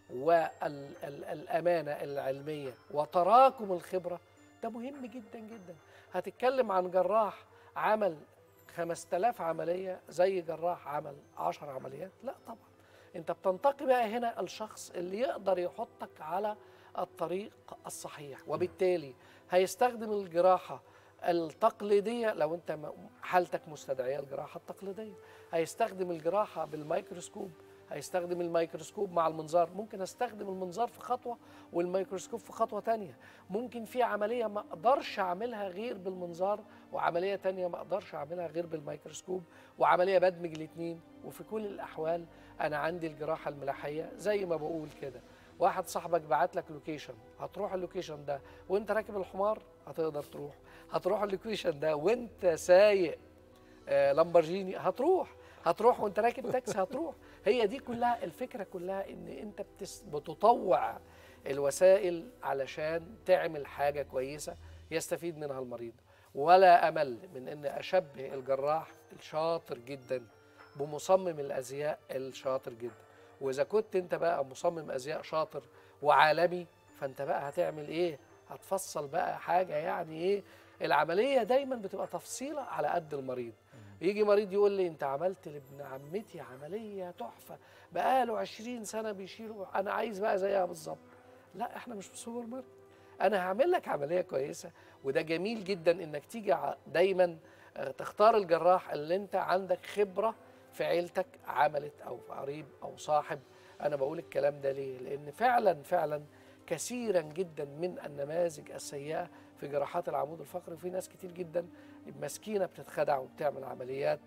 والامانه العلميه وتراكم الخبره ده مهم جدا جدا هتتكلم عن جراح عمل 5000 عمليه زي جراح عمل 10 عمليات لا طبعا انت بتنتقي بقى هنا الشخص اللي يقدر يحطك على الطريق الصحيح وبالتالي هيستخدم الجراحه التقليديه لو انت م- حالتك مستدعيه الجراحه التقليديه هيستخدم الجراحه بالميكروسكوب هيستخدم الميكروسكوب مع المنظار ممكن استخدم المنظار في خطوه والميكروسكوب في خطوه تانية ممكن في عمليه ما اقدرش اعملها غير بالمنظار وعمليه تانية ما اقدرش اعملها غير بالميكروسكوب وعمليه بدمج الاثنين وفي كل الاحوال انا عندي الجراحه الملاحيه زي ما بقول كده واحد صاحبك بعت لك لوكيشن هتروح اللوكيشن ده وانت راكب الحمار هتقدر تروح هتروح اللوكيشن ده وانت سايق آه لامبرجيني هتروح هتروح وانت راكب تاكسي هتروح هي دي كلها الفكره كلها ان انت بتس بتطوع الوسائل علشان تعمل حاجه كويسه يستفيد منها المريض ولا امل من ان اشبه الجراح الشاطر جدا بمصمم الازياء الشاطر جدا واذا كنت انت بقى مصمم ازياء شاطر وعالمي فانت بقى هتعمل ايه هتفصل بقى حاجه يعني ايه العمليه دايما بتبقى تفصيله على قد المريض يجي مريض يقول لي انت عملت لابن عمتي عمليه تحفه بقاله 20 سنه بيشيله انا عايز بقى زيها بالظبط لا احنا مش في سوبر ماركت انا هعمل لك عمليه كويسه وده جميل جدا انك تيجي ع- دايما آه، تختار الجراح اللي انت عندك خبره في عيلتك عملت او في قريب او صاحب انا بقول الكلام ده ليه لان فعلا فعلا كثيرا جدا من النماذج السيئه في جراحات العمود الفقري وفي ناس كتير جدا مسكينه بتتخدع وبتعمل عمليات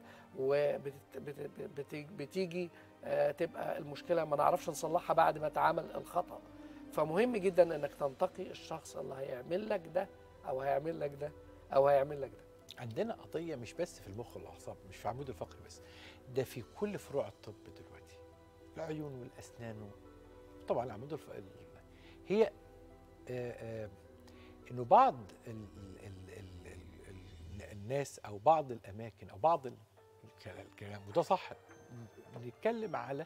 وبتيجي تبقى المشكله ما نعرفش نصلحها بعد ما اتعمل الخطا فمهم جدا انك تنتقي الشخص اللي هيعمل لك ده او هيعمل لك ده او هيعمل لك ده عندنا قضية مش بس في المخ والأعصاب مش في عمود الفقري بس ده في كل فروع الطب دلوقتي العيون والأسنان و- طبعا العمود الف... ال- هي آه، آه، إنه بعض ال... ال... ال... ال... ال... الناس أو بعض الأماكن أو بعض ال- الك- الكلام وده صح بنتكلم على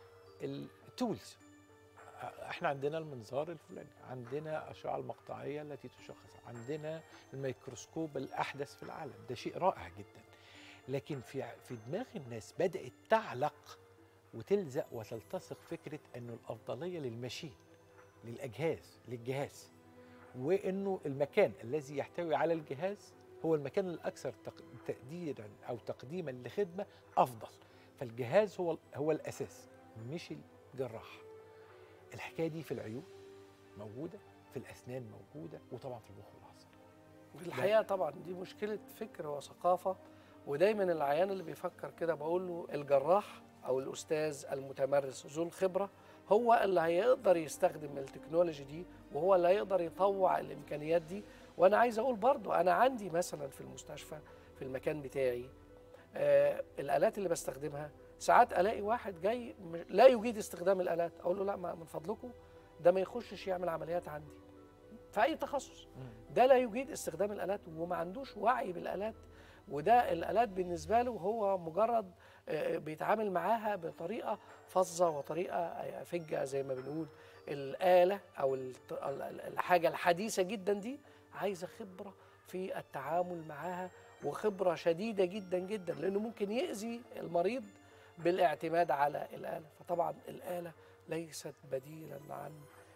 التولز احنا عندنا المنظار الفلاني عندنا الاشعه المقطعيه التي تشخص عندنا الميكروسكوب الاحدث في العالم ده شيء رائع جدا لكن في في دماغ الناس بدات تعلق وتلزق وتلتصق فكره انه الافضليه للماشين للاجهاز للجهاز وانه المكان الذي يحتوي على الجهاز هو المكان الاكثر تق- تقديرا او تقديما لخدمه افضل فالجهاز هو هو الاساس مش الجراح الحكايه دي في العيون موجوده في الاسنان موجوده وطبعا في المخ والاعصاب الحقيقه طبعا دي مشكله فكر وثقافه ودايما العيان اللي بيفكر كده بقول له الجراح او الاستاذ المتمرس ذو الخبره هو اللي هيقدر يستخدم التكنولوجي دي وهو اللي هيقدر يطوع الامكانيات دي وانا عايز اقول برضو انا عندي مثلا في المستشفى في المكان بتاعي آه الالات اللي بستخدمها ساعات الاقي واحد جاي م- لا يجيد استخدام الالات اقول له لا ما من فضلكم ده ما يخشش يعمل عمليات عندي في اي تخصص ده لا يجيد استخدام الالات وما عندوش وعي بالالات وده الالات بالنسبه له هو مجرد آه، بيتعامل معاها بطريقه فظه وطريقه آه، فجه زي ما بنقول الاله او الت- ال- ال- الحاجه الحديثه جدا دي عايزه خبره في التعامل معاها وخبره شديده جدا جدا لانه ممكن يأذي المريض بالاعتماد على الاله فطبعا الاله ليست بديلا عن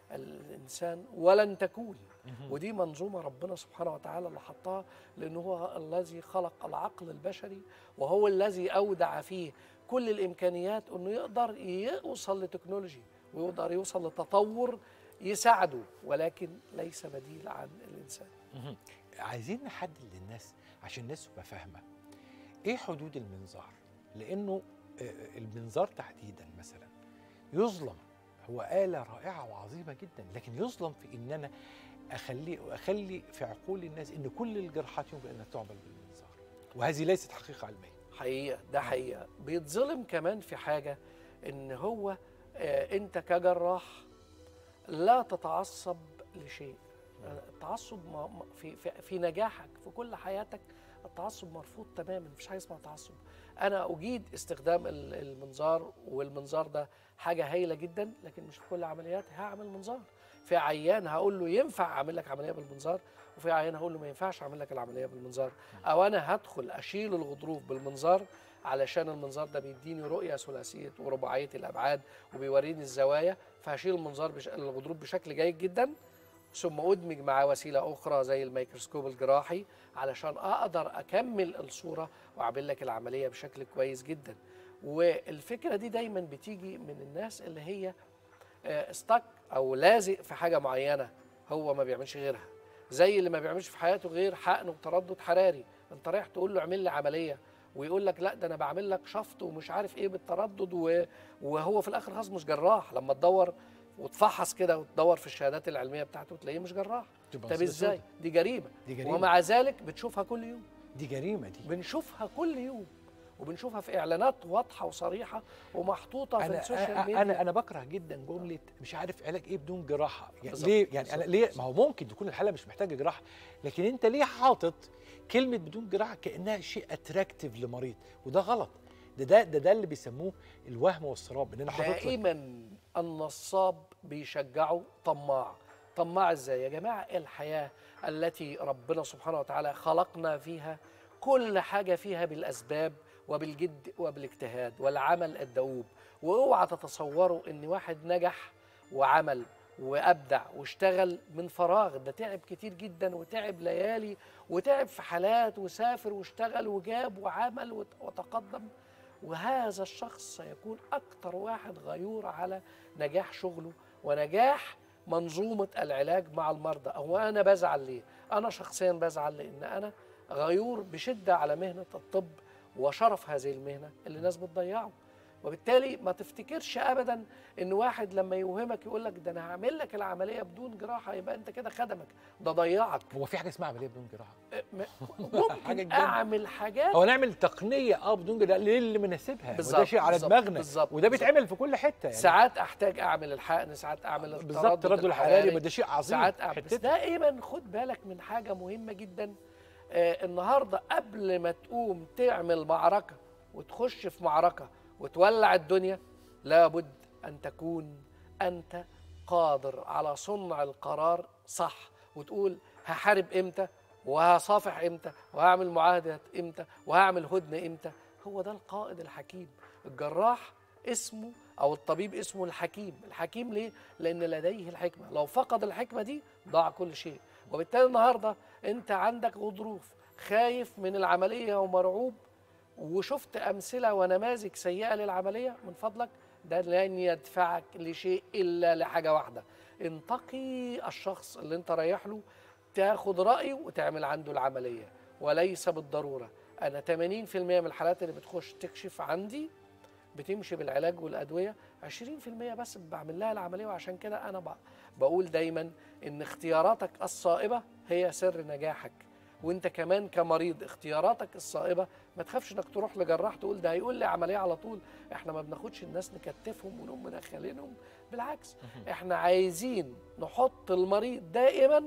الانسان ولن تكون ودي منظومه ربنا سبحانه وتعالى اللي حطها لانه هو الذي خلق العقل البشري وهو الذي اودع فيه كل الامكانيات انه يقدر يوصل لتكنولوجي ويقدر يوصل لتطور يساعده ولكن ليس بديل عن الانسان مهم. عايزين نحدد للناس عشان الناس تبقى فاهمه ايه حدود المنظار لانه آه، المنظار تحديدا مثلا يظلم هو آلة رائعة وعظيمة جدا لكن يظلم في ان انا اخلي اخلي في عقول الناس ان كل الجراحات يمكن انها تعمل بالمنظار وهذه ليست حقيقة علمية حقيقه ده حقيقه بيتظلم كمان في حاجه ان هو آه، انت كجراح لا تتعصب لشيء التعصب ما- ما- في, في في نجاحك في كل حياتك التعصب مرفوض تماما مفيش حاجه اسمها تعصب انا اجيد استخدام ال- المنظار والمنظار ده حاجه هايله جدا لكن مش في كل عمليات هعمل منظار في عيان هقول له ينفع اعمل لك عمليه بالمنظار وفي عيان هقول له ما ينفعش اعمل لك العمليه بالمنظار او انا هدخل اشيل الغضروف بالمنظار علشان المنظار ده بيديني رؤيه ثلاثيه ورباعيه الابعاد وبيوريني الزوايا فهشيل المنظار بش... الغضروف بشكل جيد جدا ثم ادمج مع وسيله اخرى زي الميكروسكوب الجراحي علشان اقدر اكمل الصوره واعمل لك العمليه بشكل كويس جدا والفكره دي دايما بتيجي من الناس اللي هي استك او لازق في حاجه معينه هو ما بيعملش غيرها زي اللي ما بيعملش في حياته غير حقن وتردد حراري انت رايح تقول له اعمل لي عمليه ويقول لك لا ده انا بعمل لك شفط ومش عارف ايه بالتردد و... وهو في الاخر خلاص مش جراح لما تدور وتفحص كده وتدور في الشهادات العلميه بتاعته تلاقيه مش جراح تبقى طب مصيبة ازاي سودة. دي جريمه دي جريمة. ومع ذلك بتشوفها كل يوم دي جريمة دي بنشوفها كل يوم وبنشوفها في اعلانات واضحه وصريحه ومحطوطه في انا السوشيال أنا- ميديا انا انا بكره جدا جمله مش عارف علاج ايه بدون جراحه يعني بالظبط، ليه يعني انا بالظبط، ليه ما هو ممكن تكون الحاله مش محتاجه جراحه لكن انت ليه حاطط كلمه بدون جراحه كانها شيء اتراكتيف لمريض وده غلط ده ده ده, ده اللي بيسموه الوهم والسراب ان انا حاطط لك دائما النصاب بيشجعه طماع طماع ازاي يا جماعه الحياه التي ربنا سبحانه وتعالى خلقنا فيها كل حاجه فيها بالاسباب وبالجد وبالاجتهاد والعمل الدؤوب واوعى تتصوروا ان واحد نجح وعمل وابدع واشتغل من فراغ ده تعب كتير جدا وتعب ليالي وتعب في حالات وسافر واشتغل وجاب وعمل وت- وتقدم وهذا الشخص سيكون أكثر واحد غيور على نجاح شغله ونجاح منظومة العلاج مع المرضى هو أنا بزعل ليه؟ أنا شخصيا بزعل لأن أنا غيور بشدة على مهنة الطب وشرف هذه المهنة اللي الناس بتضيعه وبالتالي ما تفتكرش ابدا ان واحد لما يوهمك يقول لك ده انا هعمل لك العمليه بدون جراحه يبقى انت كده خدمك ده ضيعك هو في حاجه اسمها عمليه بدون جراحه حاجة ممكن جدا. اعمل حاجات هو نعمل تقنيه اه بدون جراحه للي مناسبها وده بالظبط، شيء على بالظبط، دماغنا بالظبط، وده بالظبط. بيتعمل في كل حته يعني ساعات احتاج اعمل الحقن ساعات اعمل بالظبط التردد التردد الحراري وده شيء عظيم ساعات أعمل بس حتته. دائما خد بالك من حاجه مهمه جدا آه النهارده قبل ما تقوم تعمل معركه وتخش في معركه وتولع الدنيا لابد ان تكون انت قادر على صنع القرار صح وتقول هحارب امتى وهصافح امتى وهعمل معاهدات امتى وهعمل هدنه امتى هو ده القائد الحكيم الجراح اسمه او الطبيب اسمه الحكيم الحكيم ليه لان لديه الحكمه لو فقد الحكمه دي ضاع كل شيء وبالتالي النهارده انت عندك غضروف خايف من العمليه ومرعوب وشفت امثله ونماذج سيئه للعمليه من فضلك ده لن يدفعك لشيء الا لحاجه واحده انتقي الشخص اللي انت رايح له تاخد رايه وتعمل عنده العمليه وليس بالضروره انا 80% من الحالات اللي بتخش تكشف عندي بتمشي بالعلاج والادويه 20% بس بعمل لها العمليه وعشان كده انا ب- بقول دايما ان اختياراتك الصائبه هي سر نجاحك وانت كمان كمريض اختياراتك الصائبه ما تخافش انك تروح لجراح تقول ده هيقول لي عمليه على طول احنا ما بناخدش الناس نكتفهم ونقوم مدخلينهم بالعكس احنا عايزين نحط المريض دائما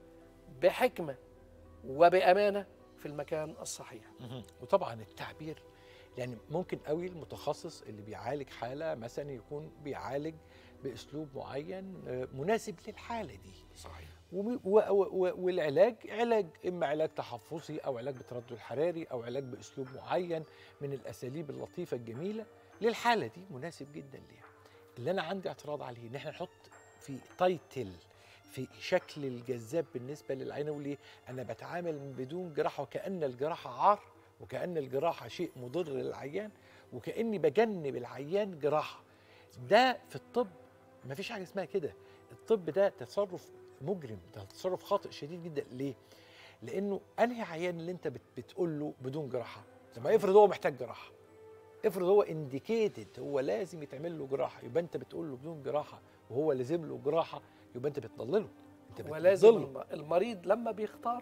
بحكمه وبامانه في المكان الصحيح مهم. وطبعا التعبير يعني ممكن قوي المتخصص اللي بيعالج حاله مثلا يكون بيعالج باسلوب معين آه، مناسب للحاله دي صحيح وم- و- و- و- والعلاج علاج اما علاج تحفظي او علاج بتردد حراري او علاج باسلوب معين من الاساليب اللطيفه الجميله للحاله دي مناسب جدا ليها اللي انا عندي اعتراض عليه ان احنا نحط في تايتل في شكل الجذاب بالنسبه للعين وليه انا بتعامل بدون جراحه وكان الجراحه عار وكان الجراحه شيء مضر للعيان وكاني بجنب العيان جراحه ده في الطب ما فيش حاجه اسمها كده الطب ده تصرف مجرم ده تصرف خاطئ شديد جدا ليه لانه انهي عيان اللي انت بت بتقول له بدون جراحه لما افرض هو محتاج جراحه افرض هو انديكيتد هو لازم يتعمل له جراحه يبقى انت بتقول له بدون جراحه وهو لازم له جراحه يبقى انت بتضلله انت ولازم بتضله الم- المريض لما بيختار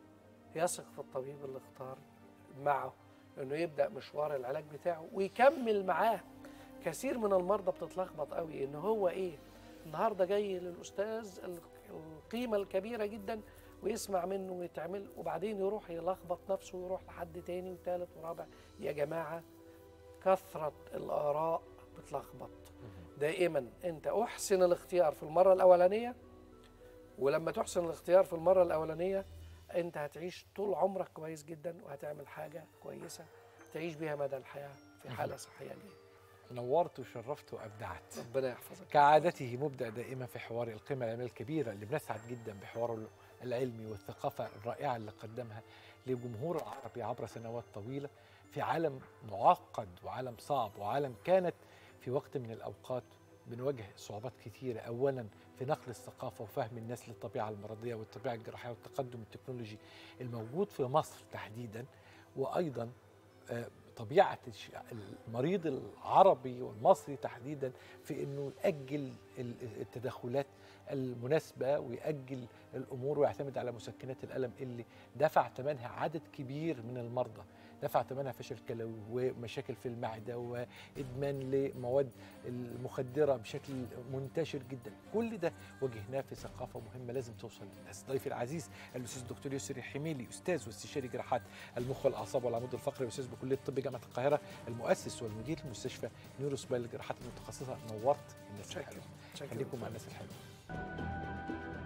يثق في الطبيب اللي اختار معه انه يبدا مشوار العلاج بتاعه ويكمل معاه كثير من المرضى بتتلخبط قوي ان هو ايه النهارده جاي للاستاذ ال- القيمه الكبيره جدا ويسمع منه ويتعمل وبعدين يروح يلخبط نفسه ويروح لحد تاني وتالت ورابع يا جماعه كثره الاراء بتلخبط دائما انت احسن الاختيار في المره الاولانيه ولما تحسن الاختيار في المره الاولانيه انت هتعيش طول عمرك كويس جدا وهتعمل حاجه كويسه تعيش بيها مدى الحياه في حاله صحيه جيده نورت وشرفت وابدعت ربنا يحفظك كعادته مبدع دائما في حوار القيمة العلمية الكبيرة اللي بنسعد جدا بحواره العلمي والثقافة الرائعة اللي قدمها للجمهور العربي عبر سنوات طويلة في عالم معقد وعالم صعب وعالم كانت في وقت من الأوقات بنواجه صعوبات كثيرة أولا في نقل الثقافة وفهم الناس للطبيعة المرضية والطبيعة الجراحية والتقدم التكنولوجي الموجود في مصر تحديدا وأيضا آه، طبيعة الش- المريض العربي والمصري تحديدا في انه يأجل ال- التدخلات المناسبة ويأجل الأمور ويعتمد على مسكنات الألم اللي دفع ثمنها عدد كبير من المرضى دفع ثمنها فشل كلوي ومشاكل في المعدة وإدمان لمواد المخدرة بشكل منتشر جدا كل ده واجهناه في ثقافة مهمة لازم توصل للناس ضيفي العزيز الأستاذ الدكتور يسري حميلي أستاذ واستشاري جراحات المخ والأعصاب والعمود الفقري وأستاذ بكلية الطب جامعة القاهرة المؤسس والمدير لمستشفى نيوروسبايل للجراحات المتخصصة نورت الناس شكرا. الحلوة شكرا. خليكم مع الناس الحلوة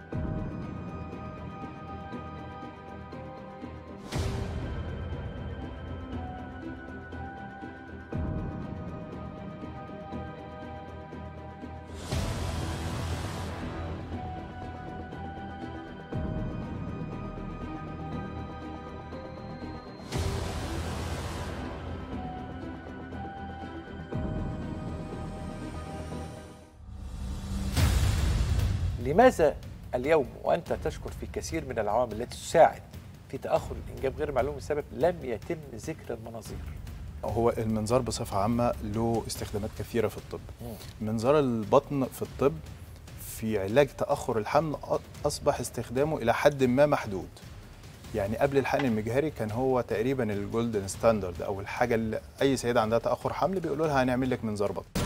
لماذا اليوم وانت تشكر في كثير من العوامل التي تساعد في تاخر الانجاب غير معلوم السبب لم يتم ذكر المناظير هو المنظار بصفة عامة له استخدامات كثيرة في الطب منظار البطن في الطب في علاج تأخر الحمل أ- أصبح استخدامه إلى حد ما محدود يعني قبل الحقن المجهري كان هو تقريبا الجولدن ستاندرد أو الحاجة اللي أي سيدة عندها تأخر حمل بيقولوا لها هنعمل لك منظار بطن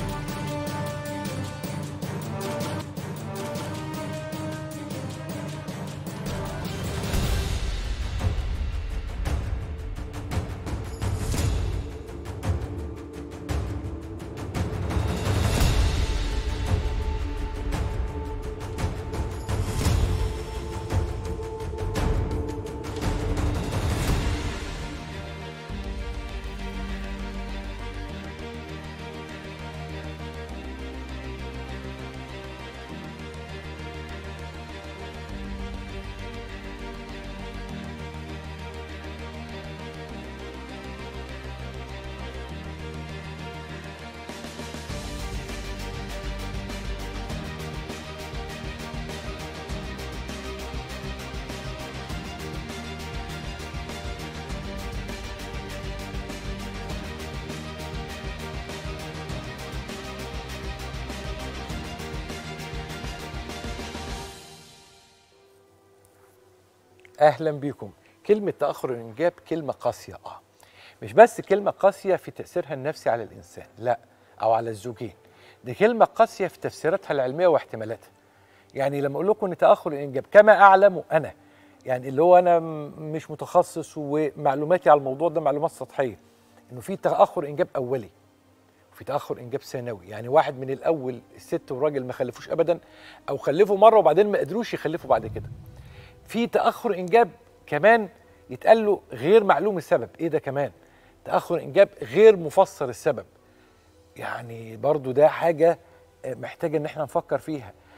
اهلا بكم كلمه تاخر الانجاب كلمه قاسيه اه مش بس كلمه قاسيه في تاثيرها النفسي على الانسان لا او على الزوجين دي كلمه قاسيه في تفسيراتها العلميه واحتمالاتها يعني لما اقول لكم ان تاخر الانجاب كما اعلم انا يعني اللي هو انا م- مش متخصص ومعلوماتي على الموضوع ده معلومات سطحيه انه في تاخر انجاب اولي وفي تاخر انجاب ثانوي يعني واحد من الاول الست والراجل ما خلفوش ابدا او خلفوا مره وبعدين ما قدروش يخلفوا بعد كده في تاخر انجاب كمان يتقال له غير معلوم السبب ايه ده كمان تاخر انجاب غير مفسر السبب يعني برضو ده حاجه آه، محتاجه ان احنا نفكر فيها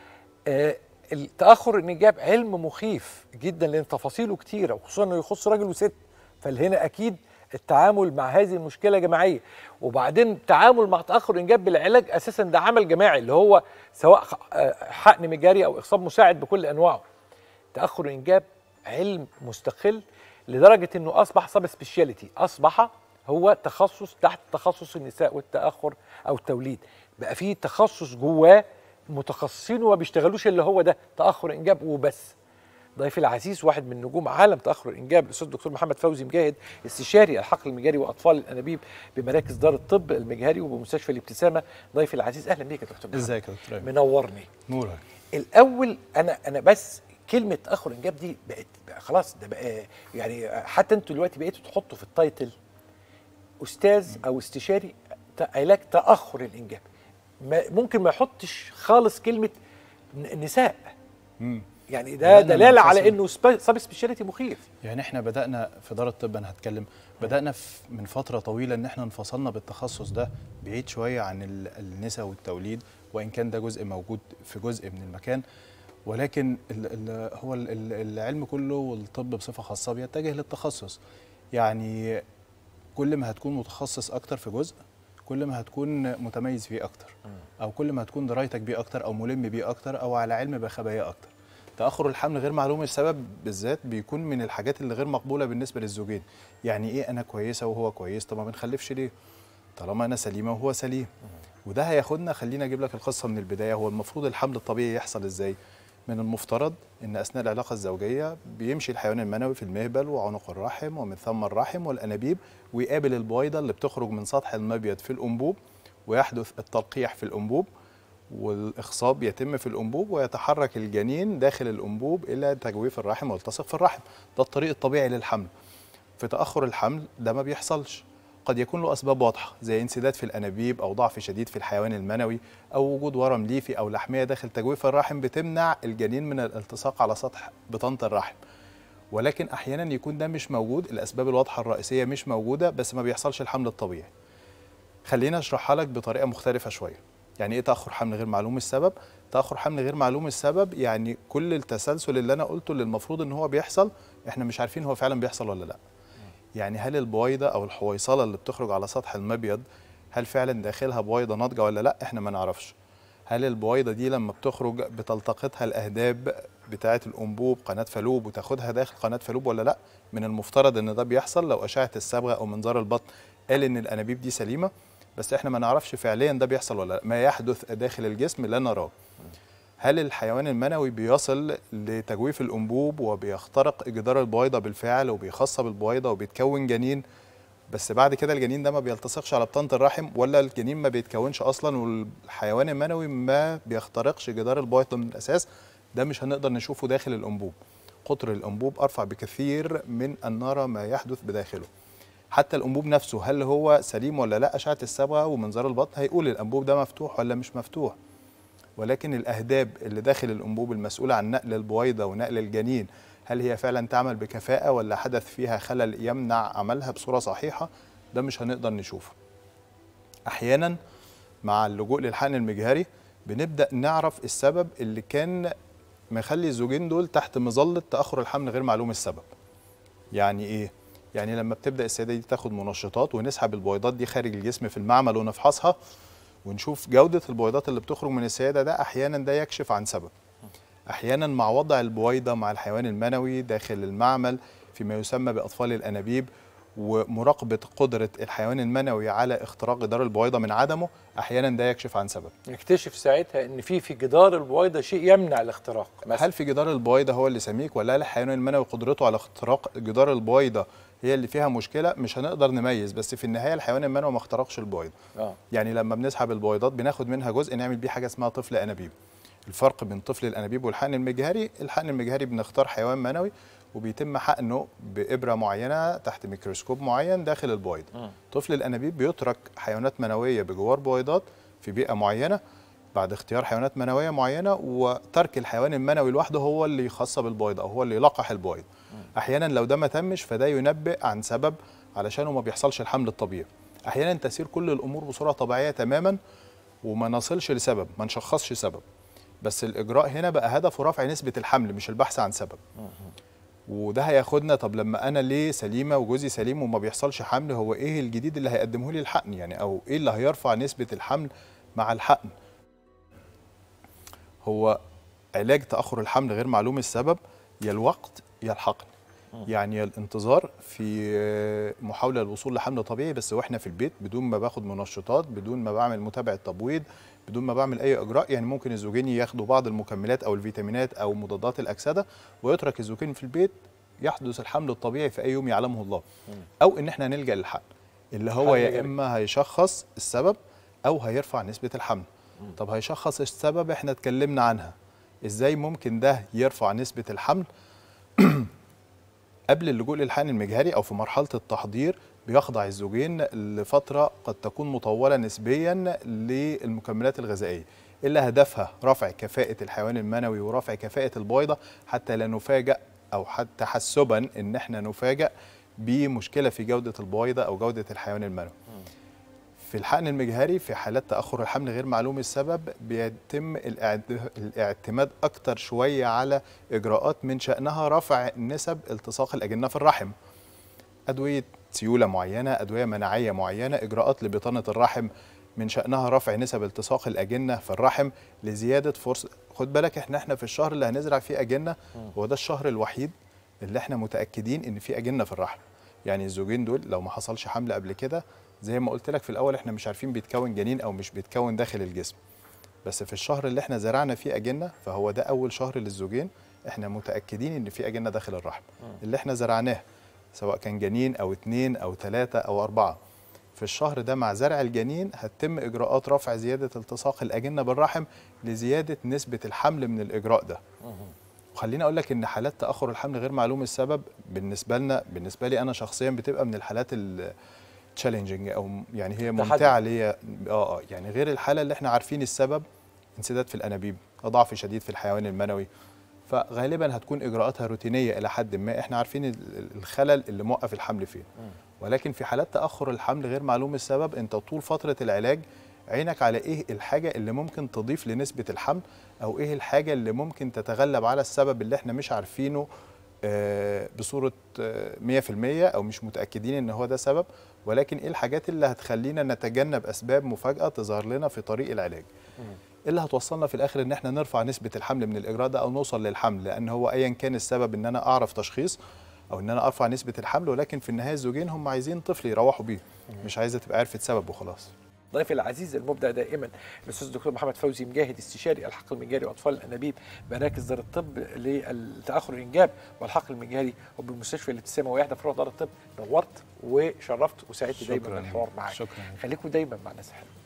آه، التاخر الانجاب علم مخيف جدا لان تفاصيله كتيره وخصوصا انه يخص راجل وست فهنا اكيد التعامل مع هذه المشكله جماعيه وبعدين التعامل مع تاخر الانجاب بالعلاج اساسا ده عمل جماعي اللي هو سواء خ- آه، حقن مجاري او اخصاب مساعد بكل انواعه تاخر الانجاب علم مستقل لدرجه انه اصبح سب سبيشاليتي اصبح هو تخصص تحت تخصص النساء والتاخر او التوليد بقى فيه تخصص جواه متخصصين وما بيشتغلوش الا هو ده تاخر انجاب وبس ضيفي العزيز واحد من نجوم عالم تاخر الانجاب الاستاذ الدكتور محمد فوزي مجاهد استشاري الحقل المجاري واطفال الانابيب بمراكز دار الطب المجهري وبمستشفى الابتسامه ضيفي العزيز اهلا بيك يا دكتور محمد ازيك يا دكتور أيمن؟ منورني نورك الاول انا انا بس كلمه تاخر انجاب دي بقت بقى خلاص ده بقى يعني حتى انتوا دلوقتي بقيتوا تحطوا في التايتل استاذ او استشاري ت- علاج تاخر الانجاب ما ممكن ما يحطش خالص كلمه ن- نساء مم. يعني ده بدأنا دلاله على ننفصل. انه سب- سب سبيشاليتي مخيف يعني احنا بدأنا في دار الطب انا هتكلم بدأنا في من فترة طويلة ان احنا انفصلنا بالتخصص ده بعيد شوية عن ال- النساء والتوليد وان كان ده جزء موجود في جزء من المكان ولكن ال ال هو ال- ال- العلم كله والطب بصفة خاصة بيتجه للتخصص يعني كل ما هتكون متخصص اكتر في جزء كل ما هتكون متميز فيه اكتر او كل ما هتكون درايتك بيه اكتر او ملم بيه اكتر او على علم بخباياه اكتر تاخر الحمل غير معلوم السبب بالذات بيكون من الحاجات اللي غير مقبوله بالنسبه للزوجين يعني ايه انا كويسه وهو كويس طب ما بنخلفش ليه طالما انا سليمه وهو سليم وده هياخدنا خلينا اجيب لك القصه من البدايه هو المفروض الحمل الطبيعي يحصل ازاي من المفترض ان اثناء العلاقه الزوجيه بيمشي الحيوان المنوي في المهبل وعنق الرحم ومن ثم الرحم والانابيب ويقابل البويضه اللي بتخرج من سطح المبيض في الانبوب ويحدث التلقيح في الانبوب والاخصاب يتم في الانبوب ويتحرك الجنين داخل الانبوب الى تجويف الرحم ويلتصق في الرحم ده الطريق الطبيعي للحمل في تاخر الحمل ده ما بيحصلش قد يكون له اسباب واضحه زي انسداد في الانابيب او ضعف شديد في الحيوان المنوي او وجود ورم ليفي او لحميه داخل تجويف الرحم بتمنع الجنين من الالتصاق على سطح بطانه الرحم ولكن احيانا يكون ده مش موجود الاسباب الواضحه الرئيسيه مش موجوده بس ما بيحصلش الحمل الطبيعي خلينا اشرحها لك بطريقه مختلفه شويه يعني ايه تاخر حمل غير معلوم السبب تاخر حمل غير معلوم السبب يعني كل التسلسل اللي انا قلته اللي المفروض ان هو بيحصل احنا مش عارفين هو فعلا بيحصل ولا لا يعني هل البويضه او الحويصله اللي بتخرج على سطح المبيض هل فعلا داخلها بويضه ناضجه ولا لا احنا ما نعرفش هل البويضه دي لما بتخرج بتلتقطها الاهداب بتاعه الانبوب قناه فالوب وتاخدها داخل قناه فالوب ولا لا من المفترض ان ده بيحصل لو اشعه الصبغه او منظار البطن قال ان الانابيب دي سليمه بس احنا ما نعرفش فعليا ده بيحصل ولا لا ما يحدث داخل الجسم لا نراه هل الحيوان المنوي بيصل لتجويف الانبوب وبيخترق جدار البويضه بالفعل وبيخصب البويضه وبيتكون جنين بس بعد كده الجنين ده ما بيلتصقش على بطانه الرحم ولا الجنين ما بيتكونش اصلا والحيوان المنوي ما بيخترقش جدار البويضه من الاساس ده مش هنقدر نشوفه داخل الانبوب قطر الانبوب ارفع بكثير من ان نرى ما يحدث بداخله حتى الانبوب نفسه هل هو سليم ولا لا اشعه الصبغه ومنظار البطن هيقول الانبوب ده مفتوح ولا مش مفتوح ولكن الاهداب اللي داخل الانبوب المسؤوله عن نقل البويضه ونقل الجنين هل هي فعلا تعمل بكفاءه ولا حدث فيها خلل يمنع عملها بصوره صحيحه ده مش هنقدر نشوفه احيانا مع اللجوء للحقن المجهري بنبدا نعرف السبب اللي كان مخلي الزوجين دول تحت مظله تاخر الحمل غير معلوم السبب يعني ايه يعني لما بتبدا السيده دي تاخد منشطات ونسحب البويضات دي خارج الجسم في المعمل ونفحصها ونشوف جوده البويضات اللي بتخرج من السيده ده احيانا ده يكشف عن سبب احيانا مع وضع البويضه مع الحيوان المنوي داخل المعمل فيما يسمى باطفال الانابيب ومراقبه قدره الحيوان المنوي على اختراق جدار البويضه من عدمه احيانا ده يكشف عن سبب نكتشف ساعتها ان في في جدار البويضه شيء يمنع الاختراق هل في جدار البويضه هو اللي سميك ولا هل الحيوان المنوي قدرته على اختراق جدار البويضه هي اللي فيها مشكله مش هنقدر نميز بس في النهايه الحيوان المنوي ما اخترقش البويضه اه يعني لما بنسحب البويضات بناخد منها جزء نعمل بيه حاجه اسمها طفل انابيب الفرق بين طفل الانابيب والحقن المجهري الحقن المجهري بنختار حيوان منوي وبيتم حقنه بابره معينه تحت ميكروسكوب معين داخل البويضه طفل الانابيب بيترك حيوانات منويه بجوار بويضات في بيئه معينه بعد اختيار حيوانات منويه معينه وترك الحيوان المنوي لوحده هو اللي يخصب البويضه او هو اللي يلقح البويضه احيانا لو ده ما تمش فده ينبئ عن سبب علشانه ما بيحصلش الحمل الطبيعي احيانا تسير كل الامور بصوره طبيعيه تماما وما نصلش لسبب ما نشخصش سبب بس الاجراء هنا بقى هدفه رفع نسبه الحمل مش البحث عن سبب وده هياخدنا طب لما انا ليه سليمه وجوزي سليم وما بيحصلش حمل هو ايه الجديد اللي هيقدمه لي الحقن يعني او ايه اللي هيرفع نسبه الحمل مع الحقن هو علاج تاخر الحمل غير معلوم السبب يا الوقت يا الحقن يعني يا الانتظار في محاوله للوصول لحمل طبيعي بس واحنا في البيت بدون ما باخد منشطات بدون ما بعمل متابعه تبويض بدون ما بعمل اي اجراء يعني ممكن الزوجين ياخدوا بعض المكملات او الفيتامينات او مضادات الاكسده ويترك الزوجين في البيت يحدث الحمل الطبيعي في اي يوم يعلمه الله او ان احنا نلجا للحقن اللي هو حقن يا جري. اما هيشخص السبب او هيرفع نسبه الحمل طب هيشخص السبب احنا اتكلمنا عنها ازاي ممكن ده يرفع نسبه الحمل قبل اللجوء للحقن المجهري او في مرحله التحضير بيخضع الزوجين لفتره قد تكون مطوله نسبيا للمكملات الغذائيه اللي هدفها رفع كفاءه الحيوان المنوي ورفع كفاءه البويضه حتى لا نفاجأ او حتى تحسبا ان احنا نفاجأ بمشكله في جوده البويضه او جوده الحيوان المنوي في الحقن المجهري في حالات تأخر الحمل غير معلوم السبب بيتم الاعت- الاعتماد أكتر شوية على إجراءات من شأنها رفع نسب التصاق الأجنة في الرحم أدوية سيولة معينة أدوية مناعية معينة إجراءات لبطانة الرحم من شأنها رفع نسب التصاق الأجنة في الرحم لزيادة فرصة خد بالك احنا احنا في الشهر اللي هنزرع فيه أجنة هو ده الشهر الوحيد اللي احنا متأكدين إن في أجنة في الرحم يعني الزوجين دول لو ما حصلش حمل قبل كده زي ما قلت لك في الاول احنا مش عارفين بيتكون جنين او مش بيتكون داخل الجسم بس في الشهر اللي احنا زرعنا فيه اجنه فهو ده اول شهر للزوجين احنا متاكدين ان في اجنه داخل الرحم اللي احنا زرعناه سواء كان جنين او اتنين او تلاته او اربعه في الشهر ده مع زرع الجنين هتتم اجراءات رفع زياده التصاق الاجنه بالرحم لزياده نسبه الحمل من الاجراء ده وخليني اقول لك ان حالات تاخر الحمل غير معلوم السبب بالنسبه لنا بالنسبه لي انا شخصيا بتبقى من الحالات التشالنجينج او يعني هي ممتعه ليا اه اه يعني غير الحاله اللي احنا عارفين السبب انسداد في الانابيب ضعف شديد في الحيوان المنوي فغالبا هتكون اجراءاتها روتينيه الى حد ما احنا عارفين ال- ال- الخلل اللي موقف الحمل فين ولكن في حالات تاخر الحمل غير معلوم السبب انت طول فتره العلاج عينك على ايه الحاجه اللي ممكن تضيف لنسبه الحمل او ايه الحاجه اللي ممكن تتغلب على السبب اللي احنا مش عارفينه آه، بصوره آه، 100% او مش متاكدين ان هو ده سبب ولكن ايه الحاجات اللي هتخلينا نتجنب اسباب مفاجاه تظهر لنا في طريق العلاج اللي هتوصلنا في الاخر ان احنا نرفع نسبه الحمل من الاجراء ده او نوصل للحمل لان هو ايا كان السبب ان انا اعرف تشخيص او ان انا ارفع نسبه الحمل ولكن في النهايه الزوجين هم عايزين طفل يروحوا بيه مش عايزه تبقى عرفت سبب وخلاص ضيفي العزيز المبدع دائما الاستاذ الدكتور محمد فوزي مجاهد استشاري الحقل المجاري واطفال الانابيب مراكز دار الطب للتاخر الانجاب والحقل المجاري وبمستشفى الابتسامه وحده فروع دار الطب نورت وشرفت وسعدت دايما شكراً. بالحوار معاك شكراً. خليكم دايما مع ناس حلوه